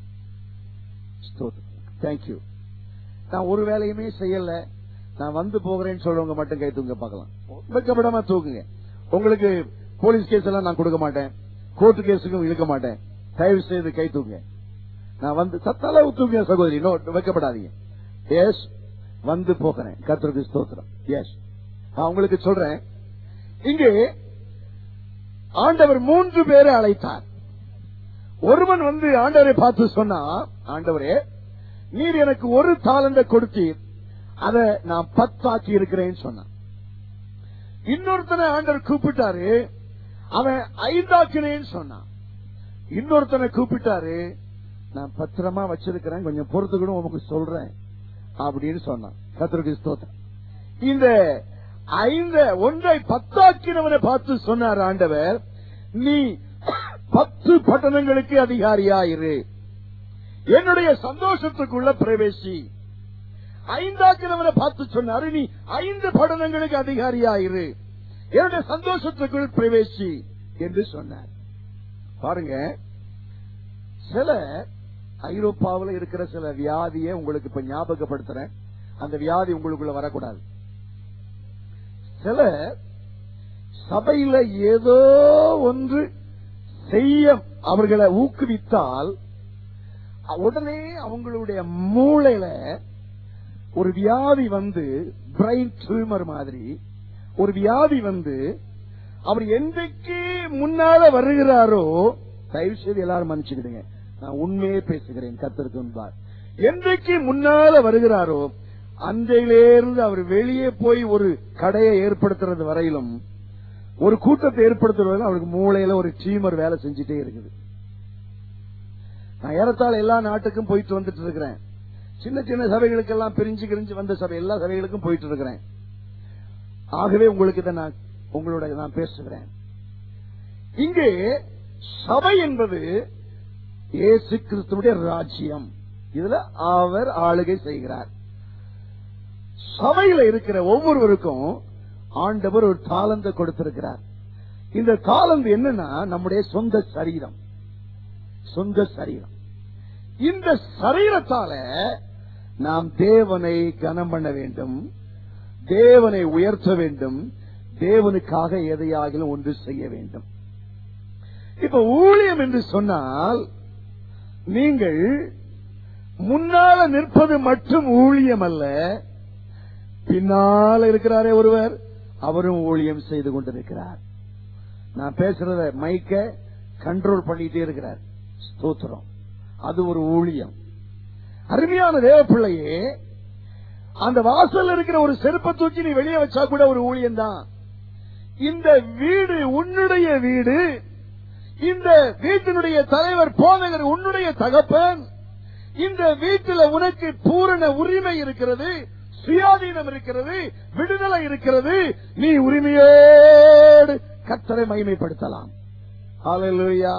தேங்க்யூ நான் ஒரு வேலையுமே செய்யல நான் வந்து போகிறேன்னு சொல்றவங்க மட்டும் கை தூங்க பார்க்கலாம் வெக்கப்படாம தூக்குங்க உங்களுக்கு போலீஸ் கேஸ் எல்லாம் நான் கொடுக்க மாட்டேன் கோர்ட்டு கேஸுக்கும் இழுக்க மாட்டேன் தயவு செய்து கை தூக்குங்க நான் வந்து சத்தால தூக்குங்க சகோதரி நோ வைக்கப்படாதீங்க எஸ் வந்து போகிறேன் கர்த்தருக்கு ஸ்தோத்திரம் எஸ் நான் உங்களுக்கு சொல்றேன் இங்கே ஆண்டவர் மூன்று பேரை அழைத்தார் ஒருவன் வந்து ஆண்டவரை பார்த்து சொன்னா ஆண்டவரே நீர் எனக்கு ஒரு தாளந்த கொடுத்தீர் அதை நான் பத்தாக்கி இருக்கிறேன்னு சொன்னான் இன்னொருத்தனை ஆண்டவர் கூப்பிட்டாரு அவன் ஐந்தாக்கினேன்னு சொன்னான் இன்னொருத்தனை கூப்பிட்டாரு நான் பத்திரமா வச்சிருக்கிறேன் கொஞ்சம் பொறுத்துக்கணும் உனக்கு சொல்றேன் அப்படின்னு சொன்னான் கத்திரிக்கு ஸ்தோத்திரம் இந்த ஐந்த ஒன்றை பத்தாக்கினவனை பார்த்து சொன்னார் ஆண்டவர் நீ பத்து பட்டணங்களுக்கு அதிகாரியாயிரு என்னுடைய சந்தோஷத்துக்குள்ள பிரவேசி ஐந்தாக்கினவனை பார்த்து சொன்னாரு நீ ஐந்து பட்டணங்களுக்கு அதிகாரியாயிரு என்னுடைய சந்தோஷத்துக்குள் பிரவேசி என்று சொன்னார் பாருங்க சில ஐரோப்பாவுல இருக்கிற சில வியாதியை உங்களுக்கு இப்ப ஞாபகப்படுத்துறேன் அந்த வியாதி உங்களுக்குள்ள வரக்கூடாது சில சபையில ஏதோ ஒன்று செய்ய அவர்களை ஊக்குவித்தால் உடனே அவங்களுடைய மூளையில ஒரு வியாதி வந்து பிரைன் டியூமர் மாதிரி ஒரு வியாதி வந்து அவர் என்றைக்கு முன்னால வருகிறாரோ தயவு செய்து எல்லாரும் மன்னிச்சுக்கிடுங்க நான் உண்மையே பேசுகிறேன் கத்திற்கு முன்பார் என்றைக்கு முன்னால வருகிறாரோ அன்றையிலிருந்து அவர் வெளியே போய் ஒரு கடையை ஏற்படுத்துறது வரையிலும் ஒரு கூட்டத்தை ஏற்படுத்துறது வரையிலும் அவருக்கு மூளையில ஒரு டியூமர் வேலை செஞ்சுட்டே இருக்குது நான் ஏறத்தாழ எல்லா நாட்டுக்கும் போயிட்டு வந்துட்டு இருக்கிறேன் சின்ன சின்ன சபைகளுக்கெல்லாம் பிரிஞ்சு கிரிஞ்சு வந்த சபை எல்லா சபைகளுக்கும் போயிட்டு இருக்கிறேன் ஆகவே உங்களுக்கு இதை நான் உங்களோட நான் பேசுகிறேன் இங்கே சபை என்பது இயேசு கிறிஸ்துவுடைய ராஜ்யம் இதுல அவர் ஆளுகை செய்கிறார் சபையில இருக்கிற ஒவ்வொருவருக்கும் ஆண்டவர் ஒரு தாளந்த கொடுத்திருக்கிறார் இந்த தாளந்து என்னன்னா நம்முடைய சொந்த சரீரம் சொந்த சரீரம் இந்த சரீரத்தால நாம் தேவனை கனம் பண்ண வேண்டும் தேவனை உயர்த்த வேண்டும் தேவனுக்காக எதையாகிலும் ஒன்று செய்ய வேண்டும் இப்ப ஊழியம் என்று சொன்னால் நீங்கள் முன்னால நிற்பது மட்டும் ஊழியம் அல்ல பின்னால இருக்கிறாரே ஒருவர் அவரும் ஊழியம் செய்து கொண்டிருக்கிறார் நான் பேசுறத மைக்க கண்ட்ரோல் பண்ணிட்டே இருக்கிறார் ஸ்தோத்திரம் அது ஒரு ஊழியம் அருமையான தேவ பிள்ளையே அந்த வாசல்ல இருக்கிற ஒரு செருப்பை தூக்கி நீ வெளியே வச்சா கூட ஒரு ஊழியம் தான் இந்த வீடு உன்னுடைய வீடு இந்த வீட்டினுடைய தலைவர் போதகர் உன்னுடைய தகப்பன் இந்த வீட்டில் உனக்கு பூரண உரிமை இருக்கிறது சுயாதீனம் இருக்கிறது விடுதலை இருக்கிறது நீ உரிமையோடு கத்தரை மகிமைப்படுத்தலாம் ஹalleluya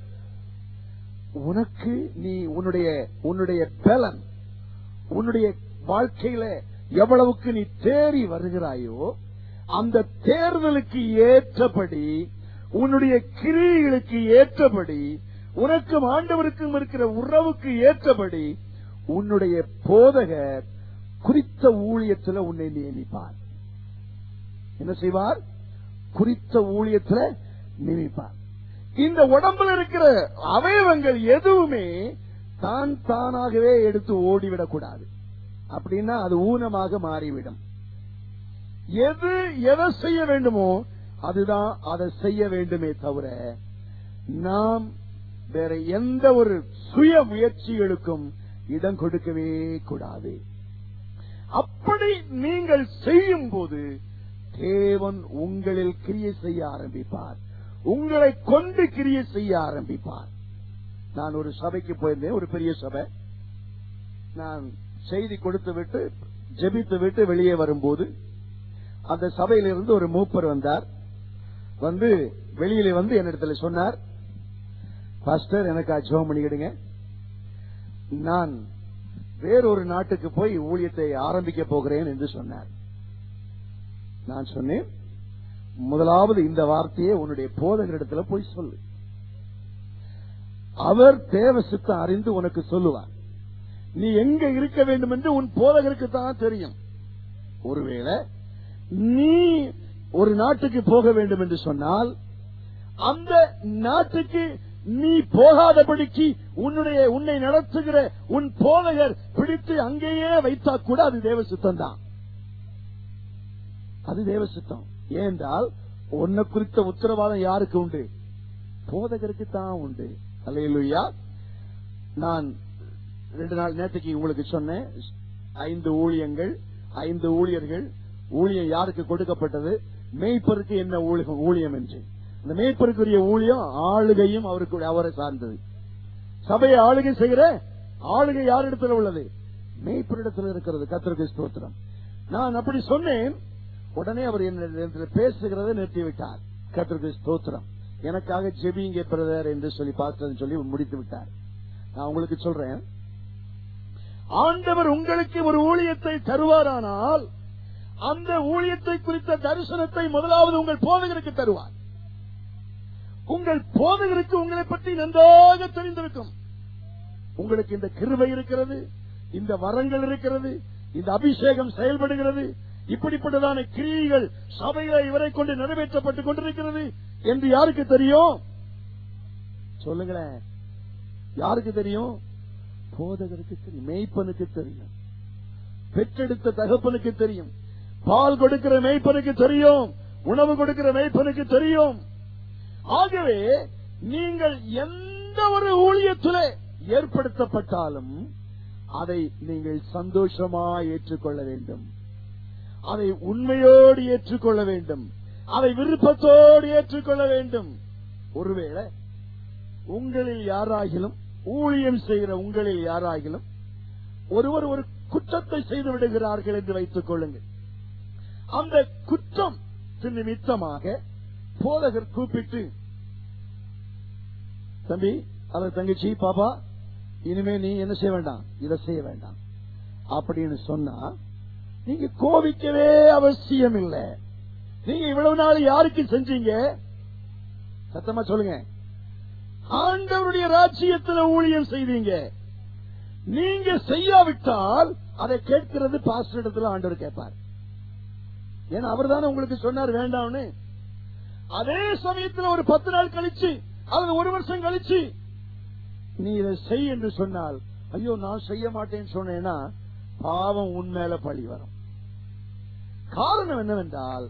உனக்கு நீ உன்னுடைய உன்னுடைய பலன் உன்னுடைய வாழ்க்கையில எவ்வளவுக்கு நீ தேறி வருகிறாயோ அந்த தேர்தலுக்கு ஏற்றபடி உன்னுடைய கிரியைகளுக்கு ஏற்றபடி உனக்கும் ஆண்டவருக்கும் இருக்கிற உறவுக்கு ஏற்றபடி உன்னுடைய போதகர் குறித்த ஊழியத்துல உன்னை நியமிப்பார் என்ன செய்வார் குறித்த ஊழியத்துல நியமிப்பார் இந்த உடம்புல இருக்கிற அவயவங்கள் எதுவுமே தான் தானாகவே எடுத்து ஓடிவிடக் கூடாது அப்படின்னா அது ஊனமாக மாறிவிடும் எது எதை செய்ய வேண்டுமோ அதுதான் அதை செய்ய வேண்டுமே தவிர நாம் வேற எந்த ஒரு சுய முயற்சிகளுக்கும் இடம் கொடுக்கவே கூடாது அப்படி நீங்கள் செய்யும் போது தேவன் உங்களில் கிரியை செய்ய ஆரம்பிப்பார் உங்களை கொண்டு கிரியை செய்ய ஆரம்பிப்பார் நான் ஒரு சபைக்கு போயிருந்தேன் ஒரு பெரிய சபை நான் செய்தி கொடுத்து விட்டு ஜெபித்து விட்டு வெளியே வரும்போது அந்த சபையிலிருந்து ஒரு மூப்பர் வந்தார் வந்து வெளியில வந்து என்னிடத்துல சொன்னார் பாஸ்டர் எனக்கு ஜோம் பண்ணிக்கிடுங்க நான் வேறொரு நாட்டுக்கு போய் ஊழியத்தை ஆரம்பிக்க போகிறேன் என்று சொன்னார் நான் சொன்னேன் முதலாவது இந்த வார்த்தையை உன்னுடைய போதகரிடத்துல போய் சொல்லு அவர் தேவ சித்தம் அறிந்து உனக்கு சொல்லுவார் நீ எங்க இருக்க வேண்டும் என்று உன் போதகருக்கு தான் தெரியும் ஒருவேளை நீ ஒரு நாட்டுக்கு போக வேண்டும் என்று சொன்னால் அந்த நாட்டுக்கு நீ போகாதபடிக்கு உன்னுடைய உன்னை நடத்துகிற உன் போதகர் பிடித்து அங்கேயே வைத்தா கூட அது தேவ சித்தம் தான் அது தேவ சித்தம் ஏனென்றால் உன்னை குறித்த உத்தரவாதம் யாருக்கு உண்டு போதகருக்கு தான் உண்டு அல்லையா நான் ரெண்டு நாள் நேற்றுக்கு உங்களுக்கு சொன்னேன் ஐந்து ஊழியங்கள் ஐந்து ஊழியர்கள் ஊழியம் யாருக்கு கொடுக்கப்பட்டது மேய்ப்பருக்கு என்ன ஊழியம் ஊழியம் என்று இந்த மேய்ப்பருக்குரிய ஊழியம் ஆளுகையும் அவருக்கு அவரை சார்ந்தது சபையை ஆளுகை செய்கிற ஆளுகை யாரிடத்துல உள்ளது மேய்ப்பரிடத்தில் இருக்கிறது கத்திரிக்கை ஸ்தோத்திரம் நான் அப்படி சொன்னேன் உடனே அவர் என்ன பேசுகிறதை நிறுத்தி விட்டார் கத்திரிக்கை ஸ்தோத்திரம் எனக்காக ஜெபிங்க பிரதர் என்று சொல்லி பார்த்தது சொல்லி முடித்து விட்டார் நான் உங்களுக்கு சொல்றேன் ஆண்டவர் உங்களுக்கு ஒரு ஊழியத்தை தருவாரானால் அந்த ஊழியத்தை குறித்த தரிசனத்தை முதலாவது உங்கள் போதகருக்கு தருவார் உங்கள் போதகருக்கு உங்களை பற்றி நன்றாக தெரிந்திருக்கும் உங்களுக்கு இந்த கிருபை இருக்கிறது இந்த வரங்கள் இருக்கிறது இந்த அபிஷேகம் செயல்படுகிறது இப்படிப்பட்டதான கிரியைகள் சபையில இவரை கொண்டு நிறைவேற்றப்பட்டுக் கொண்டிருக்கிறது என்று யாருக்கு தெரியும் சொல்லுங்களேன் யாருக்கு தெரியும் போதகருக்கு தெரியும் மேய்ப்பனுக்கு தெரியும் பெற்றெடுத்த தகப்பனுக்கு தெரியும் பால் கொடுக்கிற மேய்ப்பனுக்கு தெரியும் உணவு கொடுக்கிற மேய்ப்பனுக்கு தெரியும் ஆகவே நீங்கள் எந்த ஒரு ஊழியத்திலே ஏற்படுத்தப்பட்டாலும் அதை நீங்கள் சந்தோஷமா ஏற்றுக்கொள்ள வேண்டும் அதை உண்மையோடு ஏற்றுக்கொள்ள வேண்டும் அதை விருப்பத்தோடு ஏற்றுக்கொள்ள வேண்டும் ஒருவேளை உங்களில் யாராகிலும் ஊழியம் செய்கிற உங்களில் யாராகிலும் ஒருவர் ஒரு குற்றத்தை செய்து விடுகிறார்கள் என்று வைத்துக் கொள்ளுங்கள் அந்த குற்றம் நிமித்தமாக போதகர் கூப்பிட்டு தம்பி அல்லது தங்கச்சி பாப்பா இனிமே நீ என்ன செய்ய வேண்டாம் இதை செய்ய வேண்டாம் அப்படின்னு சொன்னா நீங்க கோபிக்கவே அவசியம் இல்லை நீங்க இவ்வளவு நாள் யாருக்கு செஞ்சீங்க சத்தமா சொல்லுங்க ஆண்டவருடைய ராஜ்யத்துல ஊழியம் செய்தீங்க நீங்க செய்யாவிட்டால் அதை கேட்கிறது பாஸ்டர் இடத்துல ஆண்டவர் கேட்பார் ஏன்னா அவர் தானே உங்களுக்கு சொன்னார் வேண்டாம்னு அதே சமயத்துல ஒரு பத்து நாள் கழிச்சு அல்லது ஒரு வருஷம் கழிச்சு நீ இதை செய் என்று சொன்னால் ஐயோ நான் செய்ய மாட்டேன்னு சொன்னேன்னா பாவம் உன் மேல பழி வரும் காரணம் என்னவென்றால்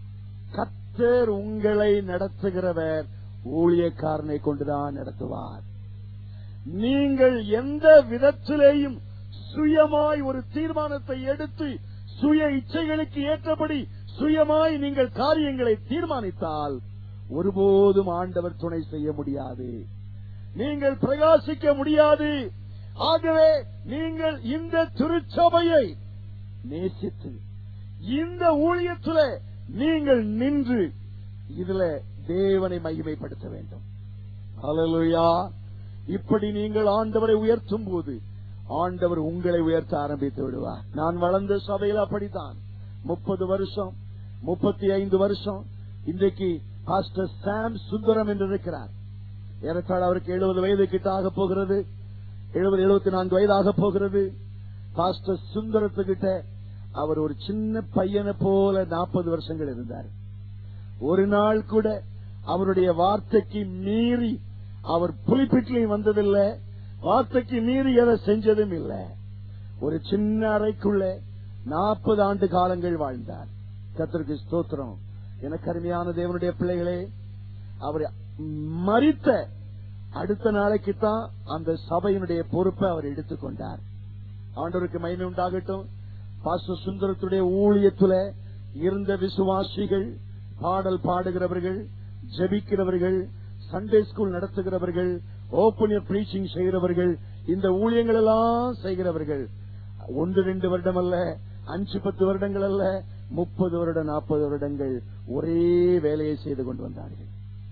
கத்தர் உங்களை நடத்துகிறவர் ஊழியக்காரனை கொண்டுதான் நடத்துவார் நீங்கள் எந்த விதத்திலேயும் சுயமாய் ஒரு தீர்மானத்தை எடுத்து சுய இச்சைகளுக்கு ஏற்றபடி சுயமாய் நீங்கள் காரியங்களை தீர்மானித்தால் ஒருபோதும் ஆண்டவர் துணை செய்ய முடியாது நீங்கள் பிரகாசிக்க முடியாது ஆகவே நீங்கள் இந்த திருச்சபையை நேசித்து இந்த ஊழியத்தில் நீங்கள் நின்று இதுல தேவனை மகிமைப்படுத்த வேண்டும் ஹalleluya இப்படி நீங்கள் ஆண்டவரை உயர்த்தும் போது ஆண்டவர் உங்களை உயர்த்த ஆரம்பித்து விடுவார் நான் வளர்ந்த சபையில் அப்படித்தான் முப்பது வருஷம் முப்பத்தி ஐந்து வருஷம் இன்றைக்கு பாஸ்டர் சாம் சுந்தரம் என்று இருக்கிறார் ஏறத்தாழ அவருக்கு எழுபது வயது கிட்ட ஆக போகிறது எழுபது எழுபத்தி நான்கு வயது ஆக போகிறது பாஸ்டர் சுந்தரத்துக்கிட்ட அவர் ஒரு சின்ன பையனை போல நாற்பது வருஷங்கள் இருந்தார் ஒரு நாள் கூட அவருடைய வார்த்தைக்கு மீறி அவர் புலிப்பிட்டிலையும் வந்ததில்லை வார்த்தைக்கு மீறி எதை செஞ்சதும் இல்லை ஒரு சின்ன அறைக்குள்ள நாற்பது ஆண்டு காலங்கள் வாழ்ந்தார் கத்திற்கு ஸ்தோத்திரம் எனக்கு அருமையான தேவனுடைய பிள்ளைகளே அவர் மறித்த அடுத்த நாளைக்கு தான் அந்த சபையினுடைய பொறுப்பை அவர் எடுத்துக்கொண்டார் ஆண்டவருக்கு மகிமை உண்டாகட்டும் பாச சுந்தரத்துடைய ஊழியத்துல இருந்த விசுவாசிகள் பாடல் பாடுகிறவர்கள் ஜெபிக்கிறவர்கள் சண்டே ஸ்கூல் நடத்துகிறவர்கள் ஓப்பன் பிரீச்சிங் செய்கிறவர்கள் இந்த ஊழியங்கள் எல்லாம் செய்கிறவர்கள் ஒன்று ரெண்டு வருடம் அல்ல அஞ்சு பத்து வருடங்கள் அல்ல முப்பது வருடம் நாற்பது வருடங்கள் ஒரே வேலையை செய்து கொண்டு வந்தார்கள்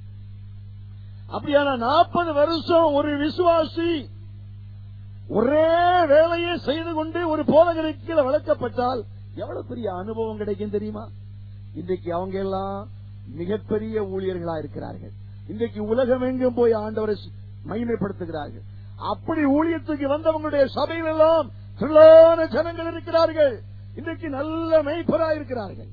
அப்படியான நாற்பது வருஷம் ஒரு விசுவாசி ஒரே வேலையை செய்து கொண்டு ஒரு போதகருக்கு கீழே வளர்க்கப்பட்டால் எவ்வளவு பெரிய அனுபவம் கிடைக்கும் தெரியுமா இன்றைக்கு அவங்க எல்லாம் மிகப்பெரிய ஊழியர்களா இருக்கிறார்கள் இன்றைக்கு உலகம் எங்கும் போய் ஆண்டவரை மகிமைப்படுத்துகிறார்கள் அப்படி ஊழியத்துக்கு வந்தவங்களுடைய சபையில் எல்லாம் திரளான ஜனங்கள் இருக்கிறார்கள் இன்றைக்கு நல்ல மெய்ப்பரா இருக்கிறார்கள்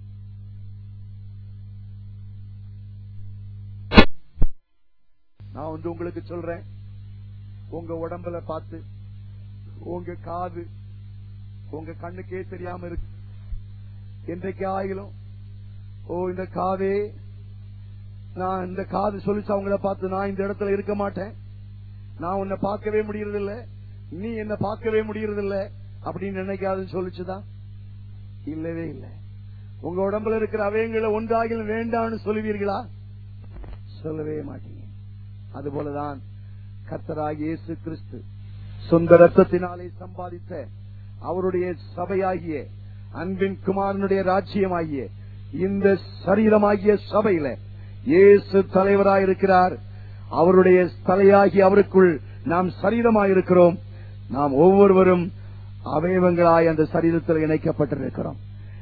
நான் வந்து உங்களுக்கு சொல்றேன் உங்க உடம்புல பார்த்து உங்க காது உங்க கண்ணுக்கே தெரியாம இருக்கு என்றைக்கு ஆயிலும் ஓ இந்த காதே நான் இந்த காது சொல்லிச்சு அவங்கள பார்த்து நான் இந்த இடத்துல இருக்க மாட்டேன் நான் உன்னை பார்க்கவே முடியறதில்ல நீ என்ன பார்க்கவே முடியறதில்ல அப்படின்னு நினைக்காதுன்னு சொல்லிச்சுதான் இல்லவே இல்லை உங்க உடம்புல இருக்கிற அவயங்களை ஒன்றாகிலும் வேண்டாம்னு சொல்லுவீர்களா சொல்லவே மாட்டீங்க அதுபோலதான் கர்த்தராகிய இயேசு கிறிஸ்து சொந்த ரத்தத்தினாலே சம்பாதித்த அவருடைய சபையாகிய அன்பின் குமாரனுடைய ராஜ்யமாகிய இந்த சரீரமாகிய சபையில இயேசு தலைவராயிருக்கிறார் அவருடைய தலையாகி அவருக்குள் நாம் சரீரமாயிருக்கிறோம் நாம் ஒவ்வொருவரும் அவயவங்களாய் அந்த சரீரத்தில் இணைக்கப்பட்டிருக்கிறோம்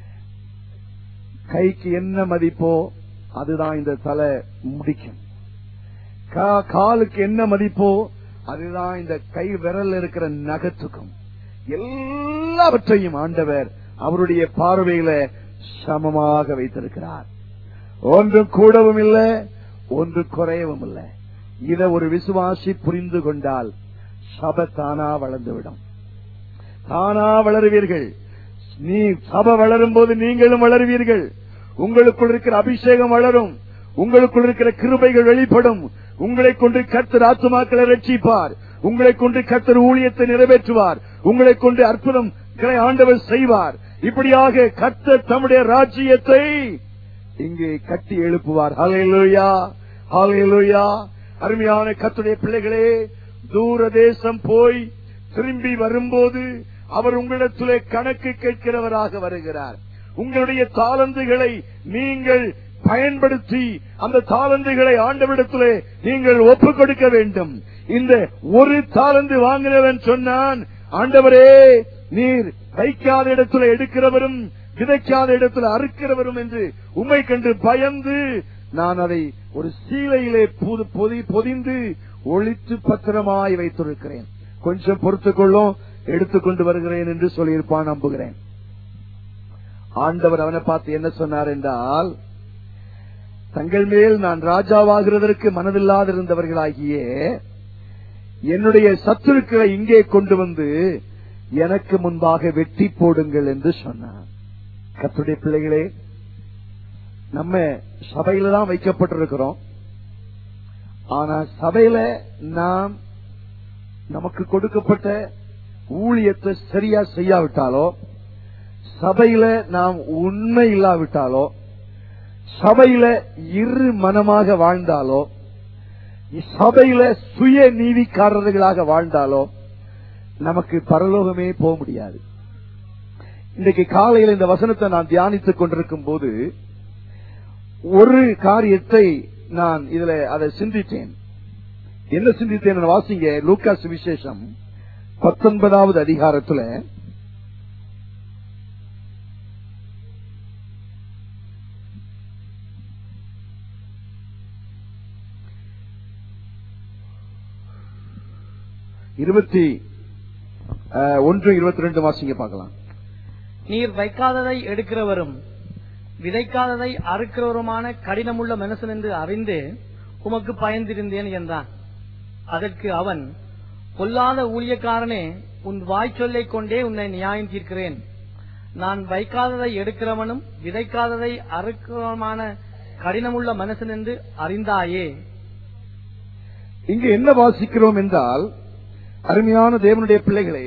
கைக்கு என்ன மதிப்போ அதுதான் இந்த தலை முடிக்கும் கா- காலுக்கு என்ன மதிப்போ அதுதான் இந்த கை விரல் இருக்கிற நகத்துக்கும் எல்லாவற்றையும் ஆண்டவர் அவருடைய பார்வையில சமமாக வைத்திருக்கிறார் ஒன்றும் கூடவும் இல்லை ஒன்று குறையவும் இல்லை இத ஒரு விசுவாசி புரிந்து கொண்டால் சபை தானா வளர்ந்துவிடும் தானா வளருவீர்கள் நீ சபை வளரும் போது நீங்களும் வளருவீர்கள் உங்களுக்குள் இருக்கிற அபிஷேகம் வளரும் உங்களுக்குள் இருக்கிற கிருபைகள் வெளிப்படும் உங்களை கொண்டு கர்த்தர் ஆத்துமாக்களை ரட்சிப்பார் உங்களை கொண்டு கர்த்தர் ஊழியத்தை நிறைவேற்றுவார் உங்களை கொண்டு அற்புதங்களை ஆண்டவர் செய்வார் இப்படியாக கர்த்தர் தம்முடைய ராஜ்யத்தை இங்கே கட்டி எழுப்புவார் ஹalleluya ஹalleluya அருமையான கர்த்தருடைய பிள்ளைகளே தூர தேசம் போய் திரும்பி வரும்போது அவர் உங்களிடத்திலே கணக்கு கேட்கிறவராக வருகிறார் உங்களுடைய தாளந்துகளை நீங்கள் பயன்படுத்தி அந்த தாளந்துகளை ஆண்டவரிடத்திலே நீங்கள் ஒப்புக் கொடுக்க வேண்டும் இந்த ஒரு தாளந்து வாங்கினவன் சொன்னான் ஆண்டவரே நீர் வைக்காத இடத்துல எடுக்கிறவரும் விதைக்காத இடத்துல அறுக்கிறவரும் என்று உம்மை கண்டு பயந்து நான் அதை ஒரு சீலையிலே புது- பொதி- பொதிந்து ஒளித்து பத்திரமாய் வைத்திருக்கிறேன் கொஞ்சம் பொறுத்துக் கொள்ளும் எடுத்துக்கொண்டு வருகிறேன் என்று சொல்லியிருப்பான் நம்புகிறேன் ஆண்டவர் அவனை பார்த்து என்ன சொன்னார் என்றால் தங்கள் மேல் நான் ராஜாவாகிறதற்கு மனதில்லாதிருந்தவர்களாகிய என்னுடைய சத்துருக்களை இங்கே கொண்டு வந்து எனக்கு முன்பாக வெட்டி போடுங்கள் என்று சொன்னார் கத்துடைய பிள்ளைகளே நம்ம சபையில தான் வைக்கப்பட்டிருக்கிறோம் ஆனா சபையில நாம் நமக்கு கொடுக்கப்பட்ட ஊழியத்தை சரியா செய்யாவிட்டாலோ சபையில நாம் உண்மை இல்லாவிட்டாலோ சபையில இரு மனமாக வாழ்ந்தாலோ சபையில சுய நீதிக்காரர்களாக வாழ்ந்தாலோ நமக்கு பரலோகமே போக முடியாது இன்றைக்கு காலையில் இந்த வசனத்தை நான் தியானித்துக் கொண்டிருக்கும் போது ஒரு காரியத்தை நான் இதுல அதை சிந்தித்தேன் என்ன சிந்தித்தேன் வாசிங்க லூக்காஸ் விசேஷம் பத்தொன்பதாவது அதிகாரத்துல இருபத்தி அஹ், ஒன்று இருபத்தி ரெண்டு வாசிங்க பார்க்கலாம் நீர் வைக்காததை எடுக்கிறவரும் விதைக்காததை அறுக்கிறவருமான கடினமுள்ள மனுஷன் என்று அறிந்து உமக்கு பயந்திருந்தேன் என்றான் அதற்கு அவன் பொல்லாத ஊழியக்காரனே உன் வாய் சொல்லைக் கொண்டே உன்னை நியாயம் தீர்க்கிறேன் நான் வைக்காததை எடுக்கிறவனும் விதைக்காததை அறுக்கிறவருமான கடினமுள்ள மனுஷன் என்று அறிந்தாயே இங்கு என்ன வாசிக்கிறோம் என்றால் அருமையான தேவனுடைய பிள்ளைகளே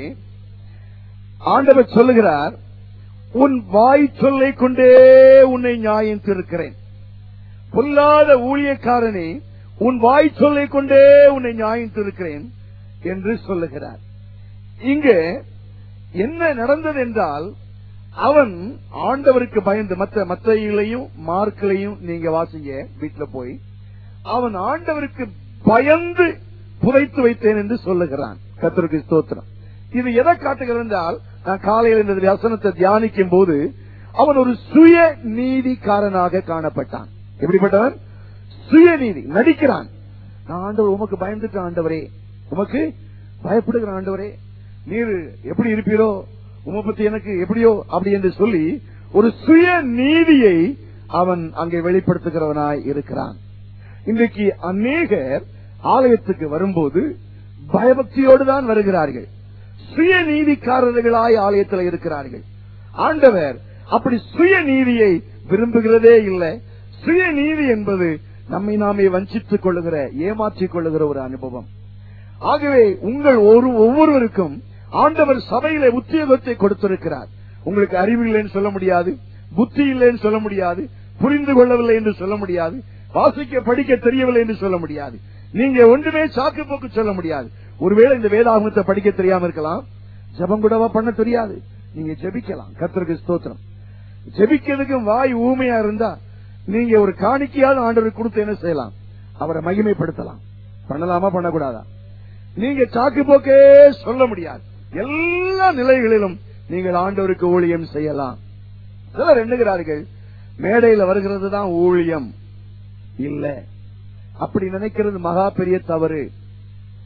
ஆண்டவர் சொல்லுகிறார் உன் வாய் சொல்லை கொண்டே உன்னை நியாயம் தீர்க்கிறேன் பொல்லாத ஊழியக்காரனே உன் வாய் சொல்லை கொண்டே உன்னை நியாயம் தீர்க்கிறேன் என்று சொல்லுகிறார் இங்கே என்ன நடந்தது என்றால் அவன் ஆண்டவருக்கு பயந்து மற்ற மத்தையிலையும் மார்க்கிலையும் நீங்க வாசிங்க வீட்டுல போய் அவன் ஆண்டவருக்கு பயந்து புதைத்து வைத்தேன் என்று சொல்லுகிறான் கத்தருக்கு ஸ்தோத்திரம் இது எதை காட்டுகிறது என்றால் நான் காலையில் இந்த வசனத்தை தியானிக்கும் போது அவன் ஒரு சுய நீதிக்காரனாக காணப்பட்டான் எப்படிப்பட்டவன் சுயநீதி நடிக்கிறான் நான் ஆண்டவர் உமக்கு பயந்துட்டு ஆண்டவரே உமக்கு பயப்படுகிற ஆண்டவரே நீர் எப்படி இருப்பீரோ உமை பத்தி எனக்கு எப்படியோ அப்படி என்று சொல்லி ஒரு சுய நீதியை அவன் அங்கே வெளிப்படுத்துகிறவனாய் இருக்கிறான் இன்றைக்கு அநேகர் ஆலயத்துக்கு வரும்போது பயபக்தியோடு தான் வருகிறார்கள் சுய நீதிக்காரர்களாய் ஆலயத்தில் இருக்கிறார்கள் ஆண்டவர் அப்படி சுய நீதியை விரும்புகிறதே இல்லை சுய நீதி என்பது நம்மை நாமே வஞ்சித்துக் கொள்ளுகிற ஏமாற்றிக் கொள்ளுகிற ஒரு அனுபவம் ஆகவே உங்கள் ஒரு ஒவ்வொருவருக்கும் ஆண்டவர் சபையில உத்தியோகத்தை கொடுத்திருக்கிறார் உங்களுக்கு அறிவு இல்லைன்னு சொல்ல முடியாது புத்தி இல்லைன்னு சொல்ல முடியாது புரிந்து கொள்ளவில்லை என்று சொல்ல முடியாது வாசிக்க படிக்க தெரியவில்லை என்று சொல்ல முடியாது நீங்க ஒன்றுமே சாக்கு போக்கு சொல்ல முடியாது ஒருவேளை இந்த வேதாகமத்தை படிக்க தெரியாம இருக்கலாம் ஜெபம் கூடவா பண்ண தெரியாது நீங்க ஜெபிக்கலாம் கர்த்தருக்கு ஸ்தோத்திரம் ஜெபிக்கிறதுக்கும் வாய் ஊமையா இருந்தா நீங்க ஒரு காணிக்கையாவது ஆண்டவருக்கு கொடுத்து என்ன செய்யலாம் அவரை மகிமைப்படுத்தலாம் பண்ணலாமா பண்ணக்கூடாதா நீங்க சாக்கு போக்கே சொல்ல முடியாது எல்லா நிலைகளிலும் நீங்கள் ஆண்டவருக்கு ஊழியம் செய்யலாம் சிலர் எண்ணுகிறார்கள் மேடையில வருகிறது தான் ஊழியம் இல்ல அப்படி நினைக்கிறது மகா பெரிய தவறு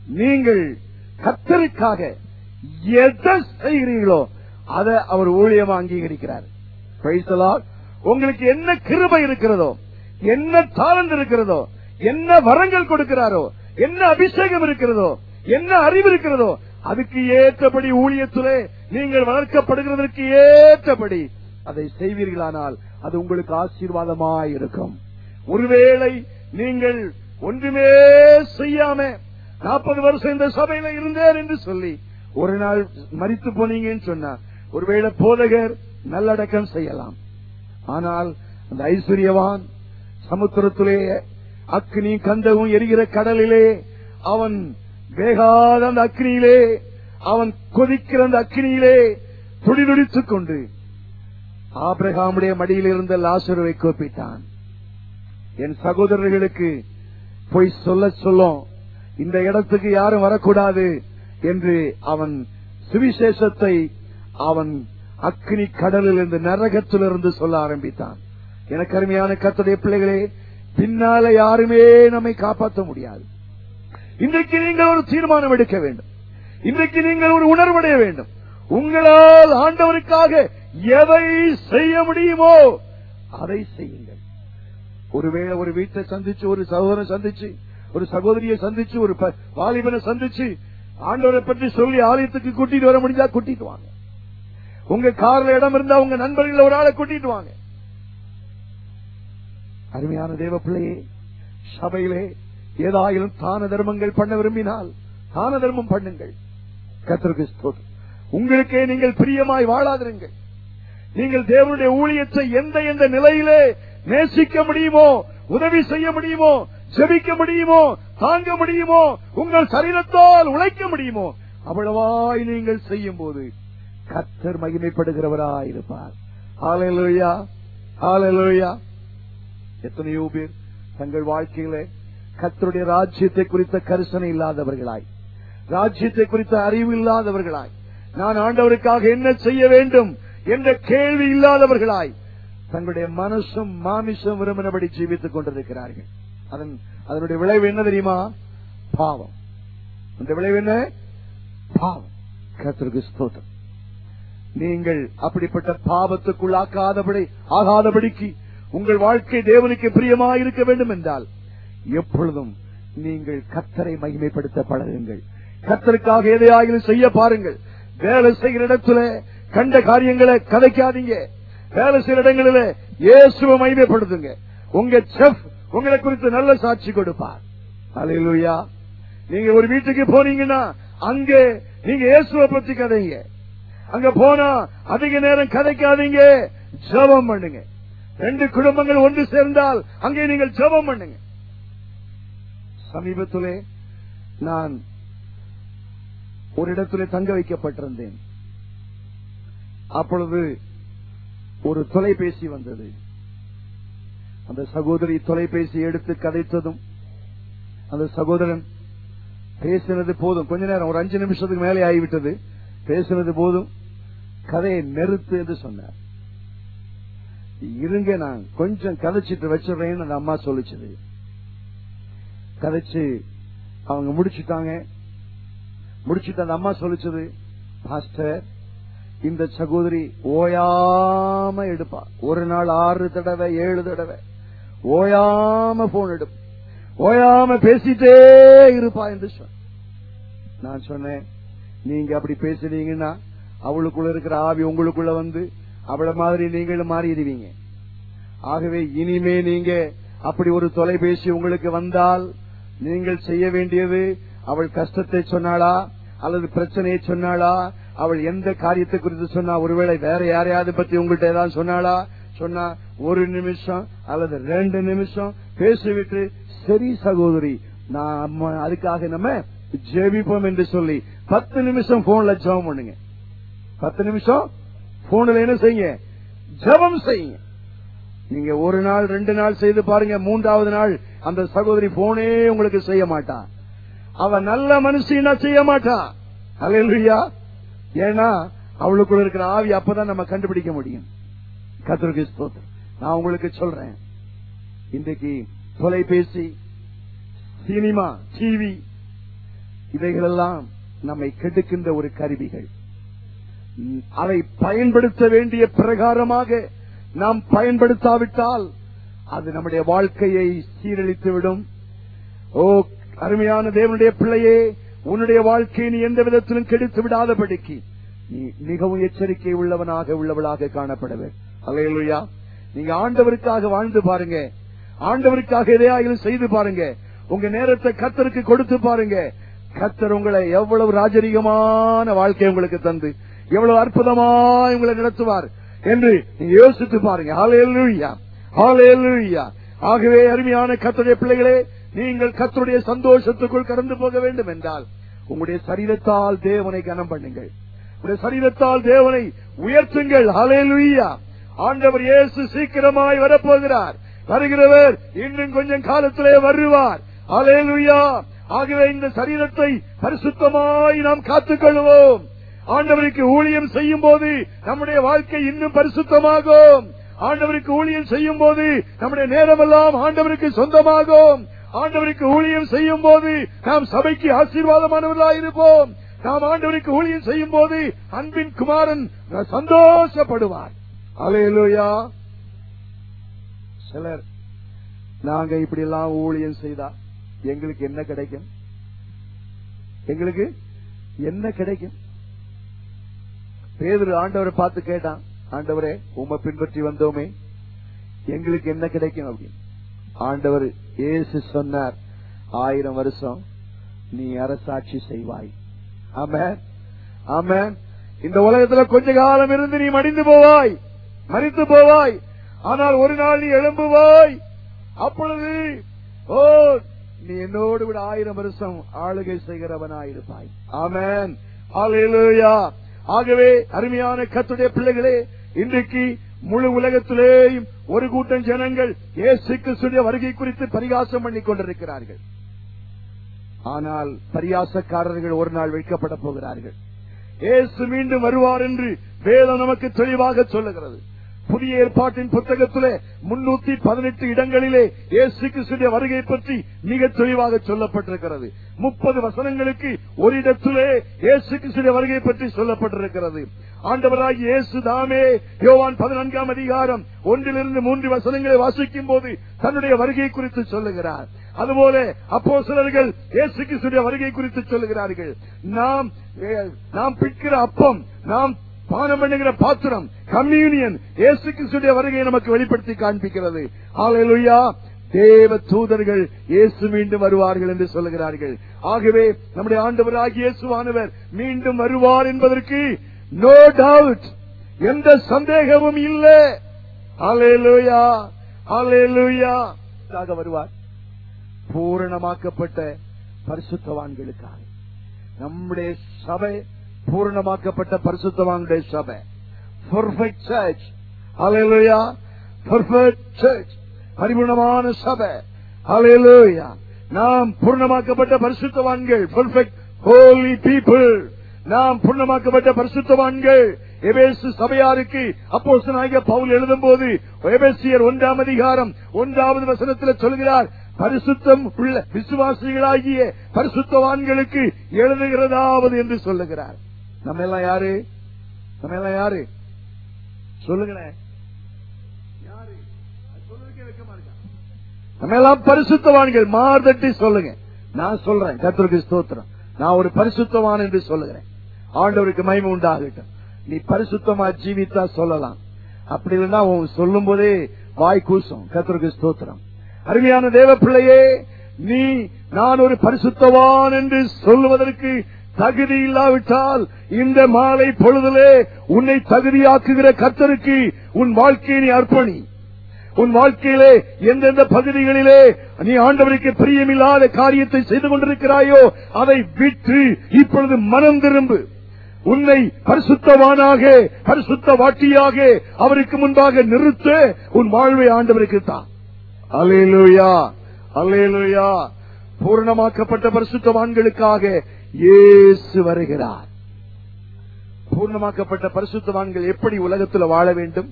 நீங்கள் கத்தருக்காக எதை செய்கிறீர்களோ அதை அவர் ஊழியமா அங்கீகரிக்கிறார் Praise the Lord. உங்களுக்கு என்ன கிருபை இருக்கிறதோ என்ன தாளந்து இருக்கிறதோ என்ன வரங்கள் கொடுக்கிறாரோ என்ன அபிஷேகம் இருக்கிறதோ என்ன அறிவு இருக்கிறதோ அதுக்கு ஏற்றபடி ஊழியத்திலே நீங்கள் வளர்க்கப்படுகிறதற்கு ஏற்றபடி அதை செய்வீர்களானால் அது உங்களுக்கு ஆசீர்வாதமாய் இருக்கும் ஒருவேளை நீங்கள் ஒன்றுமே செய்யாம நாற்பது வருஷம் இந்த சபையில இருந்தேன் என்று சொல்லி ஒரு நாள் மறித்து போனீங்கன்னு சொன்னா ஒருவேளை போதகர் நல்லடக்கம் செய்யலாம் ஆனால் அந்த ஐஸ்வர்யவான் சமுத்திரத்திலே அக்னி கந்தவும் எரிகிற கடலிலே அவன் வேகாத அந்த அக்னியிலே அவன் கொதிக்கிற அந்த அக்னியிலே துடிதுடித்துக் கொண்டு ஆபிரகாமுடைய மடியில் இருந்த லாசருவை கூப்பிட்டான் என் சகோதரர்களுக்கு போய் சொல்ல சொல்லும் இந்த இடத்துக்கு யாரும் வரக்கூடாது என்று அவன் சுவிசேஷத்தை அவன் அக்னி கடலில் இருந்து நரகத்திலிருந்து சொல்ல ஆரம்பித்தான் எனக்கு அருமையான கத்துடைய பிள்ளைகளே பின்னால யாருமே நம்மை காப்பாற்ற முடியாது இன்றைக்கு நீங்கள் ஒரு தீர்மானம் எடுக்க வேண்டும் இன்றைக்கு நீங்கள் ஒரு உணர்வடைய வேண்டும் உங்களால் ஆண்டவருக்காக எதை செய்ய முடியுமோ அதை செய்யுங்கள் ஒருவேளை ஒரு வீட்டை சந்திச்சு ஒரு சகோதரனை சந்திச்சு ஒரு சகோதரியை சந்திச்சு ஒரு ப- வாலிபனை சந்திச்சு ஆண்டவரை பற்றி சொல்லி ஆலயத்துக்கு கூட்டிட்டு வர முடிஞ்சா கூட்டிட்டு வாங்க உங்க கார்ல இடம் இருந்தா உங்க நண்பர்கள் ஒரு ஆளை கூட்டிட்டு வாங்க அருமையான தேவ பிள்ளையே சபையிலே ஏதாயிலும் தான தர்மங்கள் பண்ண விரும்பினால் தான தர்மம் பண்ணுங்கள் கர்த்தருக்கு ஸ்தோத்திரம் உங்களுக்கே நீங்கள் பிரியமாய் வாழாதிருங்கள் நீங்கள் தேவனுடைய ஊழியத்தை எந்த எந்த நிலையிலே நேசிக்க முடியுமோ உதவி செய்ய முடியுமோ ஜெபிக்க முடியுமோ தாங்க முடியுமோ உங்கள் சரீரத்தால் உழைக்க முடியுமோ அவ்வளவாய் நீங்கள் செய்யும் போது கத்தர் மகிமைப்படுகிறவராய் இருப்பார் ஹalleluya ஹalleluya எத்தனையோ பேர் தங்கள் வாழ்க்கையிலே கத்தருடைய ராஜ்யத்தை குறித்த கரிசனை இல்லாதவர்களாய் ராஜ்யத்தை குறித்த அறிவு இல்லாதவர்களாய் நான் ஆண்டவருக்காக என்ன செய்ய வேண்டும் என்ற கேள்வி இல்லாதவர்களாய் தங்களுடைய மனசும் மாமிசம் விரும்பினபடி ஜீவித்துக் கொண்டிருக்கிறார்கள் அதன் அதனுடைய விளைவு என்ன தெரியுமா பாவம் அந்த விளைவு என்ன பாவம் கர்த்தருக்கு ஸ்தோத்திரம் நீங்கள் அப்படிப்பட்ட பாவத்துக்குள்ளாக்காதபடி ஆகாதபடிக்கு உங்கள் வாழ்க்கை தேவனுக்கு பிரியமா இருக்க வேண்டும் என்றால் எப்பொழுதும் நீங்கள் கத்தரை மகிமைப்படுத்த பழகுங்கள் கத்தருக்காக எதையாகிலும் செய்ய பாருங்கள் வேலை செய்கிற இடத்துல கண்ட காரியங்களை கதைக்காதீங்க வேலை செய்கிற இடங்களில இயேசுவை மகிமைப்படுத்துங்க உங்க செஃப் உங்களை குறித்து நல்ல சாட்சி கொடுப்பார் அல்லேலூயா நீங்க ஒரு வீட்டுக்கு போனீங்கன்னா அங்கே நீங்க இயேசுவை பத்தி கதைங்க அங்க போனா அதிக நேரம் கதைக்காதீங்க ஜெபம் பண்ணுங்க ரெண்டு குடும்பங்கள் ஒன்று சேர்ந்தால் அங்கே நீங்கள் ஜெபம் பண்ணுங்க சமீபத்திலே நான் ஒரு இடத்திலே தங்க வைக்கப்பட்டிருந்தேன் அப்பொழுது ஒரு தொலைபேசி வந்தது அந்த சகோதரி தொலைபேசி எடுத்து கதைத்ததும் அந்த சகோதரன் பேசினது போதும் கொஞ்ச நேரம் ஒரு அஞ்சு நிமிஷத்துக்கு மேலே ஆகிவிட்டது பேசினது போதும் கதையை நிறுத்து என்று சொன்னார் இருங்க நான் கொஞ்சம் கதைச்சிட்டு வச்சிடுறேன்னு அந்த அம்மா சொல்லிச்சது கதைச்சு அவங்க முடிச்சுட்டாங்க முடிச்சுட்டு அந்த அம்மா சொல்லிச்சது பாஸ்டர் இந்த சகோதரி ஓயாம எடுப்பா ஒரு நாள் ஆறு தடவை ஏழு தடவை ஓயாம போன் எடுப்பா ஓயாம பேசிட்டே இருப்பா என்று சொன்ன நான் சொன்னேன் நீங்க அப்படி பேசுனீங்கன்னா அவளுக்குள்ள இருக்கிற ஆவி உங்களுக்குள்ள வந்து அவள மாதிரி நீங்களும் மாறிடுவீங்க ஆகவே இனிமே நீங்க அப்படி ஒரு தொலைபேசி உங்களுக்கு வந்தால் நீங்கள் செய்ய வேண்டியது அவள் கஷ்டத்தை சொன்னாளா அல்லது பிரச்சனையை சொன்னாளா அவள் எந்த காரியத்தை குறித்து சொன்னா ஒருவேளை வேற யாரையாவது பத்தி உங்கள்கிட்ட ஏதாவது சொன்னாளா சொன்னா ஒரு நிமிஷம் அல்லது ரெண்டு நிமிஷம் பேசிவிட்டு சரி சகோதரி நான் அம்மா அதுக்காக நம்ம ஜெபிப்போம் என்று சொல்லி பத்து நிமிஷம் போன்ல ஜெபம் பண்ணுங்க பத்து நிமிஷம் போன்ல என்ன செய்யுங்க ஜெபம் செய்யுங்க நீங்க ஒரு நாள் ரெண்டு நாள் செய்து பாருங்க மூன்றாவது நாள் அந்த சகோதரி போனே உங்களுக்கு செய்ய மாட்டா அவ நல்ல மனுஷனா செய்ய மாட்டா அல்லா ஏன்னா அவளுக்குள்ள இருக்கிற ஆவி அப்பதான் நம்ம கண்டுபிடிக்க முடியும் கத்திரிக்கு ஸ்தோத்திரம் நான் உங்களுக்கு சொல்றேன் இன்றைக்கு தொலைபேசி சினிமா டிவி இவைகளெல்லாம் நம்மை கெடுக்கின்ற ஒரு கருவிகள் ம், அதை பயன்படுத்த வேண்டிய பிரகாரமாக நாம் பயன்படுத்தாவிட்டால் அது நம்முடைய வாழ்க்கையை சீரழித்துவிடும் ஓ அருமையான தேவனுடைய பிள்ளையே உன்னுடைய வாழ்க்கையை நீ எந்த விதத்திலும் கெடுத்து விடாதபடிக்கு நீ மிகவும் எச்சரிக்கை உள்ளவனாக உள்ளவளாக காணப்பட வேண்டும் அல்லேலூயா நீங்க ஆண்டவருக்காக வாழ்ந்து பாருங்க ஆண்டவருக்காக எதையாயிலும் செய்து பாருங்க உங்க நேரத்தை கத்தருக்கு கொடுத்து பாருங்க கத்தர் உங்களை எவ்வளவு ராஜரீகமான வாழ்க்கை உங்களுக்கு தந்து எவ்வளவு அற்புதமாய் உங்களை நடத்துவார் என்று நீங்க யோசித்து பாருங்க ஹalleluya ஹalleluya ஆகவே அருமையான கத்தருடைய பிள்ளைகளே நீங்கள் கத்தருடைய சந்தோஷத்துக்குள் கடந்து போக வேண்டும் என்றால் உங்களுடைய சரீரத்தால் தேவனை கனம் பண்ணுங்கள் உங்களுடைய சரீரத்தால் தேவனை உயர்த்துங்கள் ஹalleluya ஆண்டவர் இயேசு சீக்கிரமாய் வரப்போகிறார் வருகிறவர் இன்னும் கொஞ்சம் காலத்திலே வருவார் ஹalleluya ஆகவே இந்த சரீரத்தை பரிசுத்தமாய் நாம் காத்துக்கொள்வோம் ஆண்டவருக்கு ஊழியம் செய்யும் போது நம்முடைய வாழ்க்கை இன்னும் பரிசுத்தமாகும் ஆண்டவருக்கு ஊழியம் செய்யும் போது நம்முடைய நேரமெல்லாம் ஆண்டவருக்கு சொந்தமாகும் ஆண்டவருக்கு ஊழியம் செய்யும் போது நாம் சபைக்கு ஆசீர்வாதமானவர்களாக இருப்போம் நாம் ஆண்டவருக்கு ஊழியம் செய்யும் போது அன்பின் குமாரன் சந்தோஷப்படுவார் அலையலோயா சிலர் நாங்க இப்படி எல்லாம் ஊழியம் செய்தா எங்களுக்கு என்ன கிடைக்கும் எங்களுக்கு என்ன கிடைக்கும் பேதுரு ஆண்டவரை பார்த்து கேட்டான் ஆண்டவரே உம்மை பின்பற்றி வந்தோமே எங்களுக்கு என்ன கிடைக்கும் அப்படின்னு ஆண்டவர் இயேசு சொன்னார் ஆயிரம் வருஷம் நீ அரசாட்சி செய்வாய் ஆமென் ஆமென் இந்த உலகத்துல கொஞ்ச காலம் இருந்து நீ மடிந்து போவாய் மறித்து போவாய் ஆனால் ஒரு நாள் நீ எழும்புவாய் அப்பொழுது ஓ நீ என்னோடு விட ஆயிரம் வருஷம் ஆளுகை செய்கிறவனாயிருப்பாய் ஆமென் ஹalleluya ஆகவே அருமையான கத்துடைய பிள்ளைகளே இன்றைக்கு முழு உலகத்திலேயும் ஒரு கூட்டம் ஜனங்கள் இயேசு கிறிஸ்துடைய வருகை குறித்து பரிகாசம் பண்ணிக் கொண்டிருக்கிறார்கள் ஆனால் பரியாசக்காரர்கள் ஒரு நாள் வைக்கப்பட போகிறார்கள் இயேசு மீண்டும் வருவார் என்று வேதம் நமக்கு தெளிவாக சொல்லுகிறது புதிய ஏற்பாட்டின் புத்தகத்திலே முன்னூத்தி பதினெட்டு இடங்களிலே இயேசு கிறிஸ்துடைய வருகை பற்றி மிக தெளிவாக சொல்லப்பட்டிருக்கிறது முப்பது வசனங்களுக்கு ஒரு இடத்திலே இயேசு கிறிஸ்துடைய வருகை பற்றி சொல்லப்பட்டிருக்கிறது ஆண்டவராகி இயேசு தாமே யோவான் பதினான்காம் அதிகாரம் ஒன்றிலிருந்து மூன்று வசனங்களை வாசிக்கும் போது தன்னுடைய வருகை குறித்து சொல்லுகிறார் அதுபோல அப்போ சிலர்கள் இயேசு கிறிஸ்துடைய வருகை குறித்து சொல்லுகிறார்கள் நாம் eh, நாம் பிற்கிற அப்பம் நாம் பானம் பண்ணுகிற பாத்திரம் கம்யூனியன் இயேசு கிறிஸ்துடைய வருகையை நமக்கு வெளிப்படுத்தி காண்பிக்கிறது ஹalleluya தேவ தூதர்கள் இயேசு மீண்டும் வருவார்கள் என்று சொல்லுகிறார்கள் ஆகவே நம்முடைய ஆண்டவராகிய இயேசுவானவர் மீண்டும் வருவார் என்பதற்கு நோ டவுட் எந்த சந்தேகமும் இல்லை ஹalleluya ஹalleluya ஆக வருவார் பூரணமாக்கப்பட்ட பரிசுத்தவான்களுக்காக நம்முடைய சபை பூரணமாக்கப்பட்ட பரிசுத்தவான்களுடைய சபை பெர்ஃபெக்ட் சர்ச் ஹalleluya பெர்ஃபெக்ட் சர்ச் பரிபூர்ணமான சபை ஹalleluya நாம் பூர்ணமாக்கப்பட்ட பரிசுத்தவான்கள் பெர்ஃபெக்ட் ஹோலி பீப்புள் நாம் பூர்ணமாக்கப்பட்ட பரிசுத்தவான்கள் எபேசு சபையாருக்கு அப்போஸ்தலனாகிய பவுல் எழுதும் போது எபேசியர் ஒன்றாம் அதிகாரம் ஒன்றாவது வசனத்தில் சொல்கிறார் பரிசுத்தம் உள்ள விசுவாசிகளாகிய பரிசுத்தவான்களுக்கு எழுதுகிறதாவது என்று சொல்லுகிறார் நம்ம எல்லாம் யாரு நம்ம எல்லாம் யாரு சொல்லுங்களேன் யாரு? அது சொல்றதுக்கே வெட்கமா இருக்கா? நம்ம எல்லாம் பரிசுத்தவான்கள் மார்தட்டி சொல்லுங்க நான் சொல்றேன் கர்த்தருக்கு ஸ்தோத்திரம் நான் ஒரு பரிசுத்தவான் என்று சொல்லுகிறேன் ஆண்டவருக்கு மகிமை உண்டாகட்டும் நீ பரிசுத்தமா ஜீவித்தா சொல்லலாம் அப்படி இல்லைன்னா உன் சொல்லும் போதே வாய் கூசும் கர்த்தருக்கு ஸ்தோத்திரம் அருமையான தேவ பிள்ளையே நீ நான் ஒரு பரிசுத்தவான் என்று சொல்லுவதற்கு தகுதி இல்லாவிட்டால் இந்த மாலை பொழுதிலே உன்னை தகுதியாக்குகிற கர்த்தருக்கு உன் வாழ்க்கையை நீ அர்ப்பணி உன் வாழ்க்கையிலே எந்தெந்த பகுதிகளிலே நீ ஆண்டவருக்கு பிரியமில்லாத காரியத்தை செய்து கொண்டிருக்கிறாயோ அதை விட்டு இப்பொழுது மனம் திரும்பு உன்னை பரிசுத்தவானாக பரிசுத்த வாட்டியாக அவருக்கு முன்பாக நிறுத்த உன் வாழ்வை ஆண்டவருக்கு தான் அலேலுயா அலேலுயா பூர்ணமாக்கப்பட்ட பரிசுத்தவான்களுக்காக இயேசு வருகிறார் பூர்ணமாக்கப்பட்ட பரிசுத்தவான்கள் எப்படி உலகத்தில் வாழ வேண்டும்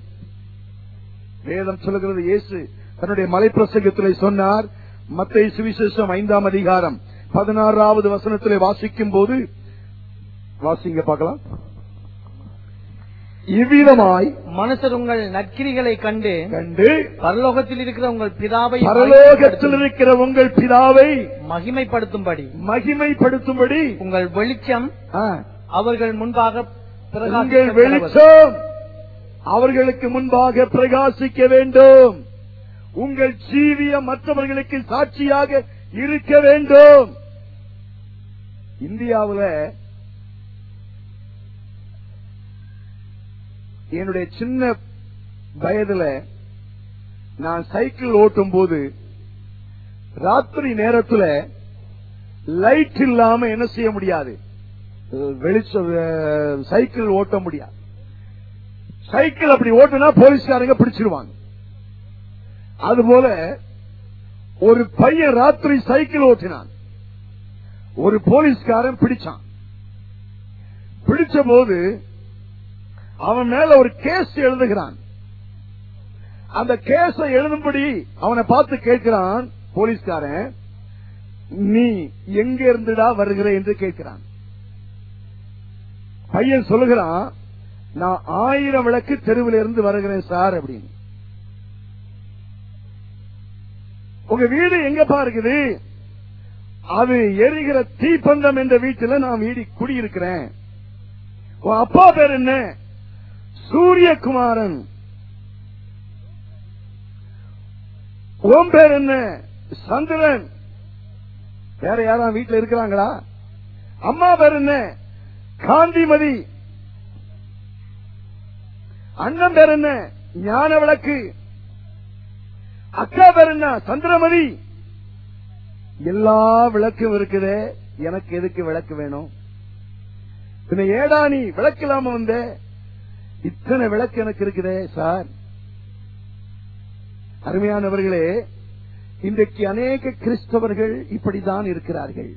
வேதம் சொல்லுகிறது இயேசு தன்னுடைய மலைப்பிரசங்கத்திலே சொன்னார் மத்திய சுவிசேஷம் ஐந்தாம் அதிகாரம் பதினாறாவது வசனத்திலே வாசிக்கும் போது வாசிங்க பார்க்கலாம் இவ்விதமாய் மனுஷர் உங்கள் நற்கிரிகளை கண்டு கண்டு பரலோகத்தில் இருக்கிற உங்கள் பிதாவை பரலோகத்தில் இருக்கிற உங்கள் பிதாவை மகிமைப்படுத்தும்படி மகிமைப்படுத்தும்படி உங்கள் வெளிச்சம் ஆ, அவர்கள் முன்பாக உங்கள் பிரகாசிக்க கடவது. வெளிச்சம் அவர்களுக்கு முன்பாக பிரகாசிக்க வேண்டும் உங்கள் ஜீவியம் மற்றவர்களுக்கு சாட்சியாக இருக்க வேண்டும் இந்தியாவுல என்னுடைய சின்ன வயதுல நான் சைக்கிள் ஓட்டும் போது ராத்திரி நேரத்துல லைட் இல்லாம என்ன செய்ய முடியாது வெளிச்ச அஹ், சைக்கிள் ஓட்ட முடியாது சைக்கிள் அப்படி ஓட்டுனா போலீஸ்காரங்க பிடிச்சிருவாங்க அதுபோல ஒரு பையன் ராத்திரி சைக்கிள் ஓட்டினான் ஒரு போலீஸ்காரன் பிடிச்சான் பிடிச்ச போது அவன் மேல ஒரு கேஸ் எழுதுகிறான் அந்த கேஸ எழுதும்படி அவனை பார்த்து கேட்கிறான் போலீஸ்காரன் நீ எங்க இருந்துடா வருகிற என்று கேட்கிறான் பையன் சொல்லுகிறான் நான் ஆயிரம் விளக்கு தெருவில் இருந்து வருகிறேன் சார் அப்படின்னு உங்க வீடு எங்கப்பா இருக்குது அது எரிகிற தீப்பந்தம் என்ற வீட்டுல நான் வீடு குடியிருக்கிறேன் உன் அப்பா பேர் என்ன சூரியகுமாரன் உன் பேர் என்ன சந்திரன் வேற யாரா வீட்டுல இருக்கிறாங்களா அம்மா பேர் என்ன காந்திமதி அண்ணன் பேர் என்ன ஞான விளக்கு அக்கா பேர் என்ன சந்திரமதி எல்லா விளக்கும் இருக்குதே எனக்கு எதுக்கு விளக்கு வேணும் பின்ன ஏடா நீ விளக்கு இல்லாம வந்த இத்தனை விளக்கு எனக்கு இருக்குதே சார் அருமையானவர்களே இன்றைக்கு அநேக கிறிஸ்தவர்கள் இப்படித்தான் இருக்கிறார்கள்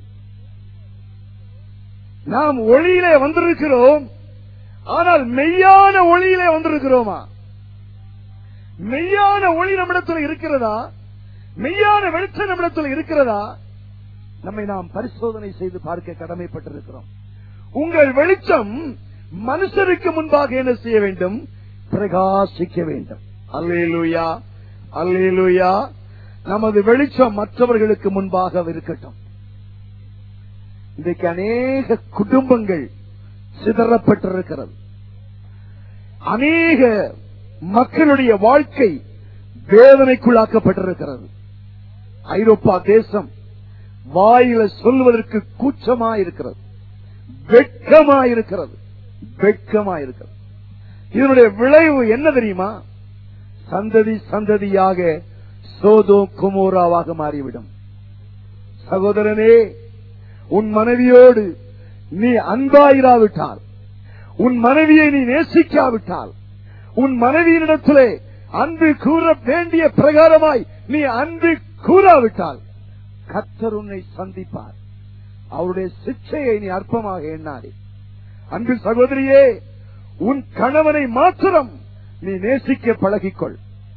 நாம் ஒளியிலே வந்திருக்கிறோம் ஆனால் மெய்யான ஒளியிலே வந்திருக்கிறோமா மெய்யான ஒளி நம்மிடத்தில் இருக்கிறதா மெய்யான வெளிச்சம் நம்மிடத்தில் இருக்கிறதா நம்மை நாம் பரிசோதனை செய்து பார்க்க கடமைப்பட்டிருக்கிறோம் உங்கள் வெளிச்சம் மனுஷருக்கு முன்பாக என்ன செய்ய வேண்டும் பிரகாசிக்க வேண்டும் அல்லேலூயா அல்லேலூயா நமது வெளிச்சம் மற்றவர்களுக்கு முன்பாக இருக்கட்டும் இன்றைக்கு அநேக குடும்பங்கள் சிதறப்பட்டிருக்கிறது அநேக மக்களுடைய வாழ்க்கை வேதனைக்குள்ளாக்கப்பட்டிருக்கிறது ஐரோப்பா தேசம் வாயில சொல்வதற்கு கூச்சமா இருக்கிறது வெட்கமா இருக்கிறது வெட்கமா இருக்கிறது இதனுடைய விளைவு என்ன தெரியுமா சந்ததி சந்ததியாக சோதோ குமோராவாக மாறிவிடும் சகோதரனே உன் மனைவியோடு நீ அன்பாயிராவிட்டால் உன் மனைவியை நீ நேசிக்காவிட்டால் உன் மனைவியினிடத்திலே அன்பு கூற வேண்டிய பிரகாரமாய் நீ அன்பு கூறாவிட்டால் கத்தர் உன்னை சந்திப்பார் அவருடைய சிக்ஷையை நீ அற்பமாக எண்ணாதே அன்பு சகோதரியே உன் கணவனை மாத்திரம் நீ நேசிக்க பழகிக்கொள்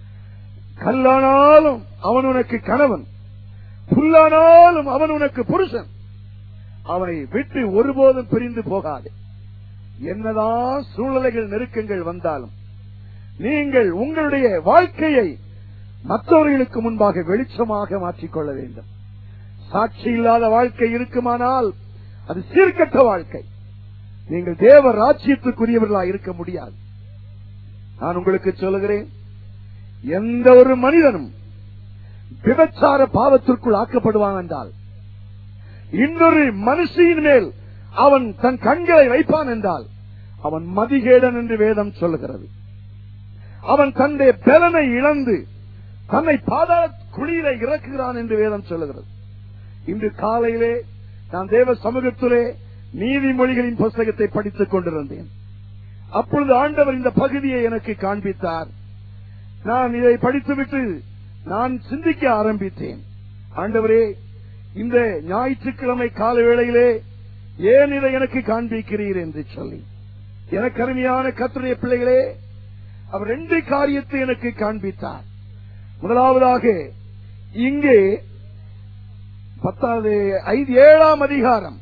கல்லானாலும் அவன் உனக்கு கணவன் புல்லானாலும் அவன் உனக்கு புருஷன் அவனை விட்டு ஒருபோதும் பிரிந்து போகாது என்னதான் சூழ்நிலைகள் நெருக்கங்கள் வந்தாலும் நீங்கள் உங்களுடைய வாழ்க்கையை மற்றவர்களுக்கு முன்பாக வெளிச்சமாக மாற்றிக்கொள்ள வேண்டும் சாட்சி இல்லாத வாழ்க்கை இருக்குமானால் அது சீர்கட்ட வாழ்க்கை நீங்கள் தேவ ராஜ்யத்துக்குரியவர்களாக இருக்க முடியாது நான் உங்களுக்கு சொல்லுகிறேன் எந்த ஒரு மனிதனும் விபச்சார பாவத்திற்குள் ஆக்கப்படுவான் என்றால் இன்னொரு மனுஷியின் மேல் அவன் தன் கண்களை வைப்பான் என்றால் அவன் மதிகேடன் என்று வேதம் சொல்லுகிறது அவன் தன்னுடைய பலனை இழந்து தன்னை பாதாள குழியில இறக்குகிறான் என்று வேதம் சொல்லுகிறது இன்று காலையிலே நான் தேவ சமூகத்திலே நீதிமொழிகளின் புஸ்தகத்தை படித்துக் கொண்டிருந்தேன் அப்பொழுது ஆண்டவர் இந்த பகுதியை எனக்கு காண்பித்தார் நான் இதை படித்துவிட்டு நான் சிந்திக்க ஆரம்பித்தேன் ஆண்டவரே இந்த ஞாயிற்றுக்கிழமை கால வேளையிலே ஏன் இதை எனக்கு காண்பிக்கிறீர் என்று சொல்லி எனக்கு அருமையான கத்துடைய பிள்ளைகளே அவர் ரெண்டு காரியத்தை எனக்கு காண்பித்தார் முதலாவதாக இங்கே பத்தாவது ஐந்து ஏழாம் அதிகாரம்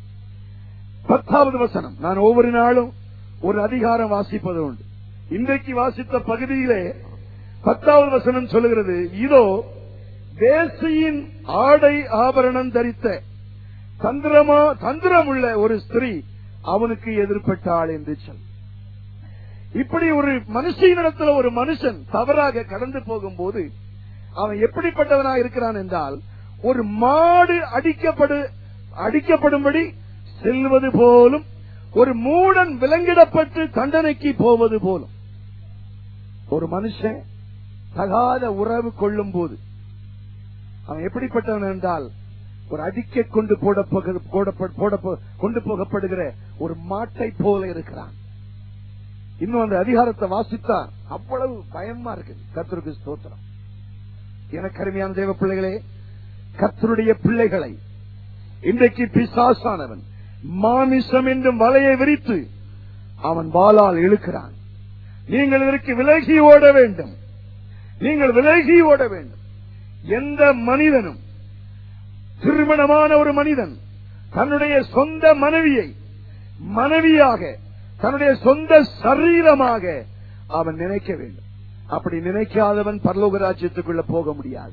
பத்தாவது வசனம் நான் ஒவ்வொரு நாளும் ஒரு அதிகாரம் வாசிப்பது உண்டு இன்றைக்கு வாசித்த பகுதியிலே பத்தாவது வசனம் சொல்லுகிறது இதோ தேசியின் ஆடை ஆபரணம் தரித்த தந்திரமா தந்திரமுள்ள ஒரு ஸ்திரீ அவனுக்கு எதிர்பட்டாள் என்று சொல் இப்படி ஒரு மனுஷனிடத்துல ஒரு மனுஷன் தவறாக கடந்து போகும்போது அவன் எப்படிப்பட்டவனா இருக்கிறான் என்றால் ஒரு மாடு அடிக்கப்படு அடிக்கப்படும்படி செல்வது போலும் ஒரு மூடன் விலங்கிடப்பட்டு தண்டனைக்கு போவது போலும் ஒரு மனுஷன் தகாத உறவு கொள்ளும் போது அவன் எப்படிப்பட்டவன் என்றால் ஒரு அடிக்க கொண்டு போட போக- போடப்ப- போடப்ப- கொண்டு போகப்படுகிற ஒரு மாட்டை போல இருக்கிறான் இன்னும் அந்த அதிகாரத்தை வாசித்தா அவ்வளவு பயமா இருக்கு கர்த்தருக்கு ஸ்தோத்திரம் எனக்கு அருமையான தேவ பிள்ளைகளே கர்த்தருடைய பிள்ளைகளை இன்றைக்கு பிசாசானவன் மாமிசம் என்றும் வலையை விரித்து அவன் வாளால் இழுக்கிறான் நீங்கள் இதற்கு விலகி ஓட வேண்டும் நீங்கள் விலகி ஓட வேண்டும் எந்த மனிதனும் திருமணமான ஒரு மனிதன் தன்னுடைய சொந்த மனைவியை மனைவியாக தன்னுடைய சொந்த சரீரமாக அவன் நினைக்க வேண்டும் அப்படி நினைக்காதவன் பரலோக ராஜ்யத்துக்குள்ள போக முடியாது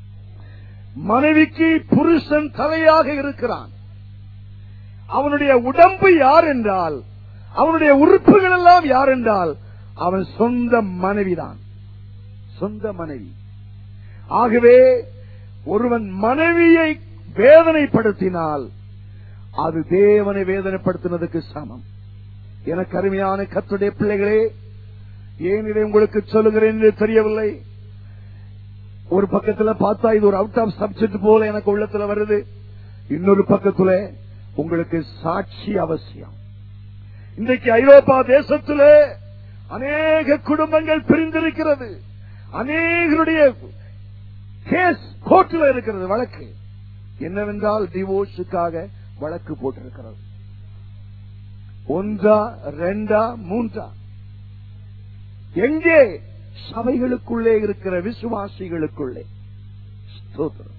மனைவிக்கு புருஷன் தலையாக இருக்கிறான் அவனுடைய உடம்பு யார் என்றால் அவனுடைய உறுப்புகள் எல்லாம் யார் என்றால் அவன் சொந்த மனைவிதான் சொந்த மனைவி ஆகவே ஒருவன் மனைவியை வேதனைப்படுத்தினால் அது தேவனை வேதனைப்படுத்தினதுக்கு சமம் எனக்கு அருமையான கத்துடைய பிள்ளைகளே ஏன் இதை உங்களுக்கு சொல்லுகிறேன் என்று தெரியவில்லை ஒரு பக்கத்துல பார்த்தா இது ஒரு அவுட் ஆஃப் சப்ஜெக்ட் போல எனக்கு உள்ளத்துல வருது இன்னொரு பக்கத்துல உங்களுக்கு சாட்சி அவசியம் இன்றைக்கு ஐரோப்பா தேசத்திலே அநேக குடும்பங்கள் பிரிந்திருக்கிறது அநேகருடைய கேஸ் கோர்ட்டில் இருக்கிறது வழக்கு என்னவென்றால் டிவோர்ஸுக்காக வழக்கு போட்டிருக்கிறது ஒன்றா ரெண்டா மூன்றா எங்கே சபைகளுக்குள்ளே இருக்கிற விசுவாசிகளுக்குள்ளே ஸ்தோத்திரம்.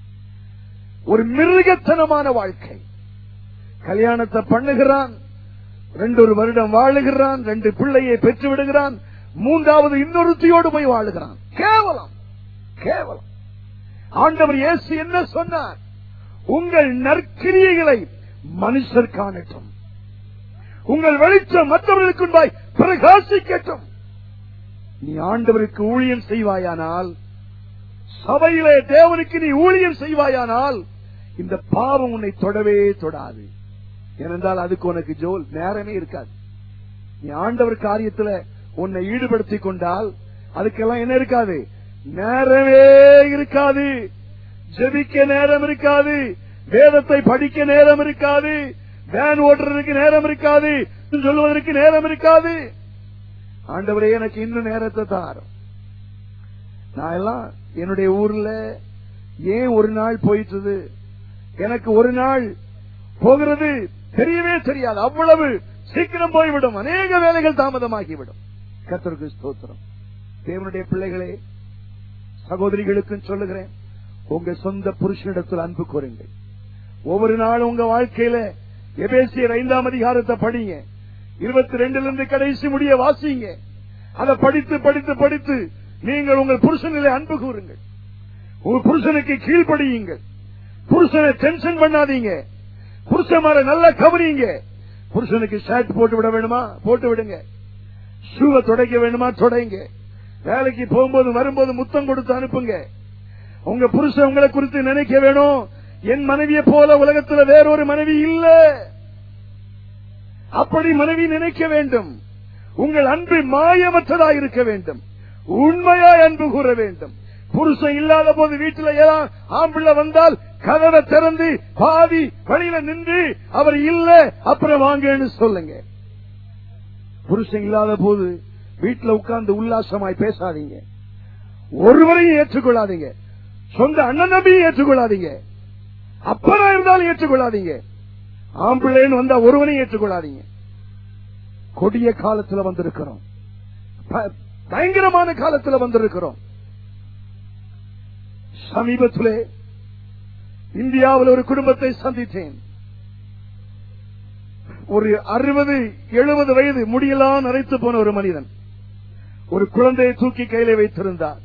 ஒரு மிருகத்தனமான வாழ்க்கை கல்யாணத்தை பண்ணுகிறான் ரெண்டு ஒரு வருடம் வாழுகிறான் ரெண்டு பிள்ளையை பெற்று விடுகிறான் மூன்றாவது இன்னொருத்தியோடு போய் வாழுகிறான் கேவலம் கேவலம் ஆண்டவர் இயேசு என்ன சொன்னார் உங்கள் நற்கிரியைகளை மனுஷர் காணட்டும் உங்கள் வெளிச்சம் மற்றவர்களுக்கு முன்பாய் பிரகாசிக்கட்டும் நீ ஆண்டவருக்கு ஊழியம் செய்வாயானால் சபையிலே தேவனுக்கு நீ ஊழியம் செய்வாயானால் இந்த பாவம் உன்னை தொடவே தொடாது ஏனென்றால் அதுக்கு உனக்கு ஜோல் நேரமே இருக்காது நீ ஆண்டவர் காரியத்துல உன்னை ஈடுபடுத்திக் கொண்டால் அதுக்கெல்லாம் என்ன இருக்காது நேரமே இருக்காது ஜெபிக்க நேரம் இருக்காது வேதத்தை படிக்க நேரம் இருக்காது வேன் ஓட்டுறதுக்கு நேரம் இருக்காது சொல்லுவதற்கு நேரம் இருக்காது ஆண்டவரே எனக்கு இன்னும் நேரத்தை தாரும் நான் எல்லாம் என்னுடைய ஊர்ல ஏன் ஒரு நாள் போயிட்டது எனக்கு ஒரு நாள் போகிறது தெரியவே தெரியாது அவ்வளவு சீக்கிரம் போய்விடும் அநேக வேலைகள் தாமதமாகிவிடும் கத்தருக்கு ஸ்தோத்திரம் தேவனுடைய பிள்ளைகளே சகோதரிகளுக்கும் சொல்லுகிறேன் உங்க சொந்த புருஷனிடத்தில் அன்பு கூறுங்கள் ஒவ்வொரு நாளும் உங்க வாழ்க்கையில எபேசியர் ஐந்தாம் அதிகாரத்தை படிங்க இருபத்தி ரெண்டுல இருந்து கடைசி முடிய வாசிங்க அதை படித்து படித்து படித்து நீங்கள் உங்கள் புருஷனிலே அன்பு கூறுங்கள் உங்க புருஷனுக்கு கீழ்ப்படியுங்கள் புருஷனை டென்ஷன் பண்ணாதீங்க புருஷன் மேல நல்லா கவனிங்க புருஷனுக்கு ஷர்ட் போட்டு விட வேணுமா போட்டு விடுங்க ஷூவை துடைக்க வேணுமா துடைங்க வேலைக்கு போகும்போது வரும்போது முத்தம் கொடுத்து அனுப்புங்க உங்க புருஷன் உங்களை குறித்து நினைக்க வேணும் என் மனைவியை போல உலகத்துல வேறொரு மனைவி இல்ல அப்படி மனைவி நினைக்க வேண்டும் உங்கள் அன்பு மாயமற்றதா இருக்க வேண்டும் உண்மையாய் அன்பு கூற வேண்டும் புருஷன் இல்லாத போது வீட்டுல ஏதாவது ஆம்பிள்ள வந்தால் கதவை திறந்து பாதி வழியில நின்று அவர் இல்ல அப்புறம் வாங்கன்னு சொல்லுங்க புருஷன் இல்லாத போது வீட்டுல உட்கார்ந்து உல்லாசமாய் பேசாதீங்க ஒருவரையும் ஏற்றுக்கொள்ளாதீங்க சொந்த அண்ணன் நம்பியும் ஏற்றுக்கொள்ளாதீங்க அப்பனா இருந்தாலும் ஏற்றுக்கொள்ளாதீங்க ஆம்பிள்ளைன்னு வந்தா ஒருவனையும் ஏற்றுக்கொள்ளாதீங்க கொடிய காலத்துல வந்திருக்கிறோம் ப- பயங்கரமான காலத்துல வந்திருக்கிறோம் சமீபத்திலே இந்தியாவில் ஒரு குடும்பத்தை சந்தித்தேன் ஒரு அறுபது எழுபது வயது முடியெல்லாம் நரைத்து போன ஒரு மனிதன் ஒரு குழந்தையை தூக்கி கையில வைத்திருந்தார்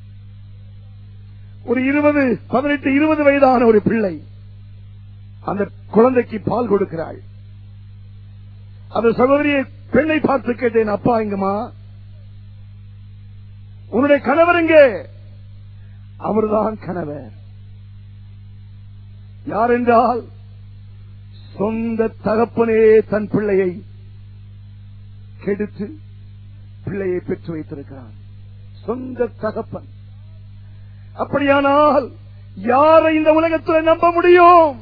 ஒரு இருபது பதினெட்டு இருபது வயதான ஒரு பிள்ளை அந்த குழந்தைக்கு பால் கொடுக்கிறாள் அந்த சகோதரியை பெண்ணை பார்த்து கேட்டேன் அப்பா எங்கம்மா உன்னுடைய கணவர் எங்கே அவர்தான் கணவர் யார் என்றால் சொந்த தகப்பனே தன் பிள்ளையை கெடுத்து பிள்ளையை பெற்று வைத்திருக்கிறான் சொந்த தகப்பன் அப்படியானால் யாரை இந்த உலகத்தில் நம்ப முடியும்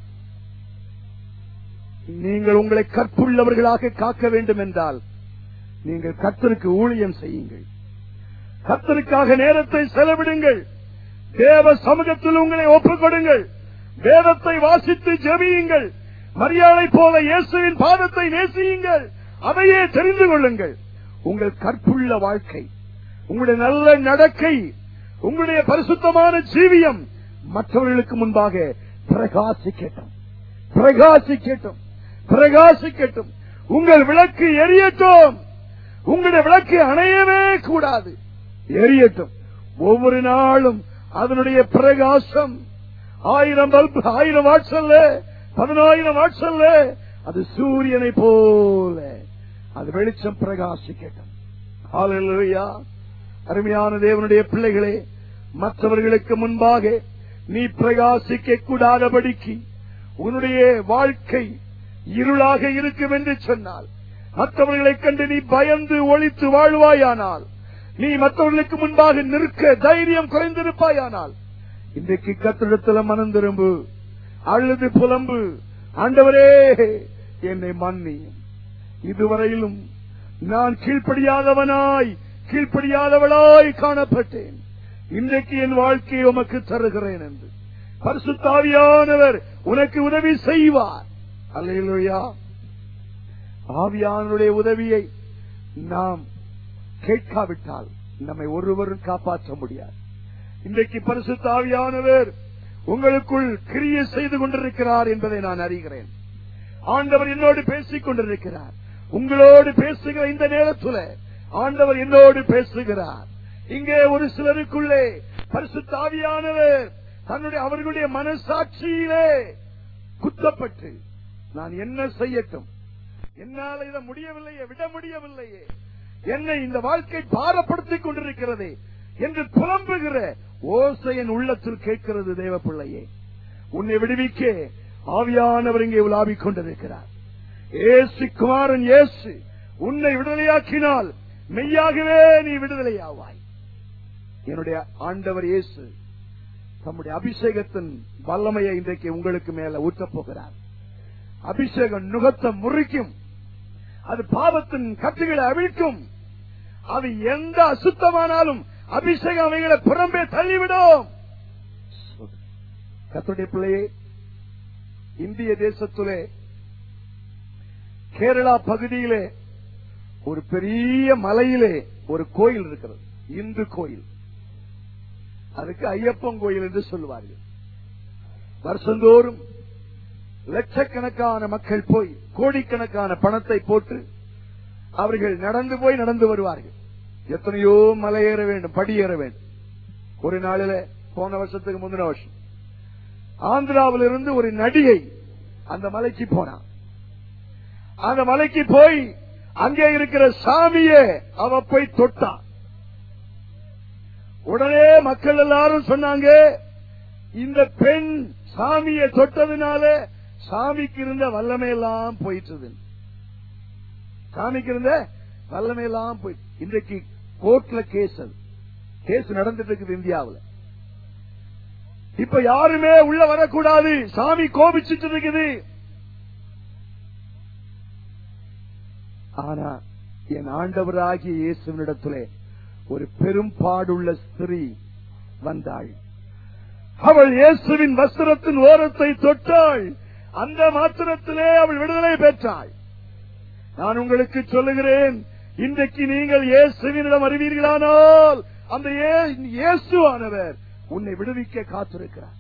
நீங்கள் உங்களை கற்புள்ளவர்களாக காக்க வேண்டும் என்றால் நீங்கள் கர்த்தருக்கு ஊழியம் செய்யுங்கள் கர்த்தருக்காக நேரத்தை செலவிடுங்கள் தேவ சமூகத்தில் உங்களை ஒப்புக் கொடுங்கள் வேதத்தை வாசித்து ஜெபியுங்கள் மரியாதை போல இயேசுவின் பாதத்தை நேசியுங்கள் அதையே தெரிந்து கொள்ளுங்கள் உங்கள் கற்புள்ள வாழ்க்கை உங்களுடைய நல்ல நடக்கை உங்களுடைய பரிசுத்தமான ஜீவியம் மற்றவர்களுக்கு முன்பாக பிரகாசிக்கட்டும் பிரகாசிக்கட்டும் பிரகாசிக்கட்டும் உங்கள் விளக்கு எரியட்டும் உங்களுடைய விளக்கு அணையவே கூடாது எரியட்டும் ஒவ்வொரு நாளும் அதனுடைய பிரகாசம் ஆயிரம் பல்ப் ஆயிரம் வாட்சல்ல பதினாயிரம் வாட்சல்ல அது சூரியனை போல அது வெளிச்சம் பிரகாசிக்கட்டும் ஹalleluya அருமையான தேவனுடைய பிள்ளைகளே மற்றவர்களுக்கு முன்பாக நீ பிரகாசிக்க கூடாதபடிக்கு உன்னுடைய வாழ்க்கை இருளாக இருக்கும் என்று சொன்னால் மற்றவர்களைக் கண்டு நீ பயந்து ஒழித்து வாழ்வாயானால் நீ மற்றவர்களுக்கு முன்பாக நிற்க தைரியம் குறைந்திருப்பாயானால் இன்றைக்கு கத்திடத்துல மனம் திரும்பு அழுது புலம்பு ஆண்டவரே என்னை மன்னியும் இதுவரையிலும் நான் கீழ்ப்படியாதவனாய் கீழ்ப்படியாதவளாய் காணப்பட்டேன் இன்றைக்கு என் வாழ்க்கையை உமக்கு தருகிறேன் என்று பரிசுத்தாவியானவர் உனக்கு உதவி செய்வார் அல்லையா ஆவியானுடைய உதவியை நாம் கேட்காவிட்டால் நம்மை ஒருவரும் காப்பாற்ற முடியாது இன்றைக்கு பரிசுத்த ஆவியானவர் உங்களுக்குள் கிரிய செய்து கொண்டிருக்கிறார் என்பதை நான் அறிகிறேன் ஆண்டவர் என்னோடு பேசிக் கொண்டிருக்கிறார் உங்களோடு பேசுகிற இந்த நேரத்தில் ஆண்டவர் என்னோடு பேசுகிறார் இங்கே ஒரு சிலருக்குள்ளே பரிசுத்த ஆவியானவர் தன்னுடைய அவர்களுடைய மனசாட்சியிலே குத்தப்பட்டு நான் என்ன செய்யட்டும் என்னால் இதை முடியவில்லையே விட முடியவில்லையே என்னை இந்த வாழ்க்கை பாரப்படுத்திக் கொண்டிருக்கிறதே என்று புலம்புகிற ஓசையின் உள்ளத்தில் கேட்கிறது தேவ பிள்ளையே உன்னை விடுவிக்க ஆவியானவர் இங்கே உலாவிக் கொண்டிருக்கிறார் ஏசு குமாரன் இயேசு உன்னை விடுதலையாக்கினால் மெய்யாகவே நீ விடுதலையாவாய் என்னுடைய ஆண்டவர் இயேசு தம்முடைய அபிஷேகத்தின் வல்லமையை இன்றைக்கு உங்களுக்கு மேல ஊற்றப் போகிறார் அபிஷேகம் நுகத்தை முறிக்கும் அது பாவத்தின் கட்டுகளை அவிழ்க்கும் அது எந்த அசுத்தமானாலும் அபிஷேகம் அவைகளை புறம்பே தள்ளிவிடும் கத்துடைய பிள்ளையே இந்திய தேசத்திலே கேரளா பகுதியிலே ஒரு பெரிய மலையிலே ஒரு கோயில் இருக்கிறது இந்து கோயில் அதுக்கு ஐயப்பன் கோயில் என்று சொல்லுவார்கள் வருஷந்தோறும் லட்சக்கணக்கான மக்கள் போய் கோடிக்கணக்கான பணத்தை போட்டு அவர்கள் நடந்து போய் நடந்து வருவார்கள் எத்தனையோ மலை ஏற வேண்டும் படி ஏற வேண்டும் ஒரு நாளில போன வருஷத்துக்கு முந்தின வருஷம் ஆந்திராவில் இருந்து ஒரு நடிகை அந்த மலைக்கு போனான் அந்த மலைக்கு போய் அங்கே இருக்கிற சாமியே அவ போய் தொட்டான் உடனே மக்கள் எல்லாரும் சொன்னாங்க இந்த பெண் சாமியை தொட்டதுனால சாமிக்கு இருந்த வல்லமை எல்லாம் போயிட்டது சாமிக்கு இருந்த வல்லமை எல்லாம் போய் இன்றைக்கு கோர்ட்ல கேஸ் அது கேஸ் நடந்துட்டு இருக்குது இந்தியாவில் இப்ப யாருமே உள்ள வரக்கூடாது சாமி கோபிச்சுட்டு இருக்குது ஆனா என் ஆண்டவராகிய இயேசுவினிடத்திலே ஒரு பெரும்பாடுள்ள ஸ்திரீ வந்தாள் அவள் இயேசுவின் வஸ்திரத்தின் ஓரத்தை தொட்டாள் அந்த மாத்திரத்திலே அவள் விடுதலை பெற்றாள் நான் உங்களுக்கு சொல்லுகிறேன் இன்றைக்கு நீங்கள் இயேசுவினிடம் அறிவீர்களானால் அந்த இயே- இயேசுவானவர் உன்னை விடுவிக்க காத்திருக்கிறார்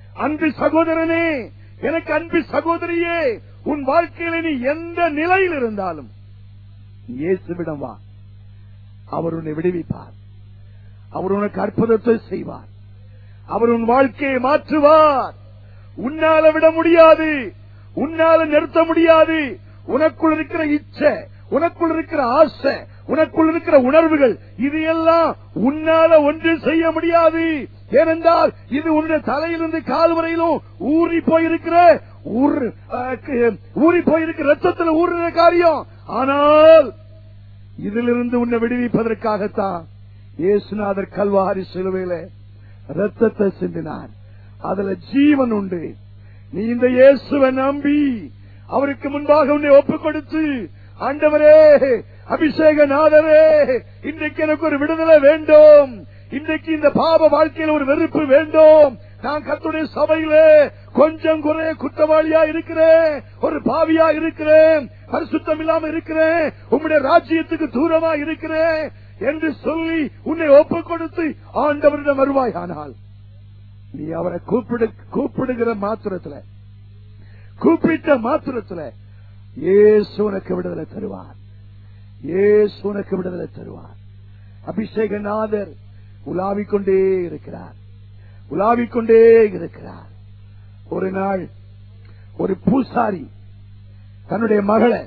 அன்பு சகோதரனே எனக்கு அன்பு சகோதரியே உன் வாழ்க்கையில நீ எந்த நிலையில் இருந்தாலும் நீ இயேசுவிடம் வா அவர் உன்னை விடுவிப்பார் அவர் உனக்கு அற்புதத்தை செய்வார் அவர் உன் வாழ்க்கையை மாற்றுவார் உன்னால விட முடியாது உன்னால நிறுத்த முடியாது உனக்குள் இருக்கிற இச்சை உனக்குள் இருக்கிற ஆசை உனக்குள் இருக்கிற உணர்வுகள் இது எல்லாம் உன்னால ஒன்று செய்ய முடியாது ஏனென்றால் இது உன்னுடைய தலையிலிருந்து கால் வரையிலும் ஊறி போயிருக்கிற ஊர்- அஹ், கு- ஊறி போயிருக்கிற ரத்தத்தில் ஊறுற காரியம் ஆனால் இதிலிருந்து உன்னை விடுவிப்பதற்காகத்தான் இயேசுநாதர் கல்வாரி சிலுவையில ரத்தத்தை சிந்தினார் அதுல ஜீவன் உண்டு நீ இந்த இயேசுவை நம்பி அவருக்கு முன்பாக உன்னை ஒப்புக் கொடுத்து ஆண்டவரே அபிஷேகநாதரே இன்றைக்கு எனக்கு ஒரு விடுதலை வேண்டும் இன்றைக்கு இந்த பாவ வாழ்க்கையில் ஒரு வெறுப்பு வேண்டும் நான் கத்துடைய சபையிலே கொஞ்சம் குறைய குற்றவாளியா இருக்கிறேன் ஒரு பாவியா இருக்கிறேன் பரிசுத்தம் இல்லாம இருக்கிறேன் உம்முடைய ராஜ்யத்துக்கு தூரமா இருக்கிறேன் என்று சொல்லி உன்னை ஒப்புக் கொடுத்து ஆண்டவரிடம் வருவாயானால் நீ அவரை கூப்பிடு கூப்பிடுகிற மாத்திரத்துல கூப்பிட்ட மாத்திரத்துல ஏசு உனக்கு விடுதலை தருவார் ஏசு உனக்கு விடுதலை தருவார் அபிஷேகநாதர் உலாவிக் கொண்டே இருக்கிறார் உலாவிக் கொண்டே இருக்கிறார் ஒரு நாள் ஒரு பூசாரி தன்னுடைய மகளை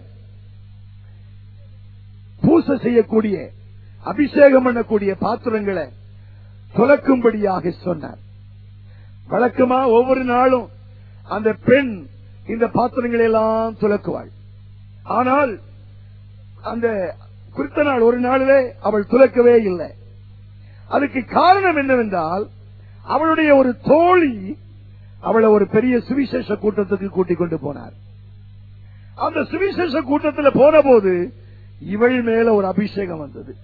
பூசை செய்யக்கூடிய அபிஷேகம் பண்ணக்கூடிய பாத்திரங்களை துலக்கும்படியாக சொன்னார் வழக்கமா ஒவ்வொரு நாளும் அந்த பெண் இந்த பாத்திரங்களை எல்லாம் துலக்குவாள் ஆனால் அந்த குறித்த நாள் ஒரு நாளிலே அவள் துலக்கவே இல்லை அதுக்கு காரணம் என்னவென்றால் அவளுடைய ஒரு தோழி அவளை ஒரு பெரிய சுவிசேஷ கூட்டத்துக்கு கூட்டிக் கொண்டு போனார் அந்த சுவிசேஷ கூட்டத்தில் போன போது இவள் மேல ஒரு அபிஷேகம் வந்தது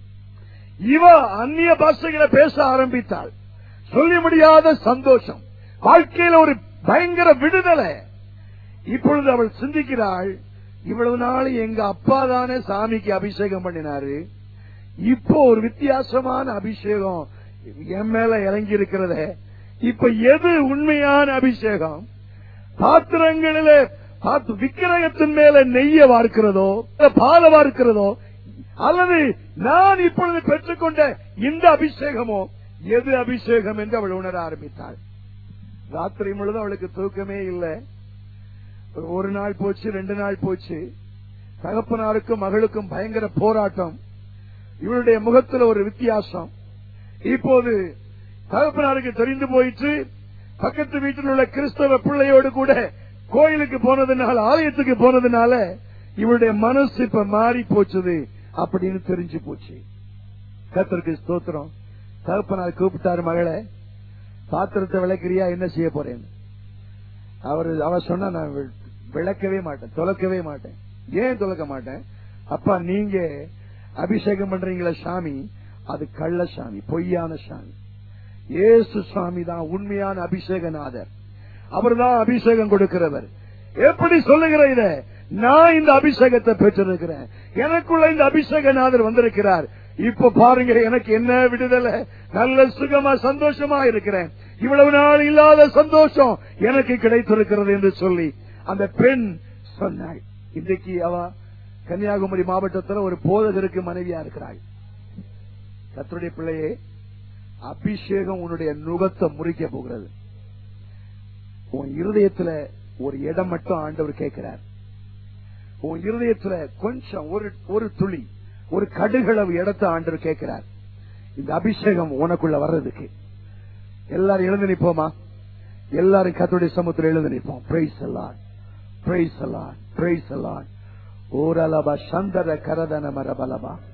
இவ அந்நிய பாஷைகளை பேச ஆரம்பித்தாள் சொல்ல முடியாத சந்தோஷம் வாழ்க்கையில ஒரு பயங்கர விடுதலை இப்பொழுது அவள் சிந்திக்கிறாள் இவ்வளவு நாள் எங்க அப்பா தானே சாமிக்கு அபிஷேகம் பண்ணினாரு இப்போ ஒரு வித்தியாசமான அபிஷேகம் என் மேல இறங்கி இருக்கிறதே இப்ப எது உண்மையான அபிஷேகம் பாத்திரங்களில பாத்து விக்கிரகத்தின் மேல நெய்ய வார்க்கிறதோ இல்ல பாலை வார்க்கிறதோ அல்லது நான் இப்பொழுது பெற்றுக்கொண்ட இந்த அபிஷேகமோ எது அபிஷேகம் என்று அவள் உணர ஆரம்பித்தாள் ராத்திரி முழுதும் அவளுக்கு தூக்கமே இல்லை ஒரு நாள் போச்சு ரெண்டு நாள் போச்சு தகப்பனாருக்கும் மகளுக்கும் பயங்கர போராட்டம் இவளுடைய முகத்துல ஒரு வித்தியாசம் இப்போது தகப்பனாருக்கு தெரிந்து போயிற்று பக்கத்து வீட்டில் உள்ள கிறிஸ்தவ பிள்ளையோடு கூட கோயிலுக்கு போனதுனால ஆலயத்துக்கு போனதுனால இவளுடைய மனசு இப்ப மாறி போச்சுது அப்படின்னு தெரிஞ்சு போச்சு கத்தருக்கு ஸ்தோத்திரம் தகப்பனார் கூப்பிட்டாரு மகளை பாத்திரத்தை விளக்கிறியா என்ன செய்ய போறேன் அவர் அவ சொன்னா நான் வி- விளக்கவே மாட்டேன் துலக்கவே மாட்டேன் ஏன் துலக்க மாட்டேன் அப்பா நீங்க அபிஷேகம் பண்றீங்களா சாமி அது கள்ள சாமி பொய்யான சாமி இயேசு சாமி தான் உண்மையான அபிஷேகநாதர் அவர்தான் அபிஷேகம் கொடுக்கிறவர் எப்படி சொல்லுகிற இத நான் இந்த அபிஷேகத்தை பெற்றிருக்கிறேன் எனக்குள்ள இந்த அபிஷேகநாதர் வந்திருக்கிறார் இப்ப பாருங்க எனக்கு என்ன விடுதலை நல்ல சுகமா சந்தோஷமா இருக்கிறேன் இவ்வளவு நாள் இல்லாத சந்தோஷம் எனக்கு கிடைத்திருக்கிறது என்று சொல்லி அந்த பெண் சொன்னாள் இன்றைக்கு அவ கன்னியாகுமரி மாவட்டத்தில் ஒரு போதகருக்கு மனைவியா இருக்கிறாள் கத்தருடைய பிள்ளையே அபிஷேகம் உன்னுடைய நுகத்தை முறிக்க போகிறது உன் இருதயத்துல ஒரு இடம் மட்டும் ஆண்டவர் கேட்கிறார் உன் இருதயத்துல கொஞ்சம் ஒரு ஒரு துளி ஒரு கடுகளவு இடத்தை ஆண்டவர் கேட்கிறார் இந்த அபிஷேகம் உனக்குள்ள வர்றதுக்கு எல்லாரும் எழுந்து நிப்போமா எல்லாரும் கத்தருடைய சமூகத்தில் எழுந்து நிற்போம் பிரைஸ் எல்லாம் பிரைஸ் எல்லாம் பிரைஸ் எல்லாம் ஓரலபா சந்தர கரதன மரபலபா